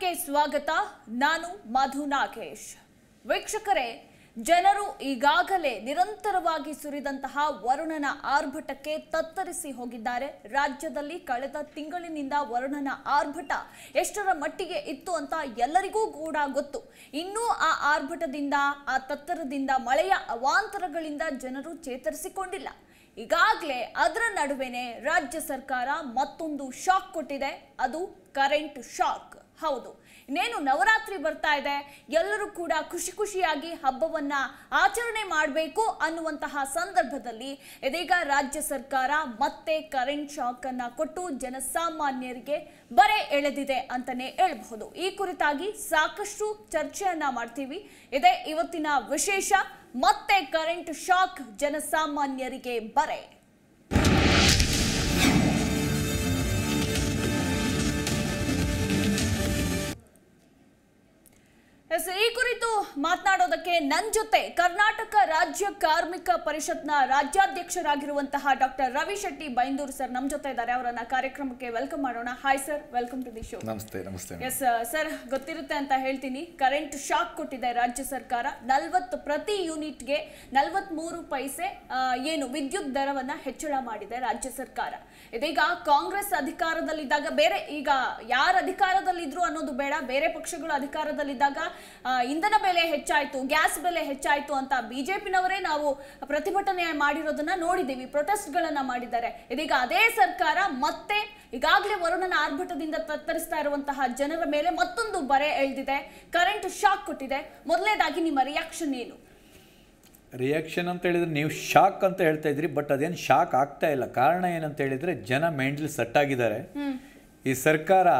ನ್ಯೂಸ್ಗೆ ಸ್ವಾಗತ ನಾನು ಮಧು ನಾಗೇಶ್ ವೀಕ್ಷಕರೇ ಜನರು ಈಗಾಗಲೇ ನಿರಂತರವಾಗಿ ಸುರಿದಂತಹ ವರುಣನ ಆರ್ಭಟಕ್ಕೆ ತತ್ತರಿಸಿ ಹೋಗಿದ್ದಾರೆ ರಾಜ್ಯದಲ್ಲಿ ಕಳೆದ ತಿಂಗಳಿನಿಂದ ವರುಣನ ಆರ್ಭಟ ಎಷ್ಟರ ಮಟ್ಟಿಗೆ ಇತ್ತು ಅಂತ ಎಲ್ಲರಿಗೂ ಕೂಡ ಗೊತ್ತು ಇನ್ನೂ ಆ ಆರ್ಭಟದಿಂದ ಆ ತತ್ತರದಿಂದ ಮಳೆಯ ಅವಾಂತರಗಳಿಂದ ಜನರು ಚೇತರಿಸಿಕೊಂಡಿಲ್ಲ ಈಗಾಗಲೇ ಅದರ ನಡುವೆನೆ ರಾಜ್ಯ ಸರ್ಕಾರ ಮತ್ತೊಂದು ಶಾಕ್ ಕೊಟ್ಟಿದೆ ಅದು ಕರೆಂಟ್ ಶಾಕ್ ಹೌದು ಇನ್ನೇನು ನವರಾತ್ರಿ ಬರ್ತಾ ಇದೆ ಎಲ್ಲರೂ ಕೂಡ ಖುಷಿ ಖುಷಿಯಾಗಿ ಹಬ್ಬವನ್ನ ಆಚರಣೆ ಮಾಡಬೇಕು ಅನ್ನುವಂತಹ ಸಂದರ್ಭದಲ್ಲಿ ಇದೀಗ ರಾಜ್ಯ ಸರ್ಕಾರ ಮತ್ತೆ ಕರೆಂಟ್ ಶಾಕ್ ಅನ್ನ ಕೊಟ್ಟು ಜನಸಾಮಾನ್ಯರಿಗೆ ಬರೆ ಎಳೆದಿದೆ ಅಂತಾನೆ ಹೇಳಬಹುದು ಈ ಕುರಿತಾಗಿ ಸಾಕಷ್ಟು ಚರ್ಚೆಯನ್ನ ಮಾಡ್ತೀವಿ ಇದೇ ಇವತ್ತಿನ ವಿಶೇಷ ಮತ್ತೆ ಕರೆಂಟ್ ಶಾಕ್ ಜನಸಾಮಾನ್ಯರಿಗೆ ಬರೆ ಎಸ್, ಈ ಕುರಿತು ಮಾತನಾಡೋದಕ್ಕೆ ನನ್ನ ಜೊತೆ ಕರ್ನಾಟಕ ರಾಜ್ಯ ಕಾರ್ಮಿಕ ಪರಿಷತ್ನ ರಾಜ್ಯಾಧ್ಯಕ್ಷರಾಗಿರುವಂತಹ ಡಾಕ್ಟರ್ ರವಿ ಶೆಟ್ಟಿ ಬೈಂದೂರು ಸರ್ ನಮ್ಮ ಜೊತೆ ಇದ್ದಾರೆ ಅವರನ್ನ ಕಾರ್ಯಕ್ರಮಕ್ಕೆ ವೆಲ್ಕಮ್ ಮಾಡೋಣ hi sir welcome to the show ನಮಸ್ತೆ ನಮಸ್ತೆ ಎಸ್ ಸರ್ ಗೊತ್ತಿರುತ್ತೆ ಅಂತ ಹೇಳ್ತೀನಿ ಕರೆಂಟ್ ಶಾಕ್ ಕೊಟ್ಟಿದೆ ರಾಜ್ಯ ಸರ್ಕಾರ ನಲ್ವತ್ತು ಪ್ರತಿ ಯೂನಿಟ್ಗೆ ನಲ್ವತ್ಮೂರು ಪೈಸೆ ಆ, ಏನು ವಿದ್ಯುತ್ ದರವನ್ನ ಹೆಚ್ಚಳ ಮಾಡಿದೆ ರಾಜ್ಯ ಸರ್ಕಾರ ಇದೀಗ ಕಾಂಗ್ರೆಸ್ ಅಧಿಕಾರದಲ್ಲಿದ್ದಾಗ ಬೇರೆ ಈಗ ಯಾರು ಅಧಿಕಾರದಲ್ಲಿದ್ರು ಅನ್ನೋದು ಬೇಡ ಬೇರೆ ಪಕ್ಷಗಳು ಅಧಿಕಾರದಲ್ಲಿದ್ದಾಗ ಆ, ಇಂಧನ ಬೆಲೆ ಹೆಚ್ಚಾಯ್ತು ಗ್ಯಾಸ್ ಬೆಲೆ ಹೆಚ್ಚಾಯ್ತು ಅಂತ ಬಿಜೆಪಿನವರೇ ನಾವು ಪ್ರತಿಭಟನೆ ಮಾಡಿರೋದನ್ನ ನೋಡಿದ್ದೀವಿ ಪ್ರೊಟೆಸ್ಟ್ಗಳನ್ನ ಮಾಡಿದ್ದಾರೆ ಇದೀಗ ಅದೇ ಸರ್ಕಾರ ಮತ್ತೆ ಈಗಾಗಲೇ ವರುಣನ ಆರ್ಭಟದಿಂದ ತತ್ತರಿಸ್ತಾ ಇರುವಂತಹ ಜನರ ಮೇಲೆ ಮತ್ತೊಂದು ಬರೆ ಎಳೆದಿದೆ ಕರೆಂಟ್ ಶಾಕ್ ಕೊಟ್ಟಿದೆ ಮೊದಲನೇದಾಗಿ ನಿಮ್ಮ ರಿಯಾಕ್ಷನ್ ಏನು ರಿಯಾಕ್ಷನ್ ಅಂತ ಹೇಳಿದ್ರೆ ನೀವು ಶಾಕ್ ಅಂತ ಹೇಳ್ತಾ ಇದ್ರಿ ಬಟ್ ಅದೇನು ಶಾಕ್ ಆಗ್ತಾ ಇಲ್ಲ ಕಾರಣ ಏನಂತ ಹೇಳಿದ್ರೆ ಜನ ಮೈಂಡ್ಲಿ ಸೆಟ್ ಆಗಿದ್ದಾರೆ ಈ ಸರ್ಕಾರ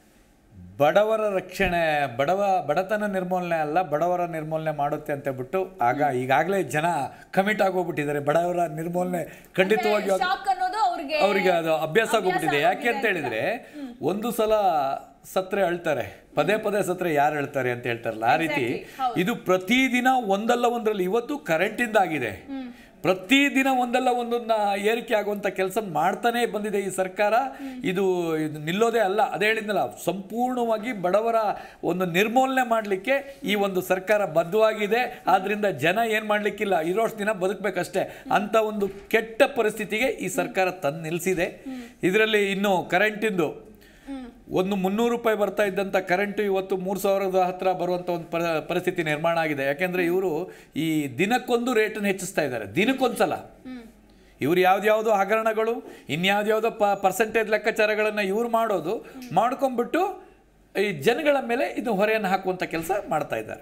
ಬಡವರ ರಕ್ಷಣೆ ಬಡವ ಬಡತನ ನಿರ್ಮೂಲನೆ ಅಲ್ಲ ಬಡವರ ನಿರ್ಮೂಲನೆ ಮಾಡುತ್ತೆ ಅಂತ ಬಿಟ್ಟು ಆಗ ಈಗಾಗಲೇ ಜನ ಕಮಿಟ್ ಆಗೋಗ್ಬಿಟ್ಟಿದ್ದಾರೆ ಬಡವರ ನಿರ್ಮೂಲನೆ ಖಂಡಿತವಾಗಿ ಶಾಕ್ ಅನ್ನೋದು ಅವ್ರಿಗೆ ಅವರಿಗೆ ಅದು ಅಭ್ಯಾಸ ಆಗೋಗ್ಬಿಟ್ಟಿದೆ ಅಭ್ಯಾಸ ಯಾಕೆ ಅಂತ ಹೇಳಿದ್ರೆ ಒಂದು ಸಲ ಸತ್ರೆ ಅಳ್ತಾರೆ ಪದೇ ಪದೇ ಸತ್ರೆ ಯಾರು ಹೇಳ್ತಾರೆ ಅಂತ ಹೇಳ್ತಾರಲ್ಲ ಆ ರೀತಿ ಇದು ಪ್ರತಿದಿನ ಒಂದಲ್ಲ ಒಂದರಲ್ಲಿ ಇವತ್ತು ಕರೆಂಟಿಂದ ಆಗಿದೆ ಪ್ರತಿದಿನ ಒಂದಲ್ಲ ಒಂದನ್ನ ಏರಿಕೆ ಆಗುವಂತ ಕೆಲಸ ಮಾಡ್ತಾನೆ ಬಂದಿದೆ ಈ ಸರ್ಕಾರ ಇದು ಇದು ನಿಲ್ಲೋದೇ ಅಲ್ಲ ಅದೇ ಹೇಳಿದ್ನಲ್ಲ ಸಂಪೂರ್ಣವಾಗಿ ಬಡವರ ಒಂದು ನಿರ್ಮೂಲನೆ ಮಾಡಲಿಕ್ಕೆ ಈ ಒಂದು ಸರ್ಕಾರ ಬದ್ಧವಾಗಿದೆ ಆದ್ರಿಂದ ಜನ ಏನ್ ಮಾಡ್ಲಿಕ್ಕಿಲ್ಲ ಇರೋಷ್ಟು ದಿನ ಬದುಕಬೇಕಷ್ಟೇ ಅಂತ ಒಂದು ಕೆಟ್ಟ ಪರಿಸ್ಥಿತಿಗೆ ಈ ಸರ್ಕಾರ ತಂದು ನಿಲ್ಲಿಸಿದೆ ಇದರಲ್ಲಿ ಇನ್ನು ಕರೆಂಟಿಂದು ಒಂದು ಮುನ್ನೂರು ರೂಪಾಯಿ ಬರ್ತಾ ಇದ್ದಂಥ ಕರೆಂಟ್ ಇವತ್ತು ಮೂರು ಸಾವಿರದ ಹತ್ರ ಬರುವಂಥ ಒಂದು ಪರ ಪರಿಸ್ಥಿತಿ ನಿರ್ಮಾಣ ಆಗಿದೆ ಯಾಕೆಂದ್ರೆ ಇವರು ಈ ದಿನಕ್ಕೊಂದು ರೇಟನ್ನು ಹೆಚ್ಚಿಸ್ತಾ ಇದ್ದಾರೆ ದಿನಕ್ಕೊಂದ್ಸಲ ಇವ್ರು ಯಾವ್ದ್ಯಾವುದೋ ಹಗರಣಗಳು ಇನ್ಯಾವ್ದ್ಯಾವುದೋ ಪ ಪರ್ಸೆಂಟೇಜ್ ಲೆಕ್ಕಾಚಾರಗಳನ್ನು ಇವ್ರು ಮಾಡೋದು ಮಾಡ್ಕೊಂಡ್ಬಿಟ್ಟು ಈ ಜನಗಳ ಮೇಲೆ ಇದು ಹೊರೆಯನ್ನು ಹಾಕುವಂಥ ಕೆಲಸ ಮಾಡ್ತಾ ಇದ್ದಾರೆ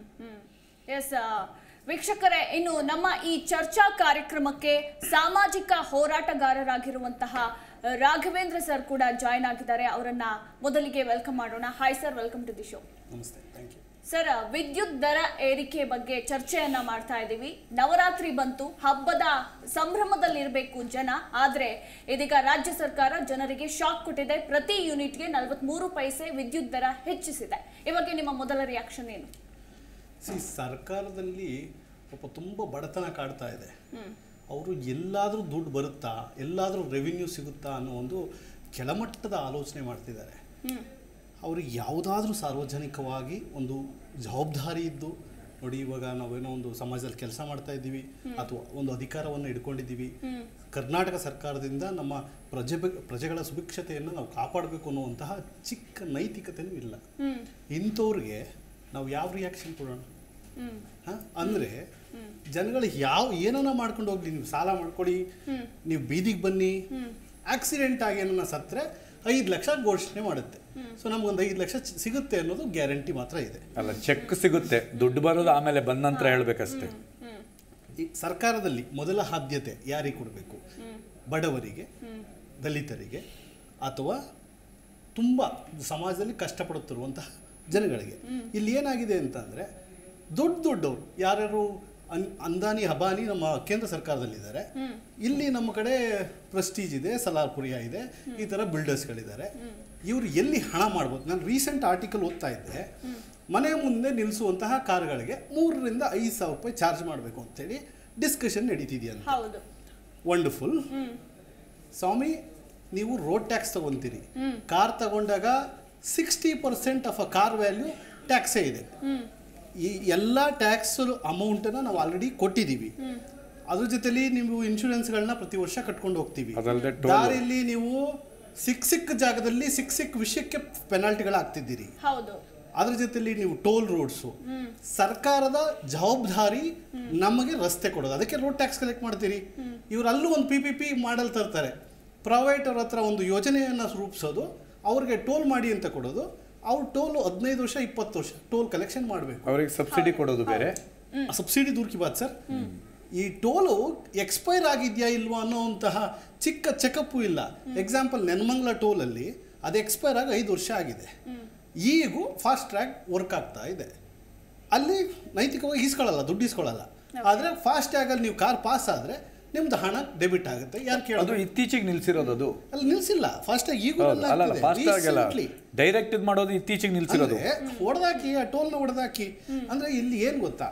ಎಸ್ ವೀಕ್ಷಕರೇ ಇನ್ನು ನಮ್ಮ ಈ ಚರ್ಚಾ ಕಾರ್ಯಕ್ರಮಕ್ಕೆ ಸಾಮಾಜಿಕ ಹೋರಾಟಗಾರರಾಗಿರುವಂತಹ ರಾಘವೇಂದ್ರ ಸರ್ ಕೂಡ ಜಾಯ್ನ್ ಆಗಿದ್ದಾರೆ ಅವರನ್ನ ಮೊದಲಿಗೆ ವೆಲ್ಕಮ್ ಮಾಡೋಣ hi sir welcome to the show ನಮಸ್ತೆ ಥ್ಯಾಂಕ್ ಯು ಸರ್ ವಿದ್ಯುತ್ ದರ ಏರಿಕೆ ಬಗ್ಗೆ ಚರ್ಚೆಯನ್ನ ಮಾಡ್ತಾ ಇದ್ದೀವಿ ನವರಾತ್ರಿ ಬಂತು ಹಬ್ಬದ ಸಂಭ್ರಮದಲ್ಲಿರಬೇಕು ಜನ ಆದ್ರೆ ಇದೀಗ ರಾಜ್ಯ ಸರ್ಕಾರ ಜನರಿಗೆ ಶಾಕ್ ಕೊಟ್ಟಿದೆ ಪ್ರತಿ ಯೂನಿಟ್ಗೆ ನಲವತ್ಮೂರು ಪೈಸೆ ವಿದ್ಯುತ್ ದರ ಹೆಚ್ಚಿಸಿದೆ ಈ ಬಗ್ಗೆ ನಿಮ್ಮ ಮೊದಲ ರಿಯಾಕ್ಷನ್ ಏನು ಸಿ ಸರ್ಕಾರದಲ್ಲಿ ಪಾಪ ತುಂಬ ಬಡತನ ಕಾಡ್ತಾ ಇದೆ ಅವರು ಎಲ್ಲಾದರೂ ದುಡ್ಡು ಬರುತ್ತಾ ಎಲ್ಲಾದರೂ ರೆವಿನ್ಯೂ ಸಿಗುತ್ತಾ ಅನ್ನೋ ಒಂದು ಕೆಳಮಟ್ಟದ ಆಲೋಚನೆ ಮಾಡ್ತಿದ್ದಾರೆ ಅವ್ರಿಗೆ ಯಾವುದಾದ್ರೂ ಸಾರ್ವಜನಿಕವಾಗಿ ಒಂದು ಜವಾಬ್ದಾರಿ ಇದ್ದು ನೋಡಿ ಇವಾಗ ನಾವೇನೋ ಒಂದು ಸಮಾಜದಲ್ಲಿ ಕೆಲಸ ಮಾಡ್ತಾ ಇದ್ದೀವಿ ಅಥವಾ ಒಂದು ಅಧಿಕಾರವನ್ನು ಇಟ್ಕೊಂಡಿದ್ದೀವಿ ಕರ್ನಾಟಕ ಸರ್ಕಾರದಿಂದ ನಮ್ಮ ಪ್ರಜೆ ಪ್ರಜೆಗಳ ಸುಭಿಕ್ಷತೆಯನ್ನು ನಾವು ಕಾಪಾಡಬೇಕು ಅನ್ನುವಂತಹ ಚಿಕ್ಕ ನೈತಿಕತೆನೂ ಇಲ್ಲ ಇಂಥವ್ರಿಗೆ ನಾವು ಯಾವ ರಿಯಾಕ್ಷನ್ ಕೊಡೋಣ ಹ? ಅಂದ್ರೆ ಜನಗಳು ಯಾವ ಏನನ್ನ ಮಾಡ್ಕೊಂಡು ಹೋಗ್ಲಿ ನೀವು ಸಾಲ ಮಾಡ್ಕೊಳ್ಳಿ ನೀವು ಬೀದಿಗೆ ಬನ್ನಿ ಆಕ್ಸಿಡೆಂಟ್ ಆಗಿ ಏನನ್ನ ಸತ್ರೆ ಐದು ಲಕ್ಷ ಘೋಷಣೆ ಮಾಡುತ್ತೆ ಸೊ ನಮ್ಗೊಂದು ಐದು ಲಕ್ಷ ಚಿ- ಸಿಗುತ್ತೆ ಅನ್ನೋದು ಗ್ಯಾರಂಟಿ ಮಾತ್ರ ಇದೆ ಅಲ್ಲ ಚೆಕ್ ಸಿಗುತ್ತೆ ದುಡ್ಡು ಬರೋದು ಆಮೇಲೆ ಬಂದ ನಂತರ ಹೇಳ್ಬೇಕಷ್ಟೇ ಈ ಸರ್ಕಾರದಲ್ಲಿ ಮೊದಲ ಆದ್ಯತೆ ಯಾರಿಗೆ ಕೊಡಬೇಕು ಬಡವರಿಗೆ ದಲಿತರಿಗೆ ಅಥವಾ ತುಂಬ ಸಮಾಜದಲ್ಲಿ ಕಷ್ಟಪಡುತ್ತಿರುವಂತಹ ಜನಗಳಿಗೆ ಇಲ್ಲಿ ಏನಾಗಿದೆ ಅಂತಂದರೆ ದೊಡ್ಡ ದೊಡ್ಡವರು ಯಾರ್ಯಾರು ಅನ್ ಅಂದಾನಿ ಹಬಾನಿ ನಮ್ಮ ಕೇಂದ್ರ ಸರ್ಕಾರದಲ್ಲಿದ್ದಾರೆ ಇಲ್ಲಿ ನಮ್ಮ ಕಡೆ ಪ್ರೆಸ್ಟೀಜ್ ಇದೆ ಸಲಾರ್ಪುರಿಯ ಇದೆ ಈ ಥರ ಬಿಲ್ಡರ್ಸ್ಗಳಿದ್ದಾರೆ ಇವರು ಎಲ್ಲಿ ಹಣ ಮಾಡ್ಬೋದು ನಾನು ರೀಸೆಂಟ್ ಆರ್ಟಿಕಲ್ ಓದ್ತಾ ಇದ್ದೆ ಮನೆ ಮುಂದೆ ನಿಲ್ಲಿಸುವಂತಹ ಕಾರ್ಗಳಿಗೆ ಮೂರರಿಂದ ಐದು ಸಾವಿರ ರೂಪಾಯಿ ಚಾರ್ಜ್ ಮಾಡಬೇಕು ಅಂತೇಳಿ ಡಿಸ್ಕಷನ್ ನಡೀತಿದೆಯಂತ ಹೌದು ವಂಡರ್ಫುಲ್ ಸ್ವಾಮಿ ನೀವು ರೋಡ್ ಟ್ಯಾಕ್ಸ್ ತಗೊಂತೀರಿ ಕಾರ್ ತಗೊಂಡಾಗ sixty percent of a car value ಟ್ಯಾಕ್ಸೇ ಇದೆ ಈ ಎಲ್ಲ ಟ್ಯಾಕ್ಸ್ ಅಮೌಂಟನ್ನು ನಾವು ಆಲ್ರೆಡಿ ಕೊಟ್ಟಿದ್ದೀವಿ ಅದ್ರ ಜೊತೆಲಿ ನೀವು ಇನ್ಶೂರೆನ್ಸ್ಗಳನ್ನ ಪ್ರತಿ ವರ್ಷ ಕಟ್ಕೊಂಡು ಹೋಗ್ತೀವಿ ಅದಲ್ಲದೆ toll. ದಾರಿಯಲ್ಲಿ ನೀವು ಸಿಕ್ಕ ಸಿಕ್ಕ ಜಾಗದಲ್ಲಿ ಸಿಕ್ಕ ಸಿಕ್ಕ ವಿಷಯಕ್ಕೆ ಪೆನಾಲ್ಟಿಗಳು ಹಾಕ್ತಿದ್ದೀರಿ ಹೌದು ಅದ್ರ ಜೊತೆಲಿ ನೀವು ಟೋಲ್ ರೋಡ್ಸು ಸರ್ಕಾರದ ಜವಾಬ್ದಾರಿ ನಮಗೆ ರಸ್ತೆ ಕೊಡೋದು ಅದಕ್ಕೆ ರೋಡ್ ಟ್ಯಾಕ್ಸ್ ಕಲೆಕ್ಟ್ ಮಾಡ್ತೀರಿ ಇವ್ರು ಅಲ್ಲೂ ಒಂದು ಪಿ ಪಿ ಪಿ ಮಾಡಲ್ ತರ್ತಾರೆ ಪ್ರೈವೇಟ್ ಅವ್ರ ಹತ್ರ ಒಂದು ಯೋಜನೆಯನ್ನು ರೂಪಿಸೋದು ಅವ್ರಿಗೆ ಟೋಲ್ ಮಾಡಿ ಅಂತ ಕೊಡೋದು ಅವ್ರು ಟೋಲ್ ಹದಿನೈದು ವರ್ಷ ಇಪ್ಪತ್ತು ವರ್ಷ ಟೋಲ್ ಕಲೆಕ್ಷನ್ ಮಾಡಬೇಕು ಅವ್ರಿಗೆ ಸಬ್ಸಿಡಿ ಕೊಡೋದು ಬೇರೆ ಸಬ್ಸಿಡಿ ದೂರ್ ಕಿ ಬಾತ್ ಸರ್ ಈ ಟೋಲು ಎಕ್ಸ್ಪೈರ್ ಆಗಿದೆಯಾ ಇಲ್ವಾ ಅನ್ನೋಂತಹ ಚಿಕ್ಕ ಚೆಕಪ್ಪು ಇಲ್ಲ ಎಕ್ಸಾಂಪಲ್ ನೆನ್ಮಂಗ್ಲ ಟೋಲಲ್ಲಿ ಅದು ಎಕ್ಸ್ಪೈರ್ ಆಗಿ ಐದು ವರ್ಷ ಆಗಿದೆ ಈಗೂ ಫಾಸ್ಟ್ ಟ್ರ್ಯಾಕ್ ವರ್ಕ್ ಆಗ್ತಾ ಇದೆ ಅಲ್ಲಿ ನೈತಿಕವಾಗಿ ಈಸ್ಕೊಳ್ಳಲ್ಲ ದುಡ್ಡು ಈಸ್ಕೊಳ್ಳಲ್ಲ ಆದರೆ ಫಾಸ್ಟ್ ಟ್ಯಾಗಲ್ಲಿ ನೀವು ಕಾರ್ ಪಾಸ್ ಆದರೆ ನಿಮ್ದು ಹಣ ಡೆಬಿಟ್ ಆಗುತ್ತೆ ಯಾರು ಅದು ಕೇಳೋದು ಇತ್ತೀಚೆಗೆ ನಿಲ್ಸಿರೋದು ಅದು ಅಲ್ಲಿ ನಿಲ್ಸಿಲ್ಲ ಫಾಸ್ಟ್ ಟ್ಯಾಗ್ ಈಗೂ ಹೌದು. ಅಲ್ಲಲ್ಲ ಫಾಸ್ಟ್ ಆಗಲ್ಲ Recently. ಡೈರೆಕ್ಟ್ ಇದು ಮಾಡೋದು ಇತ್ತೀಚೆಗೆ ನಿಲ್ಸಿರೋದು ಅಂದ್ರೆ ಹೊಡೆದಾಕಿ ಆ ಟೋಲ್ನ ಹೊಡೆದಾಕಿ ಅಂದ್ರೆ ಇಲ್ಲಿ ಏನು ಗೊತ್ತಾ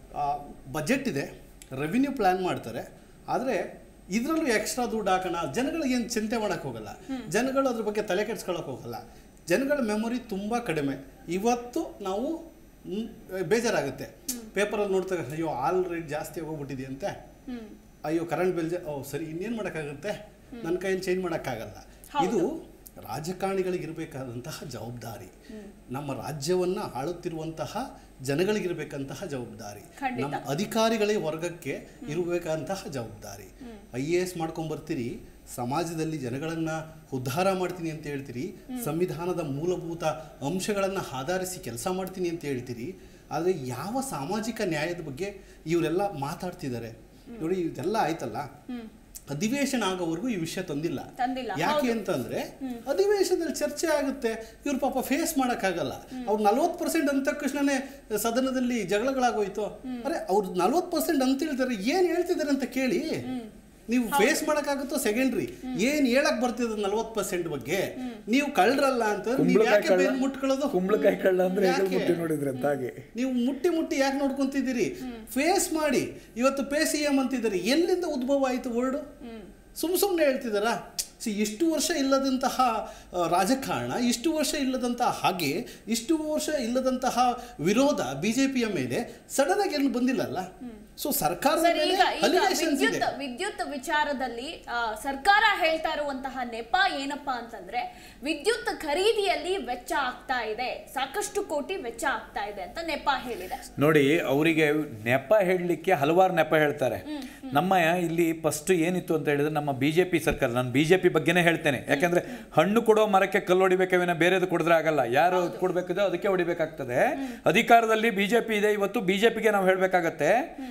ಬಜೆಟ್ ಇದೆ ರೆವಿನ್ಯೂ ಪ್ಲಾನ್ ಮಾಡ್ತಾರೆ ಆದರೆ ಇದರಲ್ಲೂ ಎಕ್ಸ್ಟ್ರಾ ದುಡ್ಡು ಹಾಕೋಣ ಜನಗಳಿಗೆ ಏನು ಚಿಂತೆ ಮಾಡಕ್ಕೆ ಹೋಗಲ್ಲ ಜನಗಳು ಅದ್ರ ಬಗ್ಗೆ ತಲೆ ಕೆಡ್ಸ್ಕೊಳಕ್ಕೆ ಹೋಗಲ್ಲ ಜನಗಳ ಮೆಮೊರಿ ತುಂಬ ಕಡಿಮೆ ಇವತ್ತು ನಾವು ಮ್, ಬೇಜಾರಾಗುತ್ತೆ ಪೇಪರಲ್ಲಿ ನೋಡ್ತಾ ಅಯ್ಯೋ ಆಲ್ ರೇಟ್ ಜಾಸ್ತಿ ಹೋಗ್ಬಿಟ್ಟಿದೆಯಂತೆ ಅಯ್ಯೋ ಕರೆಂಟ್ ಬಿಲ್ ಓ ಸರಿ ಇನ್ನೇನು ಮಾಡೋಕ್ಕಾಗುತ್ತೆ ನನ್ನ ಕೈಯಲ್ಲಿ ಚೇಂಜ್ ಮಾಡೋಕ್ಕಾಗಲ್ಲ ಇದು ರಾಜಕಾರಣಿಗಳಿಗಿರಬೇಕಾದಂತಹ ಜವಾಬ್ದಾರಿ ನಮ್ಮ ರಾಜ್ಯವನ್ನ ಆಳುತ್ತಿರುವಂತಹ ಜನಗಳಿಗಿರಬೇಕಂತಹ ಜವಾಬ್ದಾರಿ ಖಂಡಿತ. ನಮ್ಮ ಅಧಿಕಾರಿಗಳೇ ವರ್ಗಕ್ಕೆ ಇರಬೇಕಂತಹ ಜವಾಬ್ದಾರಿ ಐ ಎ ಎಸ್ ಮಾಡ್ಕೊಂಬರ್ತೀರಿ ಸಮಾಜದಲ್ಲಿ ಜನಗಳನ್ನ ಉದ್ಧಾರ ಮಾಡ್ತೀನಿ ಅಂತ ಹೇಳ್ತೀರಿ ಸಂವಿಧಾನದ ಮೂಲಭೂತ ಅಂಶಗಳನ್ನ ಆಧರಿಸಿ ಕೆಲಸ ಮಾಡ್ತೀನಿ ಅಂತ ಹೇಳ್ತೀರಿ ಆದರೆ ಯಾವ ಸಾಮಾಜಿಕ ನ್ಯಾಯದ ಬಗ್ಗೆ ಇವರೆಲ್ಲ ಮಾತಾಡ್ತಿದ್ದಾರೆ ನೋಡಿ ಇದೆಲ್ಲ ಆಯ್ತಲ್ಲ ಅಧಿವೇಶನ ಆಗೋವರೆಗೂ ಈ ವಿಷಯ ತಂದಿಲ್ಲ ತಂದಿಲ್ಲ, ಯಾಕೆ ಹೌದು. ಅಂತಂದ್ರೆ ಅಧಿವೇಶನದಲ್ಲಿ ಚರ್ಚೆ ಆಗುತ್ತೆ ಇವ್ರು ಪಾಪ ಫೇಸ್ ಮಾಡೋಕ್ಕಾಗಲ್ಲ ಅವ್ರು ನಲ್ವತ್ತು ಪರ್ಸೆಂಟ್ ಅಂದ ತಕ್ಷಣನೇ ಸದನದಲ್ಲಿ ಜಗಳಗಳಾಗೋಯ್ತು ಅರೆ ಅವ್ರು ನಲ್ವತ್ತು ಪರ್ಸೆಂಟ್ ಅಂತ ಹೇಳ್ತಾರೆ ಏನ್ ಹೇಳ್ತಿದ್ದಾರೆ ಅಂತ ಕೇಳಿ ನೀವು ಫೇಸ್ ಮಾಡೋಕ್ಕಾಗುತ್ತೋ ಸೆಕೆಂಡ್ರಿ ಏನ್ ಹೇಳಕ್ ಬರ್ತಿದೆ ನಲ್ವತ್ತು ಪರ್ಸೆಂಟ್ ಬಗ್ಗೆ ನೀವು ಕಳ್ರಲ್ಲ ಅಂತ ನೀವು ಕುಂಬಳಕಾಯಿ ಯಾಕೆ ಕಳ್ಳ ಬೇರೆ ಮುಟ್ಕೊಳ್ಳೋದು ಕುಂಬಳಕಾಯಿ ಕಳ್ಳ ಅಂದ್ರೆ ಹೆಗಲು ಯಾಕೆ? ಮುಟ್ಟಿ ನೋಡಿದ್ರೆ ಅಂತ ಹಾಗೆ ನೀವು ಮುಟ್ಟಿ ಮುಟ್ಟಿ ಯಾಕೆ ನೋಡ್ಕೊಂತಿದ್ದೀರಿ ಫೇಸ್ ಮಾಡಿ ಇವತ್ತು ಪೇ ಸಿ ಎಂ ಅಂತಿದ್ದಾರೆ ಎಲ್ಲಿಂದ ಉದ್ಭವ ಆಯಿತು ವರ್ಡು ಸುಮ್ ಸುಮ್ಮನೆ ಹೇಳ್ತಿದ್ದಾರಾ ಸಿ ಇಷ್ಟು ವರ್ಷ ಇಲ್ಲದಂತಹ ಆ, ರಾಜಕಾರಣ ಇಷ್ಟು ವರ್ಷ ಇಲ್ಲದಂತಹ ಹಾಗೆ ಇಷ್ಟು ವರ್ಷ ಇಲ್ಲದಂತಹ ವಿರೋಧ ಬಿಜೆಪಿಯ ಮೇಲೆ ಸಡನ್ ಆಗಿ ಏನು ಬಂದಿಲ್ಲಲ್ಲ ಸೊ ಸರ್ಕಾರದ ಸರ್ ಮೇಲೆ ಈಗ ಈಗ allegations ಇದೆ ವಿದ್ಯುತ್ ವಿದ್ಯುತ್ ವಿಚಾರದಲ್ಲಿ ಆ, ಸರ್ಕಾರ ಹೇಳ್ತಾ ಇರುವಂತಹ ನೆಪ ಏನಪ್ಪಾ ಅಂತಂದ್ರೆ ವಿದ್ಯುತ್ ಖರೀದಿಯಲ್ಲಿ ವೆಚ್ಚ ಆಗ್ತಾ ಇದೆ ಸಾಕಷ್ಟು ಕೋಟಿ ವೆಚ್ಚ ಆಗ್ತಾ ಇದೆ ಅಂತ ನೆಪ ಹೇಳಿದೆ ನೋಡಿ ಅವರಿಗೆ ನೆಪ ಹೇಳಲಿಕ್ಕೆ ಹಲವಾರು ನೆಪ ಹೇಳ್ತಾರೆ ನಮ್ಮ ಇಲ್ಲಿ ಫಸ್ಟ್ ಏನಿತ್ತು ಅಂತ ಹೇಳಿದ್ರೆ ನಮ್ಮ ಬಿಜೆಪಿ ಸರ್ಕಾರ ನಾನು ಬಿಜೆಪಿ ಬಗ್ಗೆನೇ ಹೇಳ್ತೇನೆ ಯಾಕಂದ್ರೆ ಹಣ್ಣು ಕೊಡೋ ಮರಕ್ಕೆ ಕಲ್ಲು ಹೊಡಿಬೇಕೇವಿನ ಬೇರೆದು ಕೊಡಿದ್ರೆ ಆಗಲ್ಲ ಯಾರು ಕೊಡ್ಬೇಕಿದೆ ಅದಕ್ಕೆ ಹೊಡಿಬೇಕಾಗ್ತದೆ ಅಧಿಕಾರದಲ್ಲಿ ಬಿಜೆಪಿ ಇದೆ ಇವತ್ತು ಬಿಜೆಪಿಗೆ ನಾವು ಹೇಳ್ಬೇಕಾಗತ್ತೆ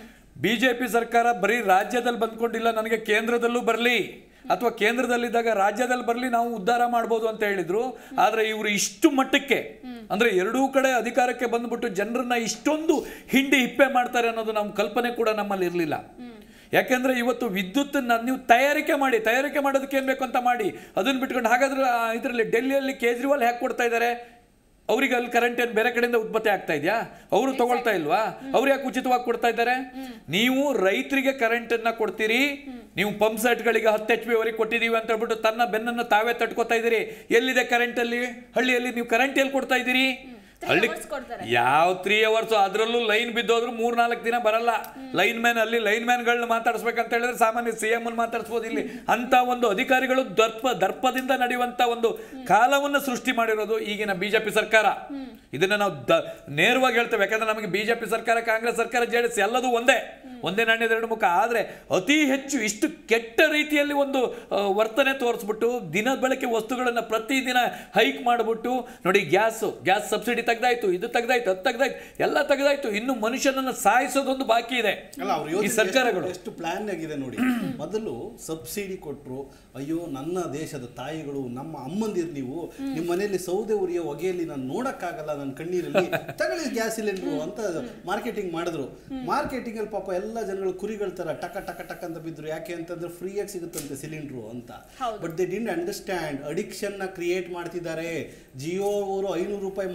ಬಿಜೆಪಿ ಸರ್ಕಾರ ಬರೀ ರಾಜ್ಯದಲ್ಲಿ ಬಂದ್ಕೊಂಡಿಲ್ಲ ನನಗೆ ಕೇಂದ್ರದಲ್ಲೂ ಬರಲಿ ಅಥವಾ ಕೇಂದ್ರದಲ್ಲಿದ್ದಾಗ ರಾಜ್ಯದಲ್ಲಿ ಬರಲಿ ನಾವು ಉದ್ಧಾರ ಮಾಡ್ಬೋದು ಅಂತ ಹೇಳಿದ್ರು ಆದ್ರೆ ಇವರು ಇಷ್ಟು ಮಟ್ಟಕ್ಕೆ ಅಂದ್ರೆ ಎರಡೂ ಕಡೆ ಅಧಿಕಾರಕ್ಕೆ ಬಂದ್ಬಿಟ್ಟು ಜನರನ್ನ ಇಷ್ಟೊಂದು ಹಿಂಡಿ ಹಿಪ್ಪೆ ಮಾಡ್ತಾರೆ ಅನ್ನೋದು ನಮ್ಮ ಕಲ್ಪನೆ ಕೂಡ ನಮ್ಮಲ್ಲಿ ಇರಲಿಲ್ಲ ಯಾಕೆಂದ್ರೆ ಇವತ್ತು ವಿದ್ಯುತ್ ನೀವು ತಯಾರಿಕೆ ಮಾಡಿ ತಯಾರಿಕೆ ಮಾಡೋದಕ್ಕೆ ಏನ್ ಬೇಕು ಅಂತ ಮಾಡಿ ಅದನ್ನ ಬಿಟ್ಕೊಂಡು ಹಾಗಾದ್ರೆ ಇದರಲ್ಲಿ ಡೆಲ್ಲಿಯಲ್ಲಿ ಕೇಜ್ರಿವಾಲ್ ಹ್ಯಾಕ್ ಕೊಡ್ತಾ ಇದ್ದಾರೆ ಅವ್ರಿಗೆ ಅಲ್ಲಿ ಕರೆಂಟ್ ಏನು ಬೇರೆ ಕಡೆಯಿಂದ ಉತ್ಪತ್ತಿ ಆಗ್ತಾ ಇದೆಯಾ ಅವರು ತಗೊಳ್ತಾ ಇಲ್ವಾ ಅವ್ರು ಯಾಕೆ ಉಚಿತವಾಗಿ ಕೊಡ್ತಾ ಇದ್ದಾರೆ ನೀವು ರೈತರಿಗೆ ಕರೆಂಟ್ ಅನ್ನ ಕೊಡ್ತೀರಿ ನೀವು ಪಂಪ್ ಸೆಟ್ಗಳಿಗೆ ಹತ್ತು ಎಚ್ ಪಿ ವರೆಗೆ ಕೊಟ್ಟಿದೀವಿ ಅಂತ ಹೇಳ್ಬಿಟ್ಟು ತನ್ನ ಬೆನ್ನನ್ನು ತಾವೇ ತಟ್ಕೋತಾ ಇದ್ದೀರಿ ಎಲ್ಲಿದೆ ಕರೆಂಟ್ ಅಲ್ಲಿ ಹಳ್ಳಿಯಲ್ಲಿ ನೀವು ಕರೆಂಟ್ ಎಲ್ಲಿ ಕೊಡ್ತಾ ಇದ್ದೀರಿ ಹಳ್ಳಿ hours ಕೊಡ್ತಾರೆ. ಯಾವ ತ್ರೀ ಅವರ್ಸ್ ಅದ್ರಲ್ಲೂ ಲೈನ್ ಬಿದ್ದೋದ್ರು ಮೂರ್ ನಾಲ್ಕು ದಿನ ಬರಲ್ಲ ಲೈನ್ ಮ್ಯಾನ್ ಅಲ್ಲಿ ಲೈನ್ ಮ್ಯಾನ್ಗಳನ್ನ ಮಾತಾಡ್ಸ್ಬೇಕಂತ ಹೇಳಿದ್ರೆ ಸಾಮಾನ್ಯ ಸಿ ಎಂ ಮಾತಾಡ್ಸ್ಬೋದು ಇಲ್ಲಿ ಅಂತ ಒಂದು ಅಧಿಕಾರಿಗಳು ದರ್ಪ ದರ್ಪದಿಂದ ನಡೆಯುವಂತ ಒಂದು ಕಾಲವನ್ನು ಸೃಷ್ಟಿ ಮಾಡಿರೋದು ಈಗಿನ ಬಿಜೆಪಿ ಸರ್ಕಾರ ಇದನ್ನ ನಾವು ದ- ನೇರವಾಗಿ ಹೇಳ್ತೇವೆ ಯಾಕಂದ್ರೆ ನಮಗೆ ಬಿಜೆಪಿ ಸರ್ಕಾರ ಕಾಂಗ್ರೆಸ್ ಸರ್ಕಾರ ಜೆ ಎಲ್ಲದೂ ಒಂದೇ ಒಂದೇ ನಾಣ್ಯದ ಎರಡು ಮುಖ ಆದ್ರೆ ಅತಿ ಹೆಚ್ಚು ಇಷ್ಟು ಕೆಟ್ಟ ರೀತಿಯಲ್ಲಿ ಒಂದು ಆ, ವರ್ತನೆ ತೋರಿಸ್ಬಿಟ್ಟು ದಿನ ಬಳಕೆ ವಸ್ತುಗಳನ್ನ ಪ್ರತಿದಿನ ಹೈಕ್ ಮಾಡಿಬಿಟ್ಟು ನೋಡಿ ಗ್ಯಾಸ್ ಗ್ಯಾಸ್ ಸಬ್ಸಿಡಿ ತೆಗ್ದಾಯ್ತು ಇದು ತೆಗ್ದಾಯ್ತು ಅದು ತೆಗ್ದಾಯ್ತು ಎಲ್ಲ ತೆಗ್ದಾಯ್ತು ಇನ್ನು ಮನುಷ್ಯನನ್ನ ಸಾಯಿಸೋದೊಂದು ಬಾಕಿ ಇದೆ ಅಲ್ಲ ಅವ್ರ ಈ ಯೋಜನೆ ಸರ್ಕಾರಗಳು ಎಷ್ಟು- ಎಷ್ಟು ಪ್ಲಾನ್ ಆಗಿದೆ ನೋಡಿ ಮೊದಲು ಸಬ್ಸಿಡಿ ಕೊಟ್ಟರು ಅಯ್ಯೋ ನನ್ನ ದೇಶದ ತಾಯಿಗಳು ನಮ್ಮ ಅಮ್ಮಂದಿರು ನೀವು ನಿಮ್ಮ ಮನೆಯಲ್ಲಿ ಸೌದೆ ಉರಿಯೋ ಹೊಗೆಯಲ್ಲಿ ನಾನು ನೋಡಕ್ಕಾಗಲ್ಲ ನನ್ನ ಕಣ್ಣೀರಲ್ಲಿ ತಗೊಳ್ಳಿ ಗ್ಯಾಸ್ ಸಿಲಿಂಡ್ರು ಅಂತ ಮಾರ್ಕೆಟಿಂಗ್ ಮಾಡಿದ್ರು ಮಾರ್ಕೆಟಿಂಗ್ ಅಲ್ಲಿ ಪಾಪ ಎಲ್ಲ ಜನಗಳು ಕುರಿಗಳ ತರ ಟಕ ಟಕ ಟಕ್ ಅಂತ ಬಿದ್ರು ಯಾಕೆ ಅಂತಂದ್ರೆ ಫ್ರೀಯಾಗಿ ಸಿಗುತ್ತಂತೆ ಸಿಲಿಂಡ್ರು ಅಂತ ಹೌದು. But they didn't understand addiction ನ ಕ್ರಿಯೇಟ್ ಮಾಡ್ತಿದ್ದಾರೆ ಜಿಯೋ ಅವರು ಐನೂರು ರೂಪಾಯಿ ಮೊಬೈಲ್ ನ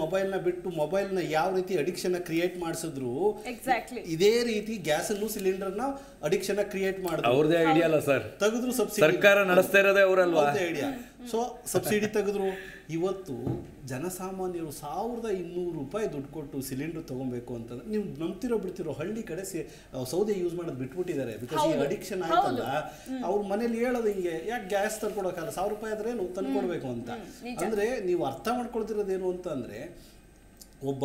ಬಿಟ್ಟು ಮೊಬೈಲ್ನ ಯಾವ ರೀತಿ ಅಡಿಕ್ಷನ್ ಕ್ರಿಯೇಟ್ ಮಾಡಿಸಿದ್ರು ಎಕ್ಸಾಕ್ಟ್ಲಿ ಇದೇ ರೀತಿ ಗ್ಯಾಸ್ ಅನ್ನು ಸಿಲಿಂಡರ್ನ ಅಡಿಕ್ಷನ್ ಕ್ರಿಯೇಟ್ ಮಾಡಿದ್ರು ಅವ್ರದೇ ಐಡಿಯಾ ಅಲ್ಲ ಸರ್ ತೆಗೆದ್ರು ಸಬ್ಸಿಡಿ ಸರ್ಕಾರ ನಡೆಸ್ತಾ ಇರೋದೇ ಅವರಲ್ವಾ ಐಡಿಯಾ ಸೊ ಸಬ್ಸಿಡಿ ತೆಗೆದ್ರು ಇವತ್ತು ಜನಸಾಮಾನ್ಯರು ಸಾವಿರದ ಇನ್ನೂರು ರೂಪಾಯಿ ದುಡ್ಡು ಕೊಟ್ಟು ಸಿಲಿಂಡರ್ ತಗೊಬೇಕು ಅಂತಂದ್ರೆ ನೀವು ನಂಬ್ತಿರೋ ಬಿಡ್ತಿರೋ ಹಳ್ಳಿ ಕಡೆ ಸಿ- ಆ, ಸೌದೆ ಯೂಸ್ ಮಾಡೋದು ಬಿಟ್ಬಿಟ್ಟಿದ್ದಾರೆ ಬಿಕಾಸ್ ಈ ಹೌದು. ಅಡಿಕ್ಷನ್ ಆಯ್ತಲ್ಲ ಅವ್ರ ಮನೇಲಿ ಹೇಳೋದು ಹಿಂಗೆ ಯಾಕೆ ಗ್ಯಾಸ್ ತಂದ್ಕೊಡೋಕ್ಕಲ್ಲ ಸಾವಿರ ರೂಪಾಯಿ ಆದ್ರೆ ನೀವು ತಂದ್ಕೊಡ್ಬೇಕು ಅಂತ ಅಂದ್ರೆ ನೀವು ಅರ್ಥ ಮಾಡ್ಕೊಳ್ತಿರೋದೇನು ಅಂತ ಅಂದ್ರೆ ಒಬ್ಬ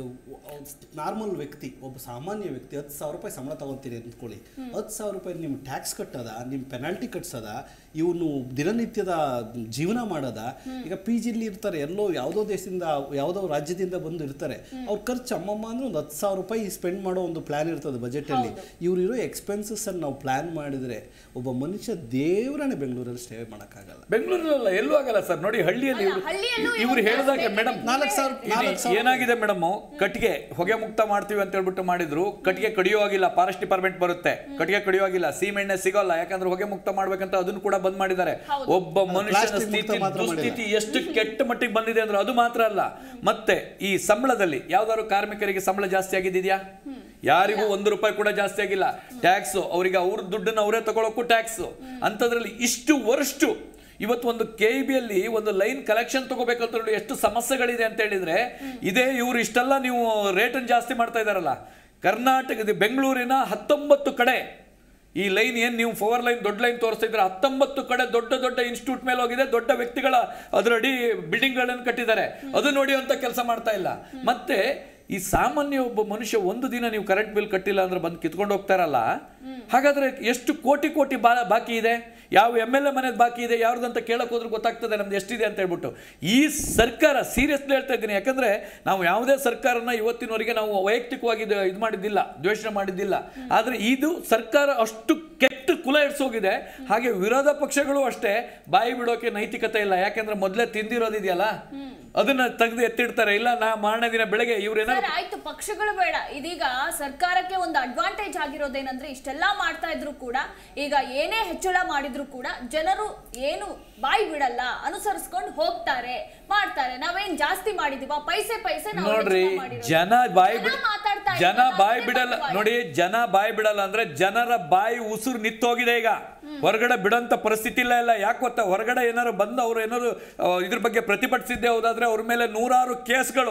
ನಾರ್ಮಲ್ ವ್ಯಕ್ತಿ ಒಬ್ಬ ಸಾಮಾನ್ಯ ವ್ಯಕ್ತಿ ಹತ್ತು ಸಾವಿರ ರೂಪಾಯಿ ಸಂಬಳ ತಗೊತೀರಿ ಅಂದ್ಕೊಳ್ಳಿ ಹತ್ತು ಸಾವಿರ ರೂಪಾಯಿ ನಿಮ್ಮ ಟ್ಯಾಕ್ಸ್ ಕಟ್ಟದ ನಿಮ್ಮ ಪೆನಾಲ್ಟಿ ಕಟ್ಸದ ಇವನು ದಿನನಿತ್ಯದ ಜೀವನ ಮಾಡೋದ ಈಗ ಪಿ ಜಿಲಿ ಇರ್ತಾರೆ ಎಲ್ಲೋ ಯಾವುದೋ ದೇಶದಿಂದ ಯಾವುದೋ ರಾಜ್ಯದಿಂದ ಬಂದು ಇರ್ತಾರೆ ಅವ್ರ ಖರ್ಚು ಅಮ್ಮಮ್ಮ ಅಂದ್ರೆ ಒಂದು ಹತ್ತು ಸಾವಿರ ರೂಪಾಯಿ ಸ್ಪೆಂಡ್ ಮಾಡೋ ಒಂದು ಪ್ಲಾನ್ ಇರ್ತದೆ ಬಜೆಟಲ್ಲಿ ಇವ್ರು ಇರೋ ಎಕ್ಸ್ಪೆನ್ಸಸ್ ಅನ್ನು ನಾವು ಪ್ಲಾನ್ ಮಾಡಿದ್ರೆ ಒಬ್ಬ ಮನುಷ್ಯ ದೇವರನ್ನೇ ಬೆಂಗಳೂರಲ್ಲಿ ಸ್ಟೇ ಮಾಡೋಕ್ಕಾಗಲ್ಲ ಬೆಂಗಳೂರಲ್ಲ ಎಲ್ಲೂ ಆಗಲ್ಲ ಸರ್ ನೋಡಿ ಹಳ್ಳಿಯಲ್ಲಿ ಅಲ್ಲ, ಹಳ್ಳಿಯಲ್ಲೂ ಇವ್ರು ಇವಾಗ ಹೇಳಿದಾಗೆ ಮೇಡಮ್ ನಾಲ್ಕು ಸಾವಿರ ನಾಲ್ಕು ಸಾವಿರ ಏನಾಗಿದೆ ಮೇಡಮ್ ಕಟ್ಟಿಗೆ ಹೊಗೆ ಮುಕ್ತ ಮಾಡ್ತೀವಿ ಅಂತ ಹೇಳ್ಬಿಟ್ಟು ಮಾಡಿದ್ರು ಕಟ್ಟಿಗೆ ಕಡಿಯೋ ಆಗಿಲ್ಲ ಫಾರೆಸ್ಟ್ ಡಿಪಾರ್ಟ್ಮೆಂಟ್ ಬರುತ್ತೆ ಕಟ್ಟಿಗೆ ಕಡಿಯೋ ಆಗಿಲ್ಲ ಸೀಮೆಣ್ಣೆ ಸಿಗೋಲ್ಲ ಯಾಕಂದ್ರೆ ಹೊಗೆ ಮುಕ್ತ ಮಾಡ್ಬೇಕಂತ ಅದನ್ನು ಕೂಡ ಬಂದ್ ಮಾಡಿದ್ದಾರೆ ಒಬ್ಬ ಮನುಷ್ಯನ Plastic ಮುಕ್ತ ಸ್ಥಿತಿ ಮಾತ್ರ ದುಸ್ಥಿತಿ ಎಷ್ಟು ಕೆಟ್ಟ ಮಟ್ಟಿಗೆ ಬಂದಿದೆ ಅಂದ್ರೆ ಅದು ಮಾತ್ರ ಅಲ್ಲ ಮತ್ತೆ ಈ ಸಂಬಳದಲ್ಲಿ ಯಾವ್ದಾದ್ರು ಕಾರ್ಮಿಕರಿಗೆ ಸಂಬಳ ಜಾಸ್ತಿ ಆಗಿದೆಯಾ ಯಾರಿಗೂ ಒಂದು ರೂಪಾಯಿ ಕೂಡ ಜಾಸ್ತಿ ಆಗಿಲ್ಲ ಟ್ಯಾಕ್ಸ್ ಅವರಿಗೆ ಅವ್ರ ದುಡ್ಡನ್ನ ಅವರೇ ತಗೊಳಕ್ಕೂ ಟ್ಯಾಕ್ಸ್ ಅಂತದ್ರಲ್ಲಿ ಇಷ್ಟು ವರ್ಷ ಇವತ್ತು ಒಂದು ಕೆ ಬಿ ಅಲ್ಲಿ ಒಂದು ಲೈನ್ ಕಲೆಕ್ಷನ್ ತಗೋಬೇಕಂತ ಹೇಳಿ ಎಷ್ಟು ಸಮಸ್ಯೆಗಳಿದೆ ಅಂತ ಹೇಳಿದ್ರೆ ಇದೇ ಇವರು ಇಷ್ಟೆಲ್ಲ ನೀವು ರೇಟನ್ನು ಜಾಸ್ತಿ ಮಾಡ್ತಾ ಇದಾರಲ್ಲ ಕರ್ನಾಟಕದ ಬೆಂಗಳೂರಿನ ಹತ್ತೊಂಬತ್ತು ಕಡೆ ಈ ಲೈನ್ ಏನ್ ನೀವು ಫೋರ್ ಲೈನ್ ದೊಡ್ಡ ಲೈನ್ ತೋರಿಸ್ತಾ ಇದ್ರೆ ಹತ್ತೊಂಬತ್ತು ಕಡೆ ದೊಡ್ಡ ದೊಡ್ಡ ಇನ್ಸ್ಟಿಟ್ಯೂಟ್ ಮೇಲೆ ಹೋಗಿದೆ ದೊಡ್ಡ ವ್ಯಕ್ತಿಗಳ ಅದರಡಿ ಬಿಲ್ಡಿಂಗ್ಗಳನ್ನು ಕಟ್ಟಿದ್ದಾರೆ ಅದು ನೋಡಿ ಅಂತ ಕೆಲಸ ಮಾಡ್ತಾ ಇಲ್ಲ ಮತ್ತೆ ಈ ಸಾಮಾನ್ಯ ಒಬ್ಬ ಮನುಷ್ಯ ಒಂದು ದಿನ ನೀವು ಕರೆಂಟ್ ಬಿಲ್ ಕಟ್ಟಿಲ್ಲ ಅಂದ್ರೆ ಬಂದು ಕಿತ್ಕೊಂಡು ಹೋಗ್ತಾರಲ್ಲ ಹಾಗಾದ್ರೆ ಎಷ್ಟು ಕೋಟಿ ಕೋಟಿ ಬಾ ಬಾಕಿ ಇದೆ ಯಾವ ಎಮ್ ಎಲ್ ಎ ಮನೆದು ಬಾಕಿ ಇದೆ ಯಾರ್ದಂತ ಕೇಳಕ್ ಹೋದ್ರೆ ಗೊತ್ತಾಗ್ತದೆ ನಮ್ದು ಎಷ್ಟಿದೆ ಅಂತ ಹೇಳ್ಬಿಟ್ಟು ಈ ಸರ್ಕಾರ ಸೀರಿಯಸ್ಲಿ ಹೇಳ್ತಾ ಇದ್ದೀನಿ ಯಾಕಂದ್ರೆ ನಾವು ಯಾವುದೇ ಸರ್ಕಾರನ ಇವತ್ತಿನವರೆಗೆ ನಾವು ವೈಯಕ್ತಿಕವಾಗಿ ಇದು ಇದು ಮಾಡಿದ್ದಿಲ್ಲ ದ್ವೇಷ ಮಾಡಿದ್ದಿಲ್ಲ ಆದ್ರೆ ಇದು ಸರ್ಕಾರ ಅಷ್ಟು ಕೆಟ್ಟ ಕುಲ ಇಡ್ಸೋಗಿದೆ ಹಾಗೆ ವಿರೋಧ ಪಕ್ಷಗಳು ಅಷ್ಟೇ ಬಾಯಿ ಬಿಡೋಕೆ ನೈತಿಕತೆ ಇಲ್ಲ ಯಾಕಂದ್ರೆ ಮೊದಲೇ ತಿಂದಿರೋದಿದೆಯಲ್ಲ ಅದನ್ನ ತೆಗೆದು ಎತ್ತಿಡ್ತಾರೆ ಇಲ್ಲ ನಾ ಮಾರನೇ ದಿನ ಬೆಳಗ್ಗೆ ಇವ್ರೇನಾದ್ರು ಸರ್ ಆಯ್ತು ಪಕ್ಷಗಳು ಬೇಡ ಇದೀಗ ಸರ್ಕಾರಕ್ಕೆ ಒಂದು ಅಡ್ವಾಂಟೇಜ್ ಆಗಿರೋದೇನಂದ್ರೆ ಇಷ್ಟೆಲ್ಲಾ ಮಾಡ್ತಾ ಇದ್ರು ಕೂಡ ಈಗ ಏನೇ ಹೆಚ್ಚಳ ಮಾಡಿದ್ರು ಕೂಡ ಜನರು ಏನು ಬಾಯಿ ಬಿಡಲ್ಲ ಅನುಸರಿಸ್ಕೊಂಡು ಹೋಗ್ತಾರೆ ಮಾಡ್ತಾರೆ ನಾವೇನ್ ಜಾಸ್ತಿ ಮಾಡಿದೀವ ಪೈಸೆ ಪೈಸೆ ನಾವು ನೋಡ್ರಿ ಹೆಚ್ಚಳ ಮಾಡಿರೋದು. ಜನ ಬಾಯಿ ಬಿಡ ಜನ ಮಾತಾಡ್ತಾ ಜನ ಇಲ್ವಲ್ಲ, ಬಾಯಿ ಅದೇ ಬಿಡಲ್ಲ ಬಂಡವಾಳ. ನೋಡಿ ಜನ ಬಾಯಿ ಬಿಡಲ್ಲ ಅಂದ್ರೆ ಜನರ ಬಾಯಿ ಉಸಿರು ನಿತ್ತೋಗಿದೆ ಈಗ ಹೊರಗಡೆ ಬಿಡೋಂತ ಪರಿಸ್ಥಿತಿ ಇಲ್ಲ ಇಲ್ಲ ಯಾಕೆ ಗೊತ್ತಾ ಹೊರಗಡೆ ಏನಾರು ಬಂದು ಅವ್ರು ಏನಾರು ಆ, ಇದ್ರ ಬಗ್ಗೆ ಪ್ರತಿಭಟಿಸಿದ್ದೆ ಹೋದಾದ್ರೆ ಅವ್ರ ಮೇಲೆ ನೂರಾರು ಕೇಸ್ಗಳು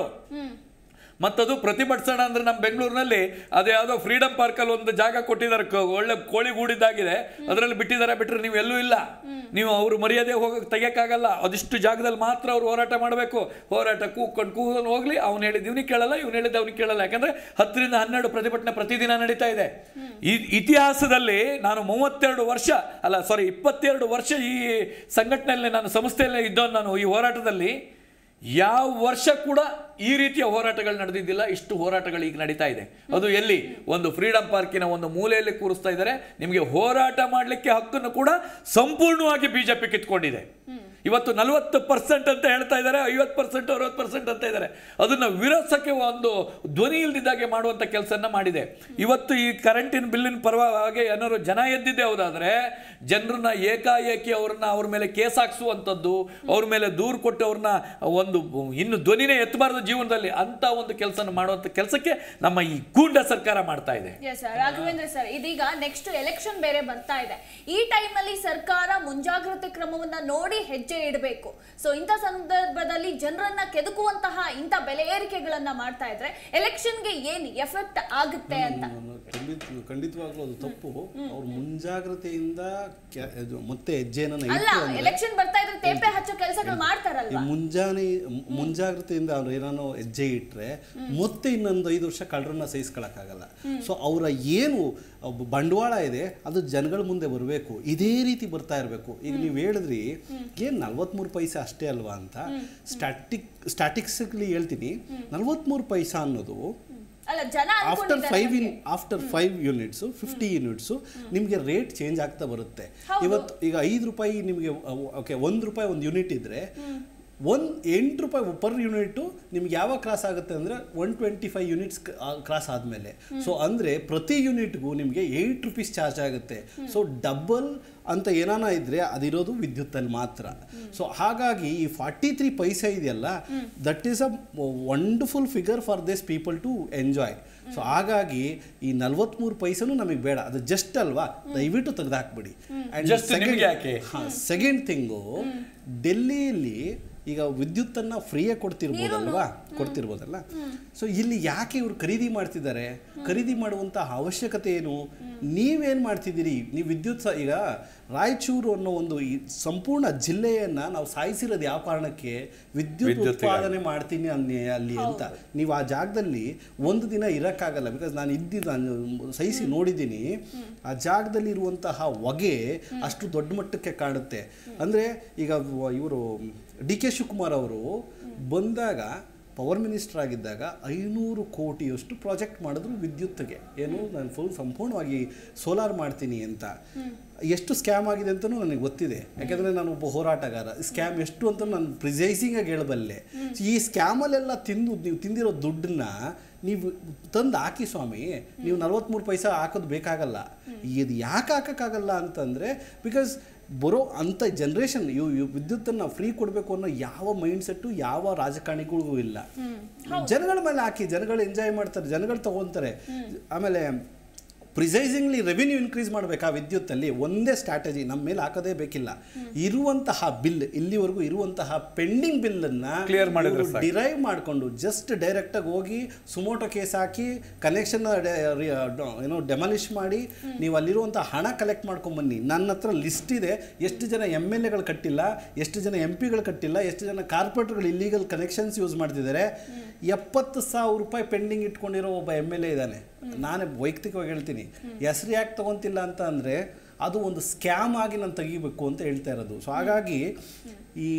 ಮತ್ತದು ಪ್ರತಿಭಟಿಸೋಣ ಅಂದ್ರೆ ನಮ್ಮ ಬೆಂಗಳೂರಿನಲ್ಲಿ ಅದು ಯಾವುದೋ ಫ್ರೀಡಮ್ ಪಾರ್ಕಲ್ಲಿ ಒಂದು ಜಾಗ ಕೊಟ್ಟಿದ್ದಾರೆ ಕ- ಒಳ್ಳೆ ಕೋಳಿ ಗೂಡಿದ್ದಾಗಿದೆ ಅದರಲ್ಲಿ ಬಿಟ್ಟಿದ್ದಾರೆ ಬಿಟ್ರೆ ನೀವು ಎಲ್ಲೂ ಇಲ್ಲ ನೀವು ಅವರು ಮರ್ಯಾದೆ ಹೋಗಕ್ಕೆ ತೆಗಿಯಕ್ಕಾಗಲ್ಲ ಅದಿಷ್ಟು ಜಾಗದಲ್ಲಿ ಮಾತ್ರ ಅವ್ರು ಹೋರಾಟ ಮಾಡಬೇಕು ಹೋರಾಟ ಕೂಕೊಂಡು ಕೂಕೊಂಡು ಹೋಗ್ಲಿ ಅವ್ನು ಹೇಳಿದ ಇವ್ನಿಗೆ ಕೇಳಲ್ಲ ಇವ್ನು ಹೇಳಿದ ಅವ್ನಿಗೆ ಕೇಳಲ್ಲ ಯಾಕಂದ್ರೆ ಹತ್ತರಿಂದ ಹನ್ನೆರಡು ಪ್ರತಿಭಟನೆ ಪ್ರತಿದಿನ ನಡೀತಾ ಇದೆ ಈ ಇತಿಹಾಸದಲ್ಲಿ ನಾನು ಮೂವತ್ತೆರಡು ವರ್ಷ ಅಲ್ಲ ಸಾರಿ ಇಪ್ಪತ್ತೆರಡು ವರ್ಷ ಈ ಸಂಘಟನೆಯಲ್ಲಿ ನಾನು ಸಂಸ್ಥೆಯಲ್ಲೇ ಇದ್ದವನು ನಾನು ಈ ಹೋರಾಟದಲ್ಲಿ ಯಾವ ವರ್ಷ ಕೂಡ ಈ ರೀತಿಯ ಹೋರಾಟಗಳು ನಡೆದಿದ್ದಿಲ್ಲ ಇಷ್ಟು ಹೋರಾಟಗಳು ಈಗ ನಡೀತಾ ಇದೆ ಅದು ಎಲ್ಲಿ ಒಂದು ಫ್ರೀಡಮ್ ಪಾರ್ಕಿನ ಒಂದು ಮೂಲೆಯಲ್ಲಿ ಕೂರಿಸ್ತಾ ಇದ್ದಾರೆ ನಿಮಗೆ ಹೋರಾಟ ಮಾಡಲಿಕ್ಕೆ ಹಕ್ಕನ್ನು ಕೂಡ ಸಂಪೂರ್ಣವಾಗಿ ಬಿಜೆಪಿ ಕಿತ್ಕೊಂಡಿದೆ ಇವತ್ತು ನಲವತ್ತು ಪರ್ಸೆಂಟ್ ಅಂತ ಹೇಳ್ತಾ ಇದ್ದಾರೆ ಐವತ್ತು ಪರ್ಸೆಂಟ್ ಅರವತ್ತು ಪರ್ಸೆಂಟ್ ಅಂತ ಇದ್ದಾರೆ ಅದನ್ನ ವಿರೋಧಿಸಕ್ಕೆ ಒಂದು ಧ್ವನಿ ಇಲ್ದಿದ್ದಾಗೆ ಮಾಡುವಂತ ಕೆಲಸನ ಮಾಡಿದೆ ಇವತ್ತು ಈ ಕರೆಂಟಿನ ಬಿಲ್ಲಿನ ಪರವಾಗಿ ಏನಾದ್ರು ಜನ ಎದ್ದಿದ್ದೆ ಹೌದಾದ್ರೆ ಜನರನ್ನ ಏಕಾಏಕಿ ಅವ್ರನ್ನ ಅವ್ರ ಮೇಲೆ ಕೇಸ್ ಹಾಕ್ಸುವಂಥದ್ದು ಅವ್ರ ಮೇಲೆ ದೂರು ಕೊಟ್ಟು ಅವ್ರನ್ನ ಒಂದು ಇನ್ನು ಧ್ವನಿನೇ ಎತ್ತಬಾರ್ದು ಜೀವನದಲ್ಲಿ ಅಂತ ಒಂದು ಕೆಲಸ ಮಾಡುವಂತ ಕೆಲಸಕ್ಕೆ ನಮ್ಮ ಈ ಗೂಂಡ ಸರ್ಕಾರ ಮಾಡ್ತಾ ಇದೆ ಎಸ್ ಸರ್ ರಾಘವೇಂದ್ರ ಸರ್ ಇದೀಗ ನೆಕ್ಸ್ಟ್ ಎಲೆಕ್ಷನ್ ಬೇರೆ ಬರ್ತಾ ಇದೆ ಈ ಟೈಮ್ ಅಲ್ಲಿ ಸರ್ಕಾರ ಮುಂಜಾಗ್ರತೆ ಕ್ರಮವನ್ನ ನೋಡಿ ಹೆಜ್ಜೆ ಇಡಬೇಕು ಸೊ ಇಂಥ ಸಂದರ್ಭದಲ್ಲಿ ಜನರನ್ನ ಕೆದಕುವಂತಹ ಇಂಥ ಬೆಲೆ ಏರಿಕೆಗಳನ್ನ ಮಾಡ್ತಾ ಇದ್ರೆ ಎಲೆಕ್ಷನ್ಗೆ ಏನ್ ಎಫೆಕ್ಟ್ ಆಗುತ್ತೆ ಅಂತ ನಾನು ಖಂಡಿತ ಖಂಡಿತವಾಗ್ಲೂ ಅದು ತಪ್ಪು ಅವ್ರು ಮುಂಜಾಗ್ರತೆಯಿಂದ ಕೆ- ಇದು ಮತ್ತೆ ಹೆಜ್ಜೆಯನ್ನು ಅಲ್ಲ ಇಟ್ಟು ಅಂದ್ರೆ ಎಲೆಕ್ಷನ್ ಬರ್ತಾ ಇದ್ರೆ ತೇಪೆ ಹಚ್ಚೋ ಕೆಲಸಗಳು ಈ ಮಾಡ್ತಾರಲ್ವಾ ಮುಂಜಾನೆ ಮುಂಜಾಗ್ರತೆಯಿಂದ ಅವ್ರು ಏನಾನೋ ಹೆಜ್ಜೆ ಇಟ್ರೆ ಮತ್ತೆ ಇನ್ನೊಂದು ಐದು ವರ್ಷ ಕಳ್ಳರನ್ನ ಸಹಿಸ್ಕೊಳಕ್ಕಾಗಲ್ಲ ಸೊ ಅವರ ಏನು ಒಬ್ಬ ಬಂಡವಾಳ ಇದೆ ಅದು ಜನಗಳ ಮುಂದೆ ಬರಬೇಕು ಇದೇ ರೀತಿ ಬರ್ತಾ ಇರಬೇಕು ಈಗ ನೀವು ಹೇಳಿದ್ರಿ ಏನು ನಲ್ವತ್ಮೂರು ಪೈಸೆ ಅಷ್ಟೇ ಅಲ್ವಾ ಅಂತ ಸ್ಟ್ಯಾಟಿಕ್ ಸ್ಟ್ಯಾಟಿಕ್ಸ್ಲಿ ಹೇಳ್ತೀನಿ ನಲ್ವತ್ಮೂರು ಪೈಸಾ ಅನ್ನೋದು ಅಲ್ಲ ಜನ ಆಫ್ಟರ್ ಅನ್ಕೊಂಡಿದ್ದಾರೆ ಫೈವ್ ಇನ್ ನಮ್ಗೆ. After five units fifty units ನಿಮಗೆ ರೇಟ್ ಚೇಂಜ್ ಆಗ್ತಾ ಬರುತ್ತೆ ಹೌದು. ಇವತ್ತು ಈಗ ಐದು ರೂಪಾಯಿ ನಿಮಗೆ ಓಕೆ ಒಂದು ರೂಪಾಯಿ ಒಂದು ಯೂನಿಟ್ ಇದ್ರೆ ಒನ್ ಎಂಟು ರೂಪಾಯಿ ಪರ್ ಯೂನಿಟು ನಿಮ್ಗೆ ಯಾವಾಗ ಕ್ರಾಸ್ ಆಗುತ್ತೆ ಅಂದರೆ one twenty five units cross ಆದಮೇಲೆ ಸೊ ಅಂದರೆ ಪ್ರತಿ ಯೂನಿಟ್ಗೂ ನಿಮಗೆ ಏಯ್ಟ್ ರುಪೀಸ್ ಚಾರ್ಜ್ ಆಗುತ್ತೆ ಸೊ ಡಬಲ್ ಅಂತ ಏನಾನ ಇದ್ದರೆ ಅದಿರೋದು ವಿದ್ಯುತ್ತಲ್ಲಿ ಮಾತ್ರ ಸೊ ಹಾಗಾಗಿ ಈ ಫಾರ್ಟಿ ತ್ರೀ ಪೈಸೆ ಇದೆಯಲ್ಲ that is a wonderful figure for this people to enjoy so ಹಾಗಾಗಿ ಈ ನಲ್ವತ್ಮೂರು ಪೈಸೆನೂ ನಮಗೆ ಬೇಡ ಅದು ಜಸ್ಟ್ ಅಲ್ವಾ ದಯವಿಟ್ಟು ತೆಗೆದಾಕ್ಬಿಡಿ Just ನಿಮ್ಗೆ ಯಾಕೆ? ಸೆಕೆಂಡ್ ಥಿಂಗು ಡೆಲ್ಲಿಯಲ್ಲಿ ಈಗ ವಿದ್ಯುತ್ತನ್ನು ಫ್ರೀಯಾಗಿ ಕೊಡ್ತಿರ್ಬೋದಲ್ವಾ ಕೊಡ್ತಿರ್ಬೋದಲ್ಲ ಸೊ ಇಲ್ಲಿ ಯಾಕೆ ಇವರು ಖರೀದಿ ಮಾಡ್ತಿದ್ದಾರೆ ಖರೀದಿ ಮಾಡುವಂಥ ಅವಶ್ಯಕತೆ ಏನು ನೀವೇನು ಮಾಡ್ತಿದ್ದೀರಿ ನೀವು ವಿದ್ಯುತ್ ಸ ಈಗ ರಾಯಚೂರು ಅನ್ನೋ ಒಂದು ಈ ಸಂಪೂರ್ಣ ಜಿಲ್ಲೆಯನ್ನು ನಾವು ಸಾಯಿಸಿರೋದು ಯಾವ ಕಾರಣಕ್ಕೆ ವಿದ್ಯುತ್ ವಿದ್ಯುತ್ತಿಗಾಗಿ. ಉತ್ಪಾದನೆ ಮಾಡ್ತೀನಿ ಅಲ್ಲಿ ಅಲ್ಲಿ ಅಂತ ನೀವು ಆ ಜಾಗದಲ್ಲಿ ಒಂದು ದಿನ ಇರೋಕ್ಕಾಗಲ್ಲ ಬಿಕಾಸ್ ನಾನು ಇದ್ದಿದ್ದು ನಾನು ಸಹಿಸಿ ನೋಡಿದ್ದೀನಿ ಆ ಜಾಗದಲ್ಲಿ ಇರುವಂತಹ ಹೊಗೆ ಅಷ್ಟು ದೊಡ್ಡ ಮಟ್ಟಕ್ಕೆ ಕಾಣುತ್ತೆ ಅಂದರೆ ಈಗ ಇವರು ಡಿ ಕೆ ಶಿವಕುಮಾರ್ ಅವರು ಬಂದಾಗ ಪವರ್ ಮಿನಿಸ್ಟರ್ ಆಗಿದ್ದಾಗ ಐನೂರು ಕೋಟಿಯಷ್ಟು ಪ್ರಾಜೆಕ್ಟ್ ಮಾಡಿದ್ರು ವಿದ್ಯುತ್ಗೆ ಏನು ನಾನು ಫುಲ್ ಸಂಪೂರ್ಣವಾಗಿ ಸೋಲಾರ್ ಮಾಡ್ತೀನಿ ಅಂತ ಎಷ್ಟು ಸ್ಕ್ಯಾಮ್ ಆಗಿದೆ ಅಂತಲೂ ನನಗೆ ಗೊತ್ತಿದೆ ಯಾಕೆಂದರೆ ನಾನು ಒಬ್ಬ ಹೋರಾಟಗಾರ ಸ್ಕ್ಯಾಮ್ ಎಷ್ಟು ಅಂತ ನಾನು ಪ್ರಿಸೈಸಿಂಗಾಗಿ ಹೇಳಬಲ್ಲೆ ಈ ಸ್ಕ್ಯಾಮಲ್ಲೆಲ್ಲ ತಿಂದು ನೀವು ತಿಂದಿರೋ ದುಡ್ಡನ್ನ ನೀವು ತಂದು ಹಾಕಿ ಸ್ವಾಮಿ ನೀವು ನಲ್ವತ್ಮೂರು ಪೈಸೆ ಹಾಕೋದು ಬೇಕಾಗಲ್ಲ ಇದು ಯಾಕೆ ಹಾಕೋಕ್ಕಾಗಲ್ಲ ಅಂತಂದರೆ ಬಿಕಾಸ್ ಬರೋ ಅಂಥ ಜನ್ರೇಷನ್ ಇವು ಇವು ವಿದ್ಯುತ್ತನ್ನು ಫ್ರೀ ಕೊಡಬೇಕು ಅನ್ನೋ ಯಾವ ಮೈಂಡ್ ಸೆಟ್ಟು ಯಾವ ರಾಜಕಾರಣಿಗಳಿಗೂ ಇಲ್ಲ ಜನಗಳ ಮೇಲೆ ಹಾಕಿ ಜನಗಳು ಎಂಜಾಯ್ ಮಾಡ್ತಾರೆ ಜನಗಳು ತಗೊತಾರೆ ಆಮೇಲೆ ಪ್ರಿಸೈಸಿಂಗ್ಲಿ ರೆವಿನ್ಯೂ ಇನ್ಕ್ರೀಸ್ ಮಾಡಬೇಕಾ ವಿದ್ಯುತ್ತಲ್ಲಿ ಒಂದೇ ಸ್ಟ್ರಾಟಜಿ ನಮ್ಮ ಮೇಲೆ ಹಾಕೋದೇ ಬೇಕಿಲ್ಲ ಇರುವಂತಹ ಬಿಲ್ ಇಲ್ಲಿವರೆಗೂ ಇರುವಂತಹ ಪೆಂಡಿಂಗ್ ಬಿಲ್ಲನ್ನು Clear ಮಾಡಿದ್ರೆ ಸಾಕು. ಡಿರೈವ್ ಮಾಡಿಕೊಂಡು ಜಸ್ಟ್ ಡೈರೆಕ್ಟಾಗಿ ಹೋಗಿ ಸುಮೋಟೋ ಕೇಸ್ ಹಾಕಿ ಕನೆಕ್ಷನ್ ಏನೋ ಡೆಮಾಲಿಷ್ ಮಾಡಿ ನೀವು ಅಲ್ಲಿರುವಂಥ ಹಣ ಕಲೆಕ್ಟ್ ಮಾಡ್ಕೊಂಬನ್ನಿ ನನ್ನ ಹತ್ರ ಲಿಸ್ಟ್ ಇದೆ ಎಷ್ಟು ಜನ ಎಮ್ ಎಲ್ ಎಗಳು ಕಟ್ಟಿಲ್ಲ ಎಷ್ಟು ಜನ ಎಂ ಪಿಗಳು ಕಟ್ಟಿಲ್ಲ ಎಷ್ಟು ಜನ ಕಾರ್ಪೊರೇಟ್ಗಳು ಇಲ್ಲೀಗಲ್ ಕನೆಕ್ಷನ್ಸ್ ಯೂಸ್ ಮಾಡ್ತಿದ್ದಾರೆ ಎಪ್ಪತ್ತು ಸಾವಿರ ರೂಪಾಯಿ ಪೆಂಡಿಂಗ್ ಇಟ್ಕೊಂಡಿರೋ ಒಬ್ಬ ಎಮ್ ಎಲ್ ಎ ಇದ್ದಾನೆ ನಾನೇ ವೈಯಕ್ತಿಕವಾಗಿ ಹೇಳ್ತೀನಿ ಹೆಸರು ಯಾಕೆ ತಗೊಂತಿಲ್ಲ ಅಂತ ಅಂದರೆ ಅದು ಒಂದು ಸ್ಕ್ಯಾಮ್ ಆಗಿ ನಾನು ತೆಗಿಬೇಕು ಅಂತ ಹೇಳ್ತಾ ಇರೋದು ಸೊ ಹಾಗಾಗಿ ಈ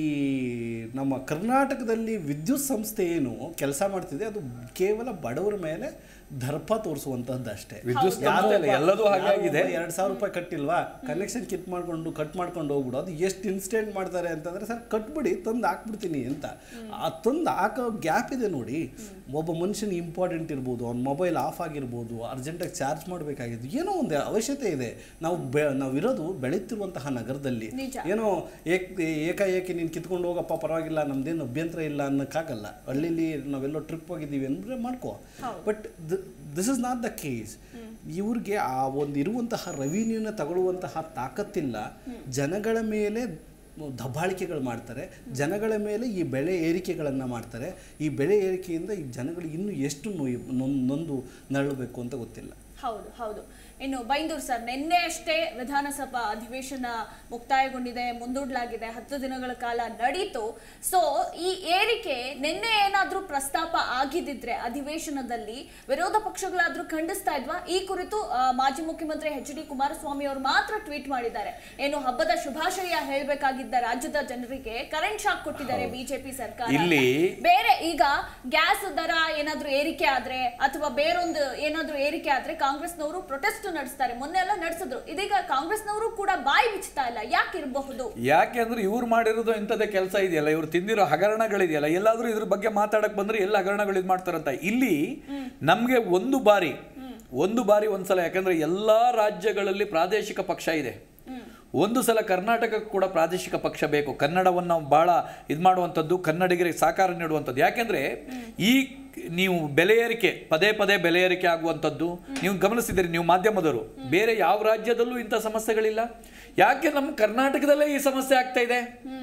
ನಮ್ಮ ಕರ್ನಾಟಕದಲ್ಲಿ ವಿದ್ಯುತ್ ಸಂಸ್ಥೆ ಏನು ಕೆಲಸ ಮಾಡ್ತಿದೆ ಅದು ಕೇವಲ ಬಡವರ ಮೇಲೆ ದರ್ಪ ತೋರಿಸುವಂತಹದ್ದು ಅಷ್ಟೇ ವಿದ್ಯುತ್ ಸಂಸ್ಥೆ ಅಲ್ಲ, ಎಲ್ಲದೂ ಹಾಗೆ ಆಗಿದೆ. ಎರಡು ಸಾವಿರ ರೂಪಾಯಿ ಕಟ್ಟಿಲ್ವಾ ಕನೆಕ್ಷನ್ ಕಿಟ್ ಮಾಡ್ಕೊಂಡು ಕಟ್ ಮಾಡ್ಕೊಂಡು ಹೋಗ್ಬಿಡು ಅದು ಎಷ್ಟು ಇನ್ಸ್ಟೆಂಟ್ ಮಾಡ್ತಾರೆ ಅಂತಂದ್ರೆ ಸರ್ ಕಟ್ಬಿಡಿ ತಂದು ಹಾಕ್ಬಿಡ್ತೀನಿ ಅಂತ ಆ ತಂದು ಹಾಕೋ ಗ್ಯಾಪ್ ಇದೆ ನೋಡಿ ಒಬ್ಬ ಮನುಷ್ಯನ ಇಂಪಾರ್ಟೆಂಟ್ ಇರ್ಬೋದು ಅವ್ನ ಮೊಬೈಲ್ ಆಫ್ ಆಗಿರ್ಬೋದು ಅರ್ಜೆಂಟಾಗಿ ಚಾರ್ಜ್ ಮಾಡಬೇಕಾಗಿದ್ದು ಏನೋ ಒಂದು ಅವಶ್ಯಕತೆ ಇದೆ ನಾವು ಬೆ ನಾವಿರೋದು ಬೆಳೀತಿರುವಂತಹ ನಗರದಲ್ಲಿ ನಿಜ. ಏನೋ ಏಕ್ ಏಕಾಏಕಿ ನೀನು ಕಿತ್ಕೊಂಡು ಹೋಗಪ್ಪ ಪರವಾಗಿಲ್ಲ ನಮ್ದೇನು ಅಭ್ಯಂತರ ಇಲ್ಲ ಅನ್ನೋಕ್ಕಾಗಲ್ಲ ಹಳ್ಳಿಲಿ ನಾವೆಲ್ಲೋ ಟ್ರಿಪ್ ಹೋಗಿದ್ದೀವಿ ಅಂದರೆ ಮಾಡ್ಕೋ but this is not the case ಇವ್ರಿಗೆ ಆ ಒಂದು ಇರುವಂತಹ ರೆವಿನ್ಯೂನ ತಗೊಳ್ಳುವಂತಹ ತಾಕತ್ತಿಲ್ಲ ಜನಗಳ ಮೇಲೆ ದಬ್ಬಾಳಿಕೆಗಳು ಮಾಡ್ತಾರೆ ಜನಗಳ ಮೇಲೆ ಈ ಬೆಳೆ ಏರಿಕೆಗಳನ್ನು ಮಾಡ್ತಾರೆ ಈ ಬೆಳೆ ಏರಿಕೆಯಿಂದ ಈ ಜನಗಳು ಇನ್ನೂ ಎಷ್ಟು ನೋಯ್- ನೊಂದ್- ನೊಂದು ನರಳಬೇಕು ಅಂತ ಗೊತ್ತಿಲ್ಲ ಹೌದು ಹೌದು ಇನ್ನು ಬೈಂದೂರು ಸರ್ ನಿನ್ನೆ ಅಷ್ಟೇ ವಿಧಾನಸಭಾ ಅಧಿವೇಶನ ಮುಕ್ತಾಯಗೊಂಡಿದೆ ಮುಂದೂಡಲಾಗಿದೆ ಹತ್ತು ದಿನಗಳ ಕಾಲ ನಡೀತು ಸೊ ಈ ಏರಿಕೆ ನಿನ್ನೆ ಏನಾದ್ರೂ ಪ್ರಸ್ತಾಪ ಆಗಿದ್ದಿದ್ರೆ ಅಧಿವೇಶನದಲ್ಲಿ ವಿರೋಧ ಪಕ್ಷಗಳಾದ್ರೂ ಖಂಡಿಸ್ತಾ ಇದ್ವಾ ಈ ಕುರಿತು ಆ, ಮಾಜಿ ಮುಖ್ಯಮಂತ್ರಿ ಎಚ್ ಡಿ ಕುಮಾರಸ್ವಾಮಿ ಅವರು ಮಾತ್ರ ಟ್ವೀಟ್ ಮಾಡಿದ್ದಾರೆ ಏನು ಹಬ್ಬದ ಶುಭಾಶಯ ಹೇಳಬೇಕಾಗಿದ್ದ ರಾಜ್ಯದ ಜನರಿಗೆ ಕರೆಂಟ್ ಶಾಕ್ ಕೊಟ್ಟಿದ್ದಾರೆ ಬಿಜೆಪಿ ಸರ್ಕಾರ ಅಂತ. ಇಲ್ಲಿ- ಬೇರೆ ಈಗ ಗ್ಯಾಸ್ ದರ ಏನಾದ್ರೂ ಏರಿಕೆ ಆದ್ರೆ ಅಥವಾ ಬೇರೊಂದು ಏನಾದ್ರೂ ಏರಿಕೆ ಆದ್ರೆ ಕಾಂಗ್ರೆಸ್ನವರು ಪ್ರೊಟೆಸ್ಟ್ ನಡೆಸ್ತಾರೆ ಮೊನ್ನೆ ಎಲ್ಲ ನಡೆಸಿದ್ರು ಇದೀಗ ಕಾಂಗ್ರೆಸ್ನವರು ಕೂಡ ಬಾಯಿ ಬಿಚ್ತಾ ಇಲ್ಲ ಯಾಕೆ ಇರಬಹುದು ಯಾಕೆ ಅಂದ್ರೆ ಇವ್ರು ಮಾಡಿರೋದು ಇಂಥದ್ದೇ ಕೆಲಸ ಇದೆಯಲ್ಲ ಇವ್ರು ತಿಂದಿರೋ ಹಗರಣಗಳಿದೆಯಲ್ಲ ಎಲ್ಲಾದ್ರೂ ಇದ್ರ ಬಗ್ಗೆ ಮಾತಾಡಕ್ ಬಂದ್ರೆ ಎಲ್ಲ ಹಗರಣಗಳು ಇದು ಮಾಡ್ತಾರಂತ ಇಲ್ಲಿ ನಮ್ಗೆ ಒಂದು ಬಾರಿ ಒಂದು ಬಾರಿ ಒಂದ್ಸಲ ಯಾಕಂದ್ರೆ ಎಲ್ಲಾ ರಾಜ್ಯಗಳಲ್ಲಿ ಪ್ರಾದೇಶಿಕ ಪಕ್ಷ ಇದೆ ಒಂದು ಸಲ ಕರ್ನಾಟಕಕ್ಕೆ ಕೂಡ ಪ್ರಾದೇಶಿಕ ಪಕ್ಷ ಬೇಕು ಕನ್ನಡವನ್ನು ನಾವು ಬಹಳ ಇದು ಮಾಡುವಂಥದ್ದು ಕನ್ನಡಿಗರಿಗೆ ಸಾಕಾರ ನೀಡುವಂಥದ್ದು ಯಾಕೆಂದ್ರೆ ಈ ನೀವು ಬೆಲೆ ಏರಿಕೆ ಪದೇ ಪದೇ ಬೆಲೆ ಏರಿಕೆ ಆಗುವಂಥದ್ದು ನೀವು ಗಮನಿಸಿದ್ದೀರಿ ನೀವು ಮಾಧ್ಯಮದವರು ಬೇರೆ ಯಾವ ರಾಜ್ಯದಲ್ಲೂ ಇಂಥ ಸಮಸ್ಯೆಗಳಿಲ್ಲ ಯಾಕೆ ನಮ್ಮ ಕರ್ನಾಟಕದಲ್ಲೇ ಈ ಸಮಸ್ಯೆ ಆಗ್ತಾ ಇದೆ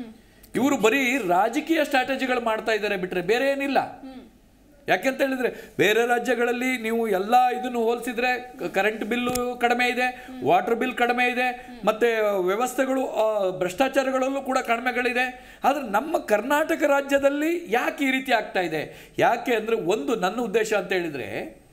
ಇವರು ಬರೀ ರಾಜಕೀಯ ಸ್ಟ್ರಾಟಜಿಗಳು ಮಾಡ್ತಾ ಇದ್ದಾರೆ ಬಿಟ್ರೆ ಬೇರೆ ಏನಿಲ್ಲ ಯಾಕೆಂತ ಹೇಳಿದ್ರೆ ಬೇರೆ ರಾಜ್ಯಗಳಲ್ಲಿ ನೀವು ಎಲ್ಲ ಇದನ್ನು ಹೋಲಿಸಿದ್ರೆ ಕರೆಂಟ್ ಬಿಲ್ಲು ಕಡಿಮೆ ಇದೆ ವಾಟರ್ ಬಿಲ್ ಕಡಿಮೆ ಇದೆ ಮತ್ತೆ ವ್ಯವಸ್ಥೆಗಳು ಆ, ಭ್ರಷ್ಟಾಚಾರಗಳಲ್ಲೂ ಕೂಡ ಕಡಿಮೆಗಳಿದೆ ಆದ್ರೆ ನಮ್ಮ ಕರ್ನಾಟಕ ರಾಜ್ಯದಲ್ಲಿ ಯಾಕೆ ಈ ರೀತಿ ಆಗ್ತಾ ಇದೆ ಯಾಕೆ ಅಂದ್ರೆ ಒಂದು ನನ್ನ ಉದ್ದೇಶ ಅಂತ ಹೇಳಿದ್ರೆ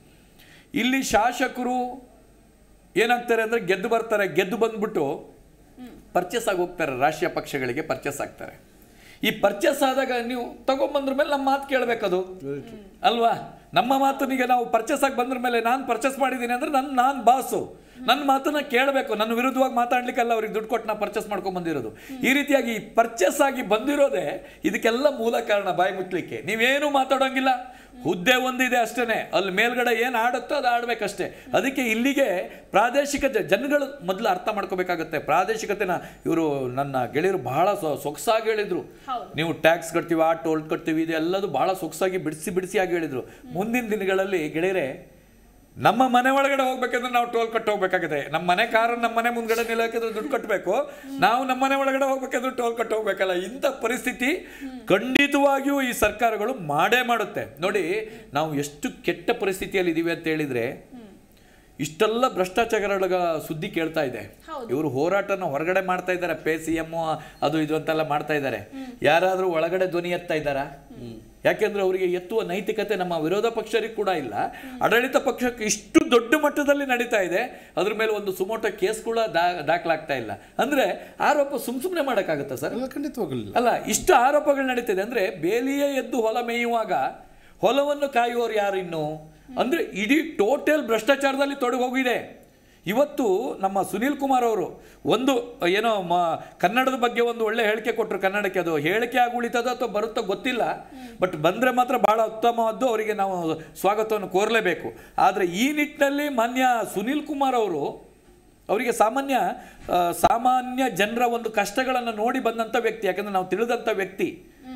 ಇಲ್ಲಿ ಶಾಸಕರು ಏನಾಗ್ತಾರೆ ಅಂದ್ರೆ ಗೆದ್ದು ಬರ್ತಾರೆ ಗೆದ್ದು ಬಂದ್ಬಿಟ್ಟು ಪರ್ಚೇಸ್ ಆಗಿ ಹೋಗ್ತಾರೆ ರಾಷ್ಟ್ರೀಯ ಪಕ್ಷಗಳಿಗೆ ಪರ್ಚೇಸ್ ಆಗ್ತಾರೆ ಈ ಪರ್ಚೇಸ್ ಆದಾಗ ನೀವು ತಗೊಂಬಂದ್ರ ಮೇಲೆ ನಮ್ಮ ಮಾತು ಕೇಳಬೇಕದು ಅಲ್ವಾ ನಮ್ಮ ಮಾತನಿಗೆ ನಾವು ಪರ್ಚೇಸ್ ಆಗಿ ಬಂದ್ರ ಮೇಲೆ ನಾನು ಪರ್ಚೇಸ್ ಮಾಡಿದ್ದೀನಿ ಅಂದ್ರೆ ನನ್ನ ನಾನು ಬಾಸು ನನ್ನ ಮಾತನ್ನ ಕೇಳಬೇಕು ನನ್ನ ವಿರುದ್ಧವಾಗಿ ಮಾತಾಡ್ಲಿಕ್ಕೆಲ್ಲ ಅವ್ರಿಗೆ ದುಡ್ಡು ಕೊಟ್ಟು ನಾ ಪರ್ಚೇಸ್ ಮಾಡ್ಕೊಂಡ್ ಬಂದಿರೋದು ಈ ರೀತಿಯಾಗಿ ಪರ್ಚೇಸ್ ಆಗಿ ಬಂದಿರೋದೇ ಇದಕ್ಕೆಲ್ಲ ಮೂಲ ಕಾರಣ ಬಾಯಿ ಮುಟ್ಲಿಕ್ಕೆ ನೀವೇನು ಮಾತಾಡೋಂಗಿಲ್ಲ ಹುದ್ದೆ ಒಂದಿದೆ ಅಷ್ಟೇನೆ ಅಲ್ಲಿ ಮೇಲ್ಗಡೆ ಏನು ಆಡುತ್ತೋ ಅದು ಆಡ್ಬೇಕಷ್ಟೇ ಅದಕ್ಕೆ ಇಲ್ಲಿಗೆ ಪ್ರಾದೇಶಿಕ ಜ- ಜನಗಳು ಮೊದಲು ಅರ್ಥ ಮಾಡ್ಕೋಬೇಕಾಗತ್ತೆ ಪ್ರಾದೇಶಿಕತೆನ ಇವರು ನನ್ನ ಗೆಳೆಯರು ಬಹಳ ಸೊ- ಸೊಗಸಾಗಿ ಹೇಳಿದ್ರು ಹೌದು. ನೀವು ಟ್ಯಾಕ್ಸ್ ಕಟ್ತೀವಿ ಆ ಟೋಲ್ ಕಟ್ತೀವಿ ಇದೆಲ್ಲದು ಬಹಳ ಸೊಗಸಾಗಿ ಬಿಡಿಸಿ ಬಿಡಿಸಿಯಾಗಿ ಹೇಳಿದ್ರು ಮುಂದಿನ ದಿನಗಳಲ್ಲಿ ಗೆಳೆಯರೆ ನಮ್ಮ ಮನೆ ಒಳಗಡೆ ಹೋಗ್ಬೇಕಂದ್ರೆ ನಾವು ಟೋಲ್ ಕಟ್ಟು ಹೋಗ್ಬೇಕಾಗಿದೆ ನಮ್ಮ ಮನೆ ಕಾರು ನಮ್ಮ ಮನೆ ಮುಂದ್ಗಡೆ ನಿಲ್ಲೋಕಿದ್ರೆ ದುಡ್ಡು ಕಟ್ಟಬೇಕು ನಾವು ನಮ್ಮ ಮನೆ ಒಳಗಡೆ ಹೋಗ್ಬೇಕಂದ್ರೆ ಟೋಲ್ ಕಟ್ಟು ಹೋಗ್ಬೇಕಲ್ಲ ಇಂಥ ಪರಿಸ್ಥಿತಿ ಖಂಡಿತವಾಗಿಯೂ ಈ ಸರ್ಕಾರಗಳು ಮಾಡೇ ಮಾಡುತ್ತೆ ನೋಡಿ ನಾವು ಎಷ್ಟು ಕೆಟ್ಟ ಪರಿಸ್ಥಿತಿಯಲ್ಲಿ ಇದೀವಿ ಅಂತ ಹೇಳಿದ್ರೆ ಇಷ್ಟೆಲ್ಲ ಭ್ರಷ್ಟಾಚಾರಗಳ ಸುದ್ದಿ ಕೇಳ್ತಾ ಇದೆ ಹೌದು. ಇವರು ಹೋರಾಟನ ಹೊರಗಡೆ ಮಾಡ್ತಾ ಇದ್ದಾರೆ ಪೇ ಸಿ ಎಮ್ ಅದು ಇದು ಅಂತೆಲ್ಲ ಮಾಡ್ತಾ ಇದ್ದಾರೆ ಯಾರಾದ್ರೂ ಒಳಗಡೆ ಧ್ವನಿ ಎತ್ತಾ ಇದ್ದಾರಾ ಯಾಕೆಂದ್ರೆ ಅವರಿಗೆ ಎತ್ತುವ ನೈತಿಕತೆ ನಮ್ಮ ವಿರೋಧ ಪಕ್ಷರಿಗೆ ಕೂಡ ಇಲ್ಲ ಆಡಳಿತ ಪಕ್ಷಕ್ಕೆ ಇಷ್ಟು ದೊಡ್ಡ ಮಟ್ಟದಲ್ಲಿ ನಡೀತಾ ಇದೆ ಅದ್ರ ಮೇಲೆ ಒಂದು ಸುಮೋಟ ಕೇಸ್ ಕೂಡ ದಾ ದಾಖಲಾಗ್ತಾ ಇಲ್ಲ ಅಂದ್ರೆ ಆರೋಪ ಸುಮ್ ಸುಮ್ಮನೆ ಮಾಡೋಕ್ಕಾಗುತ್ತಾ ಸರ್ ಎಲ್ಲ ಖಂಡಿತವಾಗಲಿಲ್ಲ ಅಲ್ಲ ಇಷ್ಟು ಆರೋಪಗಳು ನಡೀತಿದೆ ಅಂದ್ರೆ ಬೇಲಿಯೇ ಎದ್ದು ಹೊಲ ಮೇಯುವಾಗ ಹೊಲವನ್ನು ಕಾಯುವವರು ಯಾರು ಇನ್ನು ಅಂದ್ರೆ ಇಡೀ ಟೋಟಲ್ ಭ್ರಷ್ಟಾಚಾರದಲ್ಲಿ ತೊಡಗಿ ಹೋಗಿದೆ ಇವತ್ತು ನಮ್ಮ ಸುನೀಲ್ ಕುಮಾರ್ ಅವರು ಒಂದು ಏನೋ ಮ ಕನ್ನಡದ ಬಗ್ಗೆ ಒಂದು ಒಳ್ಳೆ ಹೇಳಿಕೆ ಕೊಟ್ಟರು ಕನ್ನಡಕ್ಕೆ ಅದು ಹೇಳಿಕೆ ಆಗಿ ಉಳಿತದೋ ಅಥವಾ ಬರುತ್ತೋ ಗೊತ್ತಿಲ್ಲ ಬಟ್ ಬಂದರೆ ಮಾತ್ರ ಬಹಳ ಉತ್ತಮವಾದ್ದು ಅವರಿಗೆ ನಾವು ಸ್ವಾಗತವನ್ನು ಕೋರಲೇಬೇಕು ಆದರೆ ಈ ನಿಟ್ಟಿನಲ್ಲಿ ಮಾನ್ಯ ಸುನೀಲ್ ಕುಮಾರ್ ಅವರು ಅವರಿಗೆ ಸಾಮಾನ್ಯ ಆ, ಸಾಮಾನ್ಯ ಜನರ ಒಂದು ಕಷ್ಟಗಳನ್ನು ನೋಡಿ ಬಂದಂಥ ವ್ಯಕ್ತಿ ಯಾಕಂದ್ರೆ ನಾವು ತಿಳಿದಂಥ ವ್ಯಕ್ತಿ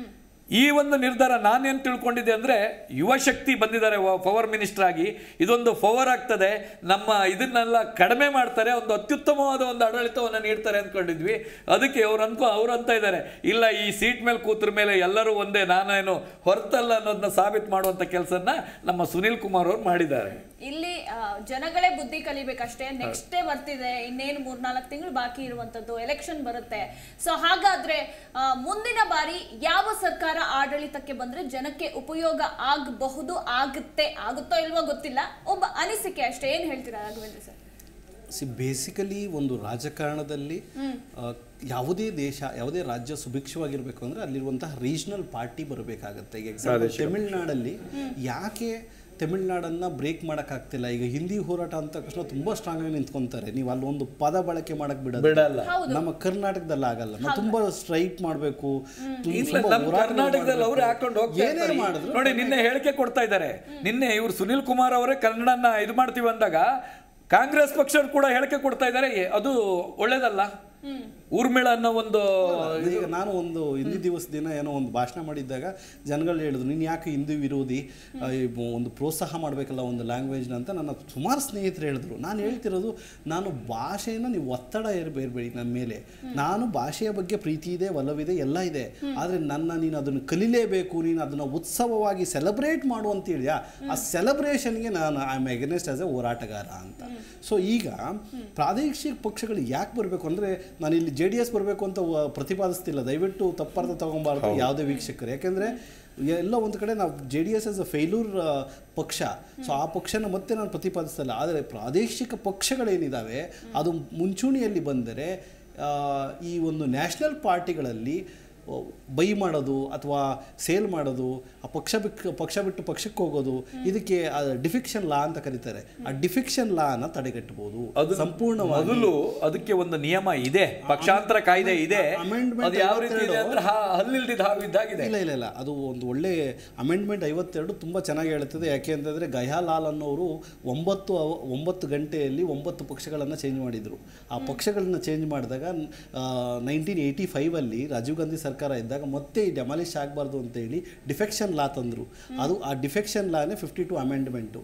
ಈ ಒಂದು ನಿರ್ಧಾರ ನಾನೇನು ತಿಳ್ಕೊಂಡಿದ್ದೆ ಅಂದ್ರೆ ಯುವ ಶಕ್ತಿ ಬಂದಿದ್ದಾರೆ ಪವರ್ ಮಿನಿಸ್ಟರ್ ಆಗಿ ಇದೊಂದು ಪವರ್ ಆಗ್ತದೆ ನಮ್ಮ ಇದನ್ನೆಲ್ಲ ಕಡಿಮೆ ಮಾಡ್ತಾರೆ ಒಂದು ಅತ್ಯುತ್ತಮವಾದ ಒಂದು ಆಡಳಿತವನ್ನು ನೀಡ್ತಾರೆ ಅಂದ್ಕೊಂಡಿದ್ವಿ ಅದಕ್ಕೆ ಅವ್ರು ಅನ್ಕೋ ಅವ್ರು ಅಂತ ಇದ್ದಾರೆ ಇಲ್ಲ ಈ ಸೀಟ್ ಮೇಲೆ ಕೂತ್ರ ಮೇಲೆ ಎಲ್ಲರೂ ಒಂದೇ ನಾನೇನು ಹೊರತಲ್ಲ ಅನ್ನೋದನ್ನ ಸಾಬೀತು ಮಾಡುವಂಥ ಕೆಲಸನ ನಮ್ಮ ಸುನೀಲ್ ಕುಮಾರ್ ಅವರು ಮಾಡಿದ್ದಾರೆ ಇಲ್ಲಿ ಆ, ಜನಗಳೇ ಬುದ್ಧಿ ಕಲಿಬೇಕಷ್ಟೇ ನೆಕ್ಸ್ಟ್ ಡೇ ಬರ್ತಿದೆ ಇನ್ನೇನು ಮೂರ್ನಾಲ್ಕು ತಿಂಗಳು ಬಾಕಿ ಇರುವಂತದ್ದು ಎಲೆಕ್ಷನ್ ಬರುತ್ತೆ ಸೊ ಹಾಗಾದ್ರೆ ಆ, ಮುಂದಿನ ಬಾರಿ ಯಾವ ಸರ್ಕಾರ ಆಡಳಿತಕ್ಕೆ ಬಂದ್ರೆ ಜನಕ್ಕೆ ಉಪಯೋಗ ಆಗಬಹುದು ಆಗುತ್ತೆ ಆಗುತ್ತೋ ಇಲ್ವೋ ಗೊತ್ತಿಲ್ಲ ಒಬ್ಬ ಅನಿಸಿಕೆ ಅಷ್ಟೇ ಏನ್ ಹೇಳ್ತೀರಾ ರಾಘವೇಂದ್ರ ಸರ್ ಸಿ ಬೇಸಿಕಲಿ ಒಂದು ರಾಜಕಾರಣದಲ್ಲಿ ಆ, ಯಾವುದೇ ದೇಶ ಯಾವುದೇ ರಾಜ್ಯ ಸುಭಿಕ್ಷವಾಗಿರಬೇಕು ಅಂದರೆ ಅಲ್ಲಿರುವಂತಹ ರೀಜನಲ್ ಪಾರ್ಟಿ ಬರಬೇಕಾಗತ್ತೆ ಈಗ ಎಕ್ಸಾಂಪಲ್ ತಮಿಳ್ನಾಡಲ್ಲಿ ಯಾಕೆ ತಮಿಳ್ನಾಡನ್ನ ಬ್ರೇಕ್ ಮಾಡೋಕ್ಕಾಗ್ತಿಲ್ಲ ಈಗ ಹಿಂದಿ ಹೋರಾಟ ಅಂದ ತಕ್ಷಣ ತುಂಬ ಸ್ಟ್ರಾಂಗ್ ಆಗಿ ನಿಂತ್ಕೊಂತಾರೆ ನೀವು ಅಲ್ಲೊಂದು ಪದ ಬಳಕೆ ಮಾಡಕ್ ಬಿಡೋದು ಬಿಡಲ್ಲ ಹೌದು. ನಮ್ಮ ಕರ್ನಾಟಕದಲ್ಲಿ ಆಗಲ್ಲ ನಾವು ತುಂಬಾ ಸ್ಟ್ರೈಟ್ ಮಾಡಬೇಕು ಇಲ್ಲ ನಮ್ಮ ಕರ್ನಾಟಕದಲ್ಲಿ ಅವ್ರು ಹಾಕೊಂಡು ಹೋಗ್ತಾ ಏನೇ ಇರ್ತಾರೆ. ಮಾಡಿದ್ರು ನೋಡಿ ನಿನ್ನೆ ಹೇಳಿಕೆ ಕೊಡ್ತಾ ಇದ್ದಾರೆ ನಿನ್ನೆ ಇವರು ಸುನಿಲ್ ಕುಮಾರ್ ಅವರೇ ಕನ್ನಡನ ಇದು ಮಾಡ್ತೀವಿ ಅಂದಾಗ ಕಾಂಗ್ರೆಸ್ ಪಕ್ಷರು ಕೂಡ ಹೇಳಿಕೆ ಕೊಡ್ತಾ ಇದ್ದಾರೆ ಏ, ಅದು ಒಳ್ಳೇದಲ್ಲ ಊರ್ಮಿಳ ಅನ್ನೋ ಒಂದು ಈಗ ನಾನು ಒಂದು ಹಿಂದಿ ದಿವಸ ದಿನ ಏನೋ ಒಂದು ಭಾಷಣ ಮಾಡಿದ್ದಾಗ ಜನಗಳು ಹೇಳಿದ್ರು ನೀನು ಯಾಕೆ ಹಿಂದಿ ವಿರೋಧಿ ಆ, ಈ ಬ- ಒಂದು ಪ್ರೋತ್ಸಾಹ ಮಾಡಬೇಕಲ್ಲ ಒಂದು ಲ್ಯಾಂಗ್ವೇಜ್ನ ಅಂತ ನನ್ನ ಸುಮಾರು ಸ್ನೇಹಿತರು ಹೇಳಿದ್ರು ನಾನು ಹೇಳ್ತಿರೋದು ನಾನು ಭಾಷೆಯನ್ನು ನೀವು ಒತ್ತಡ ಇರಬೇಡಿ ನನ್ನ ಮೇಲೆ ನಾನು ಭಾಷೆಯ ಬಗ್ಗೆ ಪ್ರೀತಿ ಇದೆ ಒಲವಿದೆ ಎಲ್ಲ ಇದೆ ಆದರೆ ನನ್ನ ನೀನು ಅದನ್ನು ಕಲಿಲೇಬೇಕು ನೀನು ಅದನ್ನು ಉತ್ಸವವಾಗಿ ಸೆಲೆಬ್ರೇಟ್ ಮಾಡು ಅಂತ ಹೇಳಿಯಾ ಆ ಸೆಲೆಬ್ರೇಷನ್ಗೆ ನಾನು I am against as a ಹೋರಾಟಗಾರ ಅಂತ ಸೊ ಈಗ ಪ್ರಾದೇಶಿಕ ಪಕ್ಷಗಳು ಯಾಕೆ ಬರಬೇಕು ಅಂದರೆ ನಾನು ಇಲ್ಲಿ ಜೆ ಡಿ ಎಸ್ ಬರಬೇಕು ಅಂತ ವ- ಪ್ರತಿಪಾದಿಸ್ತಿಲ್ಲ ದಯವಿಟ್ಟು ತಪ್ಪರ್ಥ ತಗೊಬಾರ್ದು ಯಾವುದೇ ವೀಕ್ಷಕರು ಯಾಕೆಂದರೆ ಎಲ್ಲ ಒಂದು ಕಡೆ ನಾವು J D S is a failure ಪಕ್ಷ ಸೊ ಆ ಪಕ್ಷನ ಮತ್ತೆ ನಾನು ಪ್ರತಿಪಾದಿಸ್ತಲ್ಲ ಆದರೆ ಪ್ರಾದೇಶಿಕ ಪಕ್ಷಗಳೇನಿದ್ದಾವೆ ಅದು ಮುಂಚೂಣಿಯಲ್ಲಿ ಬಂದರೆ ಆ, ಈ ಒಂದು ನ್ಯಾಷನಲ್ ಪಾರ್ಟಿಗಳಲ್ಲಿ ಆ, ಬೈ ಮಾಡೋದು ಅಥವಾ ಸೇಲ್ ಮಾಡೋದು ಆ ಪಕ್ಷ ಬಿಟ್ಟು ಪಕ್ಷ ಬಿಟ್ಟು ಪಕ್ಷಕ್ಕೆ ಹೋಗೋದು ಇದಕ್ಕೆ ಡಿಫಿಕ್ಷನ್ ಲಾ ಅಂತ ಕರೀತಾರೆ ಆ ಡಿಫಿಕ್ಷನ್ ಲಾನ ತಡೆಗಟ್ಟಬಹುದು ಅದು ಸಂಪೂರ್ಣವಾಗಿ ಮೊದಲು ಅದಕ್ಕೆ ಒಂದು ನಿಯಮ ಇದೆ ಪಕ್ಷಾಂತರ ಕಾಯ್ದೆ ಇದೆ Amendment ಅದು ಯಾವ ರೀತಿ ಇದೆ ಅಂದ್ರೆ ಹಾ- ಹಲ್ಲಿಲ್ದಿದ್ದ ಹಾವಿದ್ದಾಗಿದೆ ಇಲ್ಲ ಇಲ್ಲ ಇಲ್ಲ ಅದು ಒಂದು ಒಳ್ಳೆ ಅಮೆಂಡ್ಮೆಂಟ್ ಐವತ್ತೆರಡು ತುಂಬ ಚೆನ್ನಾಗಿ ಹೇಳುತ್ತದೆ ಯಾಕೆ ಅಂತಂದರೆ ಗಯಾಲಾಲ್ ಅನ್ನೋರು ಒಂಬತ್ತು ಅವ- ಒಂಬತ್ತು ಗಂಟೆಯಲ್ಲಿ ಒಂಬತ್ತು ಪಕ್ಷಗಳನ್ನು ಚೇಂಜ್ ಮಾಡಿದರು ಆ ಪಕ್ಷಗಳನ್ನು ಚೇಂಜ್ ಮಾಡಿದಾಗ ನೈನ್ಟೀನ್ ಏಯ್ಟಿ ಫೈವಲ್ಲಿ ರಾಜೀವ್ ಗಾಂಧಿ ಸರ್ಕಾರ ಇದ್ದಾಗ ಮತ್ತೆ ಈ ಡೆಮಾಲಿಷ್ ಆಗಬಾರ್ದು ಅಂತೇಳಿ ಡಿಫೆಕ್ಷನ್ ಲಾ ತಂದರು ಅದು ಆ ಡಿಫೆಕ್ಷನ್ ಲಾನೇ ಫಿಫ್ಟಿ ಟು ಅಮೆಂಡ್ಮೆಂಟು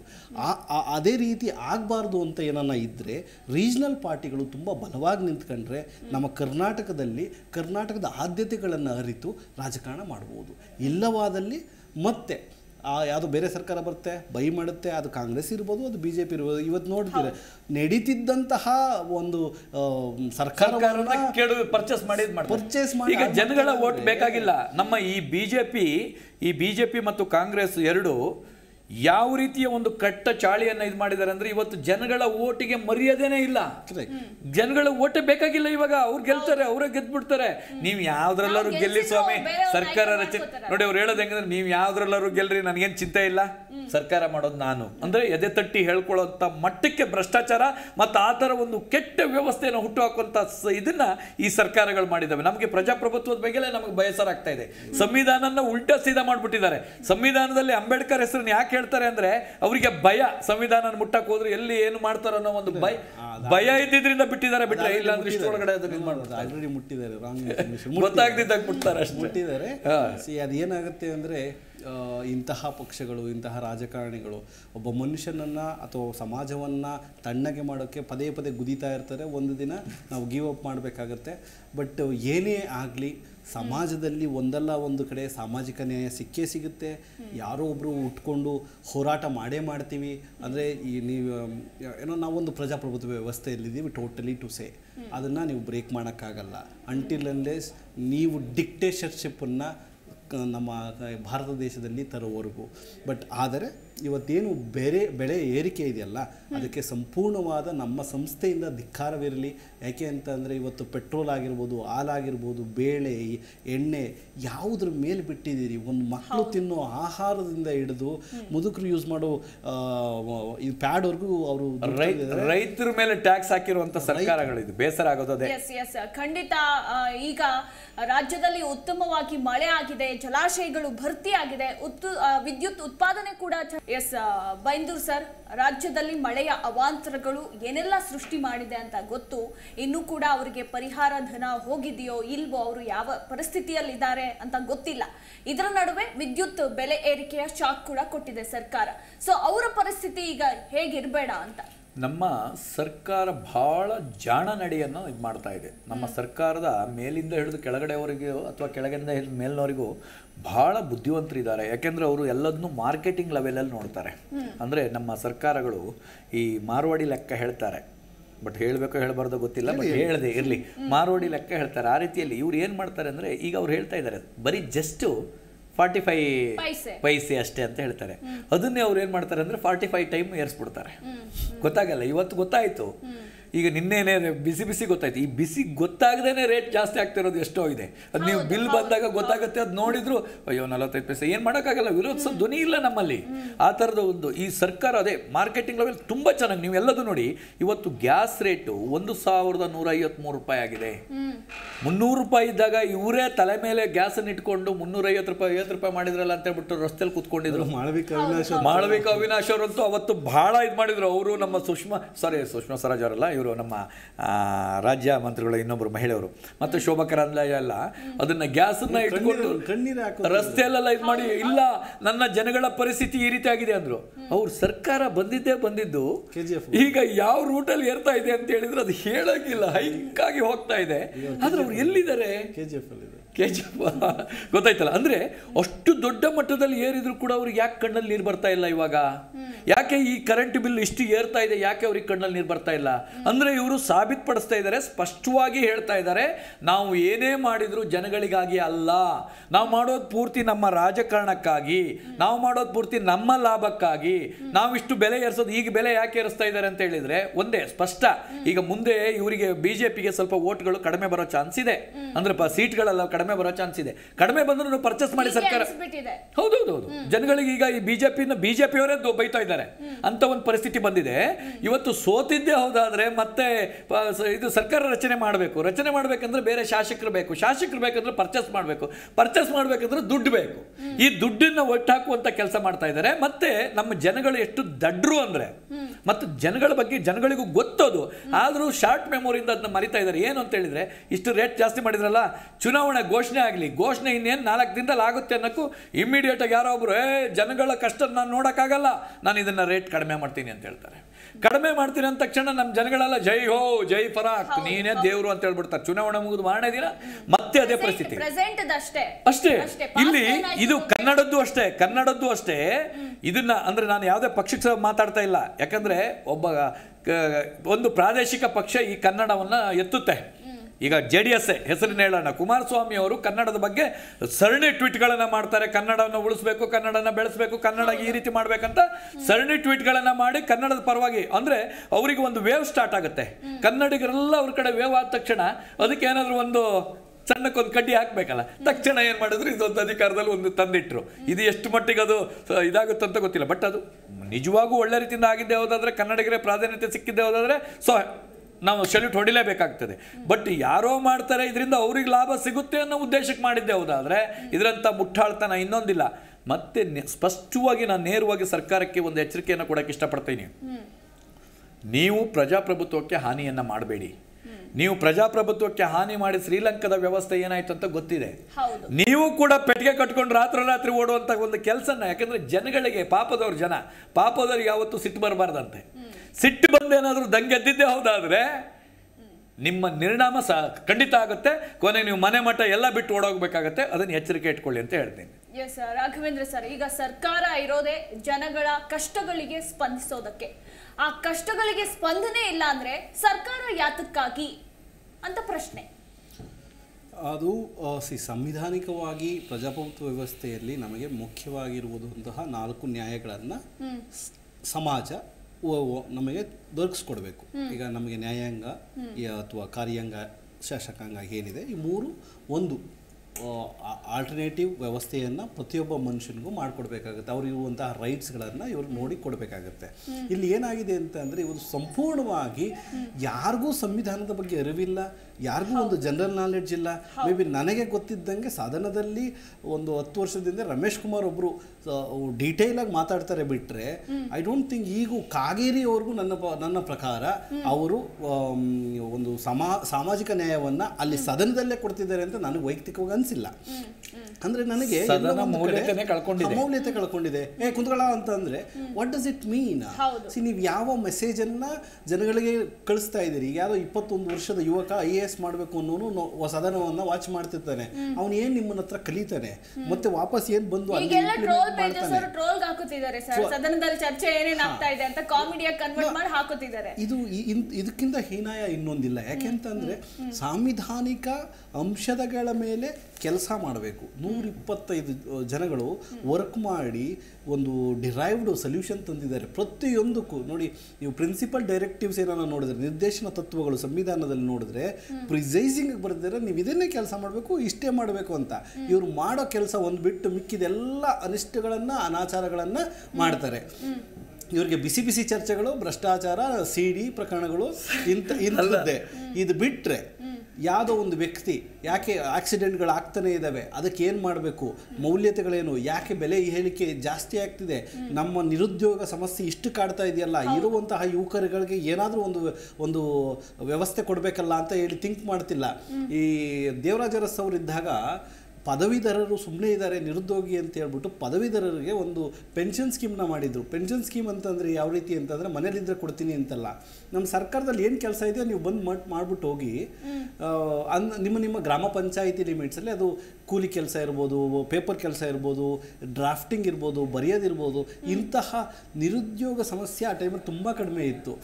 ಅದೇ ರೀತಿ ಆಗಬಾರ್ದು ಅಂತ ಏನನ್ನ ಇದ್ದರೆ ರೀಜ್ನಲ್ ಪಾರ್ಟಿಗಳು ತುಂಬ ಬಲವಾಗಿ ನಿಂತ್ಕೊಂಡ್ರೆ ನಮ್ಮ ಕರ್ನಾಟಕದಲ್ಲಿ ಕರ್ನಾಟಕದ ಆದ್ಯತೆಗಳನ್ನು ಅರಿತು ರಾಜಕಾರಣ ಮಾಡ್ಬೋದು ಇಲ್ಲವಾದಲ್ಲಿ ಮತ್ತೆ ಆ ಯಾವುದೋ ಬೇರೆ ಸರ್ಕಾರ ಬರುತ್ತೆ ಬೈ ಮಾಡುತ್ತೆ ಅದು ಕಾಂಗ್ರೆಸ್ ಇರ್ಬೋದು ಅದು ಬಿ ಜೆ ಪಿ ಇರ್ಬೋದು ಇವತ್ತು ನೋಡ್ತೀರ ನಡೀತಿದ್ದಂತಹ ಒಂದು ಆ, ಸರ್ಕಾರವನ್ನ ಸರ್ಕಾರವನ್ನ ಕೆಡು ಪರ್ಚೇಸ್ ಮಾಡಿ Purchase ಮಾಡಿ ಈಗ ಅದ್ ಜನಗಳ ಮಾಡ್ತಾರೆ ಓಟ್ ಬೇಕಾಗಿಲ್ಲ ನಮ್ಮ ಈ ಬಿಜೆಪಿ ಈ ಬಿಜೆಪಿ ಮತ್ತು ಕಾಂಗ್ರೆಸ್ ಎರಡು ಯಾವ ರೀತಿಯ ಒಂದು ಕಟ್ಟ ಚಾಳಿಯನ್ನ ಇದು ಮಾಡಿದ್ದಾರೆ ಅಂದ್ರೆ ಇವತ್ತು ಜನಗಳ ಓಟಿಗೆ ಮರ್ಯಾದೆನೇ ಇಲ್ಲ Correct. ಜನಗಳ ಓಟೆ ಬೇಕಾಗಿಲ್ಲ ಇವಾಗ ಅವ್ರು ಗೆಲ್ತಾರೆ ಅವರೇ ಗೆದ್ಬಿಡ್ತಾರೆ ನೀವು ಯಾವ್ದ್ರಲ್ಲಾರು ನಾವು ಗೆಲ್ಲಿ ಗೆಲ್ಸಿದ್ರು, ಸ್ವಾಮಿ ಬೇರೆಯವ್ರನ್ನ ಸರ್ಕಾರ ಆಯ್ಕೆ ರಚನೆ ಮಾಡ್ಕೊತಾರೆ. ನೋಡಿ ಅವ್ರು ಹೇಳೋದು ಹೆಂಗಂದ್ರೆ ನೀವು ಯಾವ್ದ್ರಲ್ಲಾರು ಗೆಲ್ರಿ ನನಗೇನು ಚಿಂತೆ ಇಲ್ಲ ಸರ್ಕಾರ ಮಾಡೋದು ನಾನು ಅಂದ್ರೆ ಎದೆ ತಟ್ಟಿ ಹೇಳ್ಕೊಳ್ಳೋಂಥ ಮಟ್ಟಕ್ಕೆ ಭ್ರಷ್ಟಾಚಾರ ಮತ್ತು ಆ ಥರ ಒಂದು ಕೆಟ್ಟ ವ್ಯವಸ್ಥೆಯನ್ನು ಹುಟ್ಟುಹಾಕುವಂಥ ಸ- ಇದನ್ನ ಈ ಸರ್ಕಾರಗಳು ಮಾಡಿದ್ದಾವೆ ನಮಗೆ ಪ್ರಜಾಪ್ರಭುತ್ವದ ಬಗ್ಗೆಲೇ ನಮಗೆ ಬೇಸರ ಆಗ್ತಾ ಇದೆ ಸಂವಿಧಾನನ ಉಲ್ಟಾ ಸೀದಾ ಮಾಡ್ಬಿಟ್ಟಿದ್ದಾರೆ ಸಂವಿಧಾನದಲ್ಲಿ ಅಂಬೇಡ್ಕರ್ ಹೆಸರನ್ನ ಯಾಕೆ ಹೇಳ್ತಾರೆ ಅಂದ್ರೆ ಅವರಿಗೆ ಭಯ ಸಂವಿಧಾನ ಮುಟ್ಟಕ್ಕೆ ಹೋದ್ರೆ ಎಲ್ಲಿ ಏನು ಮಾಡ್ತಾರೋ ಅನ್ನೋ ಒಂದು ಭಯ ಭಯ ಇದ್ದಿದ್ರಿಂದ ಬಿಟ್ಟಿದ್ದಾರೆ ಬಿಟ್ರೆ ಇಲ್ಲ ಅಂದ್ರೆ ಇಷ್ಟೊಳಗಡೆ ಅದನ್ನ ಇದು ಮಾಡ್ಬಿಡ್ತಾರೆ ಆಲ್ರೆಡಿ ಮುಟ್ಟಿದ್ದಾರೆ ರಾಂಗ್ ಗೊತ್ತಾಗ್ದಿದ್ದಾಗ ಬಿಡ್ತಾರೆ ಅಷ್ಟೇ ಮುಟ್ಟಿದ್ದಾರೆ ಹಾ. ಸಿ ಅದೇನಾಗುತ್ತೆ ಅಂದರೆ ಇಂತಹ ಪಕ್ಷಗಳು ಇಂತಹ ರಾಜಕಾರಣಿಗಳು ಒಬ್ಬ ಮನುಷ್ಯನನ್ನ ಅಥವಾ ಸಮಾಜವನ್ನ ತಣ್ಣಗೆ ಮಾಡೋಕ್ಕೆ ಪದೇ ಪದೇ ಗುದಿತಾ ಇರ್ತಾರೆ ಒಂದು ದಿನ ನಾವು ಗಿವ್ ಅಪ್ ಮಾಡಬೇಕಾಗತ್ತೆ ಬಟ್ ಏನೇ ಆಗಲಿ ಸಮಾಜದಲ್ಲಿ ಒಂದಲ್ಲ ಒಂದು ಕಡೆ ಸಾಮಾಜಿಕ ನ್ಯಾಯ ಸಿಕ್ಕೇ ಸಿಗುತ್ತೆ ಯಾರೋ ಒಬ್ಬರು ಉಟ್ಕೊಂಡು ಹೋರಾಟ ಮಾಡೇ ಮಾಡ್ತೀವಿ ಅಂದರೆ ಈ ನೀವು ಆಮ್, ಏನೋ ನಾವೊಂದು ಪ್ರಜಾಪ್ರಭುತ್ವ ವ್ಯವಸ್ಥೆಯಲ್ಲಿದ್ದೀವಿ ಟೋಟಲಿ ಟು ಸೇ ಅದನ್ನು ನೀವು ಬ್ರೇಕ್ ಮಾಡೋಕ್ಕಾಗಲ್ಲ ಅಂಟಿಲ್ ಅನ್ಲೆಸ್ ನೀವು ಡಿಕ್ಟೇಟರ್ಶಿಪ್ಪನ್ನು ನಮ್ಮ ಭಾರತ ದೇಶದಲ್ಲಿ ತರುವವರೆಗೂ ಬಟ್ ಆದರೆ ಇವತ್ತೇನು ಬೇರೆ ಬೆಳೆ ಏರಿಕೆ ಇದೆಯಲ್ಲ ಅದಕ್ಕೆ ಸಂಪೂರ್ಣವಾದ ನಮ್ಮ ಸಂಸ್ಥೆಯಿಂದ ಧಿಕ್ಕಾರವಿರಲಿ ಯಾಕೆ ಅಂತ ಅಂದರೆ ಇವತ್ತು ಪೆಟ್ರೋಲ್ ಆಗಿರ್ಬೋದು ಹಾಲಾಗಿರ್ಬೋದು ಬೇಳೆ ಈ ಎಣ್ಣೆ ಯಾವುದ್ರ ಮೇಲೆ ಬಿಟ್ಟಿದ್ದೀರಿ ಒಂದು ಮಕ್ಕಳು ತಿನ್ನೋ ಆಹಾರದಿಂದ ಹಿಡಿದು ಮುದುಕರು ಯೂಸ್ ಮಾಡೋ ಆ, ಈ ಪ್ಯಾಡ್ವರೆಗೂ ಅವರು ರೈ- ರೈತರ ಮೇಲೆ ಟ್ಯಾಕ್ಸ್ ಹಾಕಿರುವಂತ ಸರ್ಕಾರಗಳಿದು ಬೇಸರ ಆಗೋದು ಅದೇ ಎಸ್ ಎಸ್ ಖಂಡಿತ ಆ, ಈಗ ರಾಜ್ಯದಲ್ಲಿ ಉತ್ತಮವಾಗಿ ಮಳೆ ಆಗಿದೆ ಜಲಾಶಯಗಳು ಭರ್ತಿ ಆಗಿದೆ ಉತ್ತು ಆ, ವಿದ್ಯುತ್ ಉತ್ಪಾದನೆ ಕೂಡ ಎಸ್ ಬೈಂದೂರ್ ಸರ್ ರಾಜ್ಯದಲ್ಲಿ ಮಳೆಯ ಅವಾಂತರಗಳು ಏನೆಲ್ಲ ಸೃಷ್ಟಿ ಮಾಡಿದೆ ಅಂತ ಗೊತ್ತು ಇನ್ನೂ ಕೂಡ ಅವರಿಗೆ ಪರಿಹಾರ ಧನ ಹೋಗಿದೆಯೋ ಇಲ್ವೋ ಅವರು ಯಾವ ಪರಿಸ್ಥಿತಿಯಲ್ಲಿದ್ದಾರೆ ಅಂತ ಗೊತ್ತಿಲ್ಲ ಇದರ ನಡುವೆ ವಿದ್ಯುತ್ ಬೆಲೆ ಏರಿಕೆಯ ಶಾಕ್ ಕೂಡ ಕೊಟ್ಟಿದೆ ಸರ್ಕಾರ ಸೊ ಅವರ ಪರಿಸ್ಥಿತಿ ಈಗ ಹೇಗಿರಬೇಡ ಅಂತ ನಮ್ಮ ಸರ್ಕಾರ ಬಹಳ ಜಾಣ ನಡೆಯನ್ನು ಇದು ಮಾಡ್ತಾ ಇದೆ ನಮ್ಮ ಸರ್ಕಾರದ ಮೇಲಿಂದ ಹಿಡಿದು ಕೆಳಗಡೆವರೆಗೂ ಅಥವಾ ಕೆಳಗಿಂದ ಹಿಡಿದು ಮೇಲಿನವರೆಗೂ ಬಹಳ ಬುದ್ಧಿವಂತರಿದ್ದಾರೆ ಯಾಕೆಂದ್ರೆ ಅವರು ಎಲ್ಲದನ್ನೂ ಮಾರ್ಕೆಟಿಂಗ್ ಲೆವೆಲಲ್ಲಿ ನೋಡ್ತಾರೆ ಅಂದರೆ ನಮ್ಮ ಸರ್ಕಾರಗಳು ಈ ಮಾರ್ವಾಡಿ ಲೆಕ್ಕ ಹೇಳ್ತಾರೆ ಬಟ್ ಹೇಳಬೇಕೋ ಹೇಳಬಾರ್ದೋ ಗೊತ್ತಿಲ್ಲ ಬಟ್ ಹೇಳಿದೆ ಇರಲಿ ಮಾರ್ವಾಡಿ ಲೆಕ್ಕ ಹೇಳ್ತಾರೆ ಆ ರೀತಿಯಲ್ಲಿ ಇವ್ರು ಏನು ಮಾಡ್ತಾರೆ ಅಂದರೆ ಈಗ ಅವ್ರು ಹೇಳ್ತಾ ಇದ್ದಾರೆ ಬರೀ just forty five paise. Paise ಅಷ್ಟೇ ಅಂತ ಹೇಳ್ತಾರೆ ಅದನ್ನೇ ಅವ್ರು ಏನು ಮಾಡ್ತಾರೆ ಅಂದರೆ ಫಾರ್ಟಿ ಫೈವ್ ಟೈಮ್ ಏರಿಸ್ಬಿಡ್ತಾರೆ ಗೊತ್ತಾಗಲ್ಲ ಇವತ್ತು ಗೊತ್ತಾಯ್ತು ಈಗ ನಿನ್ನೆನೇ ಬಿಸಿ ಬಿಸಿ ಗೊತ್ತಾಯ್ತು ಈ ಬಿಸಿ ಗೊತ್ತಾಗದೇನೆ ರೇಟ್ ಜಾಸ್ತಿ ಆಗ್ತಿರೋದು ಎಷ್ಟೋ ಇದೆ ಅದು ನೀವು ಬಿಲ್ ಬಂದಾಗ ಗೊತ್ತಾಗುತ್ತೆ ಅದು ನೋಡಿದ್ರು ಅಯ್ಯೋ ನಲವತ್ತೈದು ಪೈಸೆ ಏನು ಮಾಡೋಕ್ಕಾಗಲ್ಲ ವಿರೋಧಿಸೋ ಧ್ವನಿ ಇಲ್ಲ ನಮ್ಮಲ್ಲಿ ಆ ಥರದ ಒಂದು ಈ ಸರ್ಕಾರ ಅದೇ ಮಾರ್ಕೆಟಿಂಗ್ ಲೆವೆಲ್ ತುಂಬ ಚೆನ್ನಾಗಿ ನೀವು ಎಲ್ಲದೂ ನೋಡಿ ಇವತ್ತು ಗ್ಯಾಸ್ ರೇಟು ಒಂದು ಸಾವಿರದ ನೂರ ಐವತ್ಮೂರು ರೂಪಾಯಿ ಆಗಿದೆ ಮುನ್ನೂರು ರೂಪಾಯಿ ಇದ್ದಾಗ ಇವರೇ ತಲೆ ಮೇಲೆ ಗ್ಯಾಸನ್ನು ಇಟ್ಕೊಂಡು ಮುನ್ನೂರೈವತ್ತು ರೂಪಾಯಿ ಐವತ್ತು ರೂಪಾಯಿ ಮಾಡಿದ್ರಲ್ಲ ಅಂತ ಹೇಳ್ಬಿಟ್ಟು ರಸ್ತೆಯಲ್ಲಿ ಕೂತ್ಕೊಂಡಿದ್ರು ಮಾಳವಿಕ ಅವಿನಾಶ್ ಅವ್ರು ಮಾಳವಿಕ ಅವಿನಾಶ್ ಅವರಂತೂ ಅವತ್ತು ಬಹಳ ಇದು ಮಾಡಿದ್ರು ಅವರು ನಮ್ಮ ಸುಷ್ಮಾ ಸಾರಿ ಸುಷ್ಮಾ ಸ್ವರಾಜ್ ಅವರಲ್ಲ ಇವರು ನಮ್ಮ ಆ, ರಾಜ್ಯ ಮಂತ್ರಿಗಳು ಇನ್ನೊಬ್ಬರು ಮಹಿಳೆಯವರು ಮತ್ತು ಶೋಭಾ ಕರಂದ್ಲಾಜೆ ಎಲ್ಲ ಅದನ್ನ ಗ್ಯಾಸನ್ನ ಇಟ್ಕೊಂಡು ಕಣ್ಣೀರು ಹಾಕೋ ರಸ್ತೆಯಲ್ಲೆಲ್ಲ ಇದು ಮಾಡಿ ಇಲ್ಲ ನನ್ನ ಜನಗಳ ಪರಿಸ್ಥಿತಿ ಈ ರೀತಿ ಆಗಿದೆ ಅಂದ್ರು ಅವ್ರ ಸರ್ಕಾರ ಬಂದಿದ್ದೇ ಬಂದಿದ್ದು KGF. ಈಗ ಯಾವ ರೂಟಲ್ಲಿ ಏರ್ತಾ ಇದೆ ಅಂತ ಹೇಳಿದ್ರೆ ಅದು ಹೇಳಂಗಿಲ್ಲ ಹೈಕಾಗಿ ಹೋಗ್ತಾ ಇದೆ ಆದ್ರೆ ಅವ್ರು ಎಲ್ಲಿದ್ದಾರೆ ಕೆ ಜಿ ಎಫ್ ಅಲ್ಲಿ ಇದೆ ಕೆ ಜಿ ಗೊತ್ತಾಯ್ತಲ್ಲ ಅಂದ್ರೆ ಅಷ್ಟು ದೊಡ್ಡ ಮಟ್ಟದಲ್ಲಿ ಏರಿದ್ರು ಕೂಡ ಅವ್ರಿಗೆ ಯಾಕೆ ಕಣ್ಣಲ್ಲಿ ನೀರು ಬರ್ತಾ ಇಲ್ಲ ಇವಾಗ ಯಾಕೆ ಈ ಕರೆಂಟ್ ಬಿಲ್ ಇಷ್ಟು ಏರ್ತಾ ಇದೆ ಯಾಕೆ ಅವ್ರಿಗೆ ಕಣ್ಣಲ್ಲಿ ನೀರು ಬರ್ತಾ ಇಲ್ಲ ಅಂದ್ರೆ ಇವರು ಸಾಬೀತುಪಡಿಸ್ತಾ ಇದ್ದಾರೆ ಸ್ಪಷ್ಟವಾಗಿ ಹೇಳ್ತಾ ಇದ್ದಾರೆ ನಾವು ಏನೇ ಮಾಡಿದ್ರು ಜನಗಳಿಗಾಗಿ ಅಲ್ಲ ನಾವು ಮಾಡೋದು ಪೂರ್ತಿ ನಮ್ಮ ರಾಜಕಾರಣಕ್ಕಾಗಿ ನಾವು ಮಾಡೋದು ಪೂರ್ತಿ ನಮ್ಮ ಲಾಭಕ್ಕಾಗಿ ನಾವಿಷ್ಟು ಬೆಲೆ ಏರಿಸೋದು ಈಗ ಬೆಲೆ ಯಾಕೆ ಏರಿಸ್ತಾ ಇದ್ದಾರೆ ಅಂತ ಹೇಳಿದ್ರೆ ಒಂದೇ ಸ್ಪಷ್ಟ ಈಗ ಮುಂದೆ ಇವರಿಗೆ ಬಿಜೆಪಿಗೆ ಸ್ವಲ್ಪ ಓಟ್ಗಳು ಕಡಿಮೆ ಬರೋ ಚಾನ್ಸ್ ಇದೆ ಅಂದ್ರೆ ಪ ಸೀಟ್ಗಳೆಲ್ಲ ಕಡಿಮೆ ಬರೋ ಚಾನ್ಸ್ ಇದೆ ಕಡಿಮೆ ಬಂದ್ರು ಪರ್ಚೇಸ್ ಮಾಡಿ ಹೀಗೆ ಸರ್ಕಾರ ಅನ್ಸ್ಬಿಟ್ಟಿದೆ ಹೌದೌದು ಜನಗಳಿಗೆ ಈಗ ಈ ಬಿಜೆಪಿನ ಬಿಜೆಪಿಯವರೇ ಬೈತಾ ಇದ್ದಾರೆ ಅಂತ ಒಂದು ಪರಿಸ್ಥಿತಿ ಬಂದಿದೆ ಇವತ್ತು ಸೋತಿದ್ದೇ ಹೌದಾದ್ರೆ ಮತ್ತೆ ಪ- ಸ- ಇದು ಸರ್ಕಾರ ರಚನೆ ಮಾಡಬೇಕು ರಚನೆ ಮಾಡ್ಬೇಕಂದ್ರೆ ಬೇರೆ ಶಾಸಕರು ಬೇಕು ಶಾಸಕರು ಬೇಕಂದ್ರೆ ಪರ್ಚೇಸ್ ಮಾಡಬೇಕು ಪರ್ಚೇಸ್ ಮಾಡ್ಬೇಕಂದ್ರೆ ದುಡ್ಡು ಬೇಕು ಈ ದುಡ್ಡನ್ನ ಒಟ್ಟಾಕುವಂತ ಕೆಲಸ ಮಾಡ್ತಾ ಇದ್ದಾರೆ ಮತ್ತೆ ನಮ್ಮ ಜನಗಳು ಎಷ್ಟು ದಡ್ರು ಅಂದ್ರೆ ಮತ್ತು ಜನಗಳ ಬಗ್ಗೆ ಜನಗಳಿಗೂ ಗೊತ್ತದು ಆದರೂ ಶಾರ್ಟ್ ಮೆಮೊರಿಯಿಂದ ಅದನ್ನ ಮರಿತಾ ಇದ್ದಾರೆ ಏನು ಅಂತ ಹೇಳಿದ್ರೆ ಇಷ್ಟು ರೇಟ್ ಜಾಸ್ತಿ ಮಾಡಿದ್ರಲ್ಲ ಚುನಾವಣೆ ಘೋಷಣೆ ಆಗಲಿ ಘೋಷಣೆ ಇನ್ನೇನು ನಾಲ್ಕು ದಿನದಲ್ಲಿ ಆಗುತ್ತೆ ಅನ್ನೋಕ್ಕೂ ಇಮ್ಮಿಡಿಯೇಟ್ ಆಗಿ ಯಾರೋ ಒಬ್ರು ಏ ಜನಗಳ ಕಷ್ಟ ನಾನು ನೋಡೋಕ್ಕಾಗಲ್ಲ ನಾನು ಇದನ್ನ ರೇಟ್ ಕಡಿಮೆ ಮಾಡ್ತೀನಿ ಅಂತ ಹೇಳ್ತಾರೆ ಕಡಿಮೆ ಮಾಡ್ತೀನಿ ಅಂದ ತಕ್ಷಣ ನಮ್ಮ ಜನಗಳೆಲ್ಲ ಜೈ ಹೋ ಜೈ ಫರಾಕ್ ನೀನೇ ದೇವರು ಅಂತ ಹೇಳ್ಬಿಡ್ತಾರೆ ಚುನಾವಣೆ ಮುಗಿದು ಮಾರನೇ ದಿನ ಮತ್ತೆ ಅದೇ ಪರಿಸ್ಥಿತಿ ಪ್ರೆಸೆಂಟ್ ಅಷ್ಟೇ ಅಷ್ಟೇ ಅಷ್ಟೇ. ಇಲ್ಲಿ Past ಏನಾಯ್ತು ಇದು ಕನ್ನಡದ್ದು ಅಷ್ಟೇ ಕನ್ನಡದ್ದು ಅಷ್ಟೇ ಇದನ್ನ ಅಂದ್ರೆ ನಾನು ಯಾವುದೇ ಪಕ್ಷಕ್ಕೆ ಸಹ ಮಾತಾಡ್ತಾ ಇಲ್ಲ ಯಾಕಂದ್ರೆ ಒಬ್ಬ ಕ- ಒಂದು ಪ್ರಾದೇಶಿಕ ಪಕ್ಷ ಈ ಕನ್ನಡವನ್ನ ಎತ್ತುತ್ತೆ ಈಗ ಜೆ ಡಿ ಎಸ್ ಹೆಸರಿನ ಹೇಳೋಣ ಕುಮಾರಸ್ವಾಮಿ ಅವರು ಕನ್ನಡದ ಬಗ್ಗೆ ಸರಣಿ ಟ್ವೀಟ್ಗಳನ್ನು ಮಾಡ್ತಾರೆ ಕನ್ನಡವನ್ನು ಉಳಿಸ್ಬೇಕು ಕನ್ನಡನ ಬೆಳೆಸಬೇಕು ಕನ್ನಡ ಈ ರೀತಿ ಮಾಡ್ಬೇಕಂತ ಸರಣಿ ಟ್ವೀಟ್ಗಳನ್ನು ಮಾಡಿ ಕನ್ನಡದ ಪರವಾಗಿ ಅಂದ್ರೆ ಅವರಿಗೆ ಒಂದು ವೇವ್ ಸ್ಟಾರ್ಟ್ ಆಗುತ್ತೆ ಕನ್ನಡಿಗರೆಲ್ಲ ಅವ್ರ ಕಡೆ ವೇವ್ ಆದ ತಕ್ಷಣ ಅದಕ್ಕೆ ಏನಾದರೂ ಒಂದು ಸಣ್ಣಕ್ಕೊಂದು ಕಡ್ಡಿ ಹಾಕ್ಬೇಕಲ್ಲ ತಕ್ಷಣ ಏನ್ ಮಾಡಿದ್ರು ಇದೊಂದು ಅಧಿಕಾರದಲ್ಲಿ ಒಂದು ತಂದಿಟ್ರು ಇದು ಎಷ್ಟು ಮಟ್ಟಿಗೆ ಅದು ಸ- ಇದಾಗುತ್ತೆ ಅಂತ ಗೊತ್ತಿಲ್ಲ ಬಟ್ ಅದು ನಿಜವಾಗೂ ಒಳ್ಳೆ ರೀತಿಯಿಂದ ಆಗಿದ್ದೆ ಹೋದಾದ್ರೆ ಕನ್ನಡಿಗರೇ ಪ್ರಾಧಾನ್ಯತೆ ಸಿಕ್ಕಿದ್ದೆ ಹೋದಾದ್ರೆ ಸೊ ನಾವು ಸೆಲ್ಯೂಟ್ ಹೊಡಿಲೇಬೇಕಾಗ್ತದೆ ಬಟ್ ಯಾರೋ ಮಾಡ್ತಾರೆ ಇದರಿಂದ ಅವ್ರಿಗೆ ಲಾಭ ಸಿಗುತ್ತೆ ಅನ್ನೋ ಉದ್ದೇಶಕ್ಕೆ ಮಾಡಿದ್ದೆ ಹೋದಾದ್ರೆ ಇದರಂಥ ಮುಟ್ಟಾಳ್ತನ ಇನ್ನೊಂದಿಲ್ಲ ಮತ್ತೆ ನೆ- ಸ್ಪಷ್ಟವಾಗಿ ನಾನು ನೇರವಾಗಿ ಸರ್ಕಾರಕ್ಕೆ ಒಂದು ಎಚ್ಚರಿಕೆಯನ್ನು ಕೊಡಕ್ಕೆ ಇಷ್ಟಪಡ್ತೀನಿ ನೀವು ಪ್ರಜಾಪ್ರಭುತ್ವಕ್ಕೆ ಹಾನಿಯನ್ನ ಮಾಡಬೇಡಿ ನೀವು ಪ್ರಜಾಪ್ರಭುತ್ವಕ್ಕೆ ಹಾನಿ ಮಾಡಿ ಶ್ರೀಲಂಕಾದ ವ್ಯವಸ್ಥೆ ಏನಾಯ್ತು ಅಂತ ಗೊತ್ತಿದೆ ಹೌದು ನೀವು ಕೂಡ ಪೆಟ್ಟಿಗೆ ಕಟ್ಕೊಂಡು ರಾತ್ರೋರಾತ್ರಿ ಓಡುವಂತ ಒಂದು ಕೆಲಸನ ಯಾಕಂದ್ರೆ ಜನಗಳಿಗೆ ಪಾಪದವ್ರ ಜನ ಪಾಪದವ್ರಿಗೆ ಯಾವತ್ತೂ ಸಿಟ್ಟು ಬರಬಾರ್ದಂತೆ ಸಿಟ್ಟು ಬಂದು ಏನಾದರೂ ದಂಗೆದ್ದಿದ್ದೇ ಹೌದಾದ್ರೆ ನಿಮ್ಮ ನಿರ್ಣಾಮ ಸ ಖಂಡಿತ ಆಗುತ್ತೆ ಕೊನೆ ನೀವು ಮನೆ ಮಠ ಎಲ್ಲ ಬಿಟ್ಟು ಓಡೋಗ್ಬೇಕಾಗತ್ತೆ ಅದನ್ನ ಎಚ್ಚರಿಕೆ ಇಟ್ಕೊಳ್ಳಿ ಅಂತ ಹೇಳ್ತೀನಿ ಎಸ್ ರಾಘವೇಂದ್ರ ಸರ್ ಈಗ ಸರ್ಕಾರ ಇರೋದೇ ಜನಗಳ ಕಷ್ಟಗಳಿಗೆ ಸ್ಪಂದಿಸೋದಕ್ಕೆ ಆ ಕಷ್ಟಗಳಿಗೆ ಸ್ಪಂದನೆ ಇಲ್ಲ ಅಂದ್ರೆ ಸರ್ಕಾರ ಯಾತಕ್ಕಾಗಿ ಅಂತ ಪ್ರಶ್ನೆ ಅದು ಆ, ಸಿ ಸಂವಿಧಾನಿಕವಾಗಿ ಪ್ರಜಾಪ್ರಭುತ್ವ ವ್ಯವಸ್ಥೆಯಲ್ಲಿ ನಮಗೆ ಮುಖ್ಯವಾಗಿರುವುದಂತಹ ನಾಲ್ಕು ನ್ಯಾಯಗಳನ್ನು ಸಮಾಜ ಒ- ಒ- ನಮಗೆ ದೊರಕಿಸ್ಕೊಡ್ಬೇಕು ಈಗ ನಮಗೆ ನ್ಯಾಯಾಂಗ ಅಥವಾ ಕಾರ್ಯಾಂಗ ಶಾಸಕಾಂಗ ಏನಿದೆ ಈ ಮೂರು ಒಂದು ಆಲ್ಟರ್ನೇಟಿವ್ ವ್ಯವಸ್ಥೆಯನ್ನು ಪ್ರತಿಯೊಬ್ಬ ಮನುಷ್ಯನಿಗೂ ಮಾಡಿಕೊಡ್ಬೇಕಾಗುತ್ತೆ ಅವ್ರು ಇರುವಂತಹ ರೈಟ್ಸ್ಗಳನ್ನು ಇವರು ನೋಡಿ ಕೊಡಬೇಕಾಗುತ್ತೆ ಇಲ್ಲಿ ಏನಾಗಿದೆ ಅಂತ ಅಂದರೆ ಇವರು ಸಂಪೂರ್ಣವಾಗಿ ಯಾರಿಗೂ ಸಂವಿಧಾನದ ಬಗ್ಗೆ ಅರಿವಿಲ್ಲ ಯಾರಿಗೂ ಒಂದು ಜನರಲ್ ನಾಲೆಡ್ಜ್ ಇಲ್ಲ ಮೇ ಬಿ ನನಗೆ ಗೊತ್ತಿದ್ದಂಗೆ ಸದನದಲ್ಲಿ ಒಂದು ಹತ್ತು ವರ್ಷದಿಂದ ರಮೇಶ್ ಕುಮಾರ್ ಒಬ್ಬರು ಡೀಟೇಲ್ ಆಗಿ ಮಾತಾಡ್ತಾರೆ ಬಿಟ್ಟರೆ ಐ ಡೋಂಟ್ ಥಿಂಕ್ ಈಗೂ ಕಾಗೇರಿ ಅವ್ರಿಗೂ ನನ್ನ ಪ- ನನ್ನ ಪ್ರಕಾರ ಅವರು ಆಮ್, ಒಂದು ಸಮಾ ಸಾಮಾಜಿಕ ನ್ಯಾಯವನ್ನು ಅಲ್ಲಿ ಸದನದಲ್ಲೇ ಕೊಡ್ತಿದ್ದಾರೆ ಅಂತ ನನಗೆ ವೈಯಕ್ತಿಕವಾಗಿ ಅನಿಸಿಲ್ಲ ಅಂದ್ರೆ ನನಗೆ ಎಲ್ಲೋ ಸದನ ಒಂದು ಕಡೆ ಮೌಲ್ಯತೆನೇ ಕಳ್ಕೊಂಡಿದೆ. ಮೌಲ್ಯತೆ ಕಳ್ಕೊಂಡಿದೆ ಏ ಕುಂತ್ಕೊಳ್ಳ ಅಂತಂದ್ರೆ ವಾಟ್ ಡಸ್ ಇಟ್ ಮೀನ್ ಹೌದು. ಸಿ ನೀವು ಯಾವ ಮೆಸೇಜ್ ಅನ್ನ ಜನಗಳಿಗೆ ಕಳಿಸ್ತಾ ಇದ್ದೀರಿ ಈಗ ಯಾರೋ ಇಪ್ಪತ್ತೊಂದು ವರ್ಷದ ಯುವಕ ಐ ಎ ಎಸ್ ಮಾಡಬೇಕು ಅನ್ನೋನು ಸದನವನ್ನ ವಾಚ್ ಮಾಡ್ತಿರ್ತಾನೆ ಅವನು ಏನ್ ನಿಮ್ಮನ್ನ ಹತ್ರ ಕಲಿತಾನೆ ಮತ್ತೆ ವಾಪಸ್ ಏನ್ ಬಂದು ಅಲ್ಲಿ ಈಗೆಲ್ಲ ಟ್ರೋಲ್ implement ಪೇಜಸ್ ಮಾಡ್ತಾನೆ ಅವರು ಟ್ರೋಲ್ ಹಾಕುತ್ತಿದ್ದಾರೆ ಸರ್ ಸದನದಲ್ಲಿ ಚರ್ಚೆ ಏನೇನ್ ಆಗ್ತಾ ಇದೆ ಅಂತ ಕಾಮಿಡಿಯಾಗಿ ಕನ್ವರ್ಟ್ ಮಾಡಿ ಹಾಕುತ್ತಿದ್ದಾರೆ ಇದು ಇ- ಇನ್- ಇದಕ್ಕಿಂತ ಹೀನಾಯ ಇನ್ನೊಂದಿಲ್ಲ ಯಾಕೆಂತಂದ್ರೆ ಸಾಂವಿಧಾನಿಕ ಅಂಶದಗಳ ಮೇಲೆ ಕೆಲಸ ಮಾಡಬೇಕು ನೂರ ಇಪ್ಪತ್ತೈದು ಜನಗಳು ವರ್ಕ್ ಮಾಡಿ ಒಂದು ಡಿರೈವ್ಡ್ ಸೊಲ್ಯೂಷನ್ ತಂದಿದ್ದಾರೆ ಪ್ರತಿಯೊಂದಕ್ಕೂ ನೋಡಿ ನೀವು ಪ್ರಿನ್ಸಿಪಲ್ ಡೈರೆಕ್ಟಿವ್ಸ್ ಏನಾರ ನೋಡಿದ್ರೆ ನಿರ್ದೇಶನ ತತ್ವಗಳು ಸಂವಿಧಾನದಲ್ಲಿ ನೋಡಿದ್ರೆ ಪ್ರಿಸೈಸಿಂಗ್ ಬರೆದಿದ್ರೆ ನೀವು ಇದನ್ನೇ ಕೆಲಸ ಮಾಡಬೇಕು ಇಷ್ಟೇ ಮಾಡಬೇಕು ಅಂತ ಇವರು ಮಾಡೋ ಕೆಲಸ ಒಂದು ಬಿಟ್ಟು ಮಿಕ್ಕಿದೆಲ್ಲ ಅನಿಷ್ಟಗಳನ್ನು ಅನಾಚಾರಗಳನ್ನು ಮಾಡ್ತಾರೆ ಇವ್ರಿಗೆ ಬಿಸಿ ಬಿಸಿ ಚರ್ಚೆಗಳು ಭ್ರಷ್ಟಾಚಾರ ಸಿ ಡಿ ಪ್ರಕರಣಗಳು ಇಂಥ ಇಂಥದ್ದೇ ಇದು ಬಿಟ್ಟರೆ ಯಾವುದೋ ಒಂದು ವ್ಯಕ್ತಿ ಯಾಕೆ ಆಕ್ಸಿಡೆಂಟ್ಗಳು ಆಗ್ತಾನೆ ಇದ್ದಾವೆ ಅದಕ್ಕೆ ಏನು ಮಾಡಬೇಕು ಮೌಲ್ಯತೆಗಳೇನು ಯಾಕೆ ಬೆಲೆ ಏರಿಕೆ ಜಾಸ್ತಿ ಆಗ್ತಿದೆ ನಮ್ಮ ನಿರುದ್ಯೋಗ ಸಮಸ್ಯೆ ಇಷ್ಟು ಕಾಡ್ತಾ ಇದೆಯಲ್ಲ ಇರುವಂತಹ ಯುವಕರುಗಳಿಗೆ ಏನಾದರೂ ಒಂದು ಒಂದು ವ್ಯವಸ್ಥೆ ಕೊಡಬೇಕಲ್ಲ ಅಂತ ಹೇಳಿ ಥಿಂಕ್ ಮಾಡ್ತಿಲ್ಲ ಈ ದೇವರಾಜ ಅರಸ್ ಅವರಿದ್ದಾಗ ಪದವೀಧರರು ಸುಮ್ಮನೆ ಇದ್ದಾರೆ ನಿರುದ್ಯೋಗಿ ಅಂತ ಹೇಳ್ಬಿಟ್ಟು ಪದವೀಧರರಿಗೆ ಒಂದು ಪೆನ್ಷನ್ ಸ್ಕೀಮ್ನ ಮಾಡಿದ್ರು ಪೆನ್ಷನ್ ಸ್ಕೀಮ್ ಅಂತಂದರೆ ಯಾವ ರೀತಿ ಅಂತಂದರೆ ಮನೇಲಿದ್ದರೆ ಕೊಡ್ತೀನಿ ಅಂತಲ್ಲ ನಮ್ಮ ಸರ್ಕಾರದಲ್ಲಿ ಏನು ಕೆಲಸ ಇದೆಯೋ ನೀವು ಬಂದು ಮಾಡಿ ಮಾಡ್ಬಿಟ್ಟು ಹೋಗಿ ಆ, ಅನ್ ನಿಮ್ಮ ನಿಮ್ಮ ಗ್ರಾಮ ಪಂಚಾಯಿತಿ ಲಿಮಿಟ್ಸಲ್ಲಿ ಅದು ಕೂಲಿ ಕೆಲಸ ಇರ್ಬೋದು ಪೇಪರ್ ಕೆಲಸ ಇರ್ಬೋದು ಡ್ರಾಫ್ಟಿಂಗ್ ಇರ್ಬೋದು ಬರೆಯೋದಿರ್ಬೋದು ಇಂತಹ ನಿರುದ್ಯೋಗ ಸಮಸ್ಯೆ ಆ ಟೈಮಲ್ಲಿ ತುಂಬ ಕಡಿಮೆ ಇತ್ತು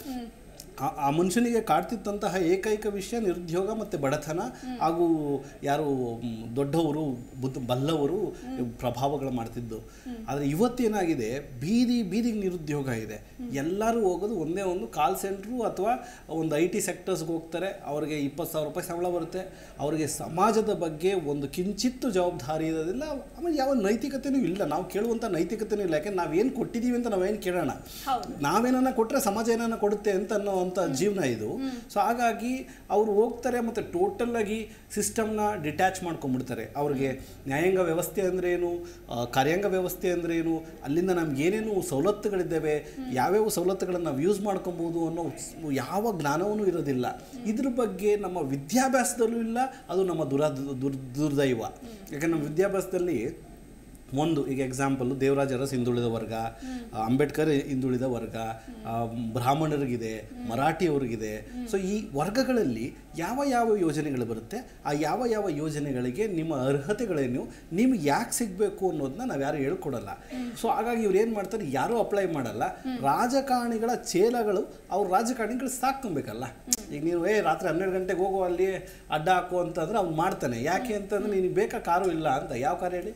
ಆ- ಆ ಮನುಷ್ಯನಿಗೆ ಕಾಡ್ತಿದ್ದಂತಹ ಏಕೈಕ ವಿಷಯ ನಿರುದ್ಯೋಗ ಮತ್ತು ಬಡತನ ಹಾಗೂ ಯಾರು ಮ್, ದೊಡ್ಡವರು ಬುದ್ಧ ಬಲ್ಲವರು ಪ್ರಭಾವಗಳು ಮಾಡ್ತಿದ್ದು ಆದರೆ ಇವತ್ತೇನಾಗಿದೆ ಬೀದಿ ಬೀದಿಗೆ ನಿರುದ್ಯೋಗ ಇದೆ ಎಲ್ಲರೂ ಹೋಗೋದು ಒಂದೇ ಒಂದು ಕಾಲ್ ಸೆಂಟ್ರು ಅಥವಾ ಒಂದು ಐ ಟಿ ಸೆಕ್ಟರ್ಸ್ಗೆ ಹೋಗ್ತಾರೆ ಅವರಿಗೆ ಇಪ್ಪತ್ತು ಸಾವಿರ ರೂಪಾಯಿ ಸಂಬಳ ಬರುತ್ತೆ ಅವರಿಗೆ ಸಮಾಜದ ಬಗ್ಗೆ ಒಂದು ಕಿಂಚಿತ್ತು ಜವಾಬ್ದಾರಿ ಇರೋದಿಲ್ಲ ಆಮೇಲೆ ಯಾವ ನೈತಿಕತೆನೂ ಇಲ್ಲ ನಾವು ಕೇಳುವಂಥ ನೈತಿಕತೆನೂ ಇಲ್ಲ ಯಾಕೆಂದ್ರೆ ನಾವೇನು ಕೊಟ್ಟಿದ್ದೀವಿ ಅಂತ ನಾವೇನು ಕೇಳೋಣ ಹೌದು ನಾವೇನನ್ನ ಕೊಟ್ಟರೆ ಸಮಾಜ ಏನನ್ನ ಕೊಡುತ್ತೆ ಅಂತ ಅನ್ನೋವಂಥ ಜೀವನ ಇದು ಸೊ ಹಾಗಾಗಿ ಅವರು ಹೋಗ್ತಾರೆ ಮತ್ತು ಟೋಟಲ್ ಆಗಿ ಸಿಸ್ಟಮ್ನ ಡಿಟ್ಯಾಚ್ ಮಾಡ್ಕೊಂಡ್ಬಿಡ್ತಾರೆ ಅವ್ರಿಗೆ ನ್ಯಾಯಾಂಗ ವ್ಯವಸ್ಥೆ ಅಂದ್ರೆ ಏನು ಆ, ಕಾರ್ಯಾಂಗ ವ್ಯವಸ್ಥೆ ಅಂದ್ರೆ ಏನು ಅಲ್ಲಿಂದ ನಮ್ಗೆ ಏನೇನು ಸವಲತ್ತುಗಳಿದ್ದಾವೆ ಯಾವ್ಯಾವ ಸವಲತ್ತುಗಳನ್ನು ನಾವು ಯೂಸ್ ಮಾಡ್ಕೊಬೋದು ಅನ್ನೋ ಸ್- ಯಾವ ಜ್ಞಾನವೂ ಇರೋದಿಲ್ಲ ಇದ್ರ ಬಗ್ಗೆ ನಮ್ಮ ವಿದ್ಯಾಭ್ಯಾಸದಲ್ಲೂ ಇಲ್ಲ ಅದು ನಮ್ಮ ದುರ ದುರ್ ದುರ್ದೈವ ಯಾಕಂದ್ರೆ ನಮ್ಮ ವಿದ್ಯಾಭ್ಯಾಸದಲ್ಲಿ ಒಂದು ಈಗ ಎಕ್ಸಾಂಪಲ್ ದೇವರಾಜ ಅರಸ್ ಹಿಂದುಳಿದ ವರ್ಗ ಆ, ಅಂಬೇಡ್ಕರ್ ಹಿಂದುಳಿದ ವರ್ಗ ಆ, ಬ್ರಾಹ್ಮಣರಿಗಿದೆ ಮರಾಠಿಯವರಿಗಿದೆ ಸೊ ಈ ವರ್ಗಗಳಲ್ಲಿ ಯಾವ ಯಾವ ಯೋಜನೆಗಳು ಬರುತ್ತೆ ಆ ಯಾವ ಯಾವ ಯೋಜನೆಗಳಿಗೆ ನಿಮ್ಮ ಅರ್ಹತೆಗಳೇನು ನಿಮ್ಗೆ ಯಾಕೆ ಸಿಗಬೇಕು ಅನ್ನೋದನ್ನ ನಾವು ಯಾರು ಹೇಳ್ಕೊಡಲ್ಲ ಸೊ ಹಾಗಾಗಿ ಇವ್ರು ಏನು ಮಾಡ್ತಾರೆ ಯಾರೂ ಅಪ್ಲೈ ಮಾಡಲ್ಲ ರಾಜಕಾರಣಿಗಳ ಚೇಲಗಳು ಅವ್ರ ರಾಜಕಾರಣಿಗಳು ಸಾಕ್ಕೊಬೇಕಲ್ಲ ಈಗ ನೀವು ಏ ರಾತ್ರಿ ಹನ್ನೆರಡು ಗಂಟೆಗೆ ಹೋಗೋ ಅಲ್ಲಿ ಅಡ್ಡ ಹಾಕು ಅಂತಂದ್ರೆ ಅವ್ನು ಮಾಡ್ತಾನೆ ಯಾಕೆ ಅಂತಂದ್ರೆ ನಿನಗೆ ಬೇಕಾ ಕಾರು ಇಲ್ಲ ಅಂತ ಯಾವ ಕಾರು ಹೇಳಿ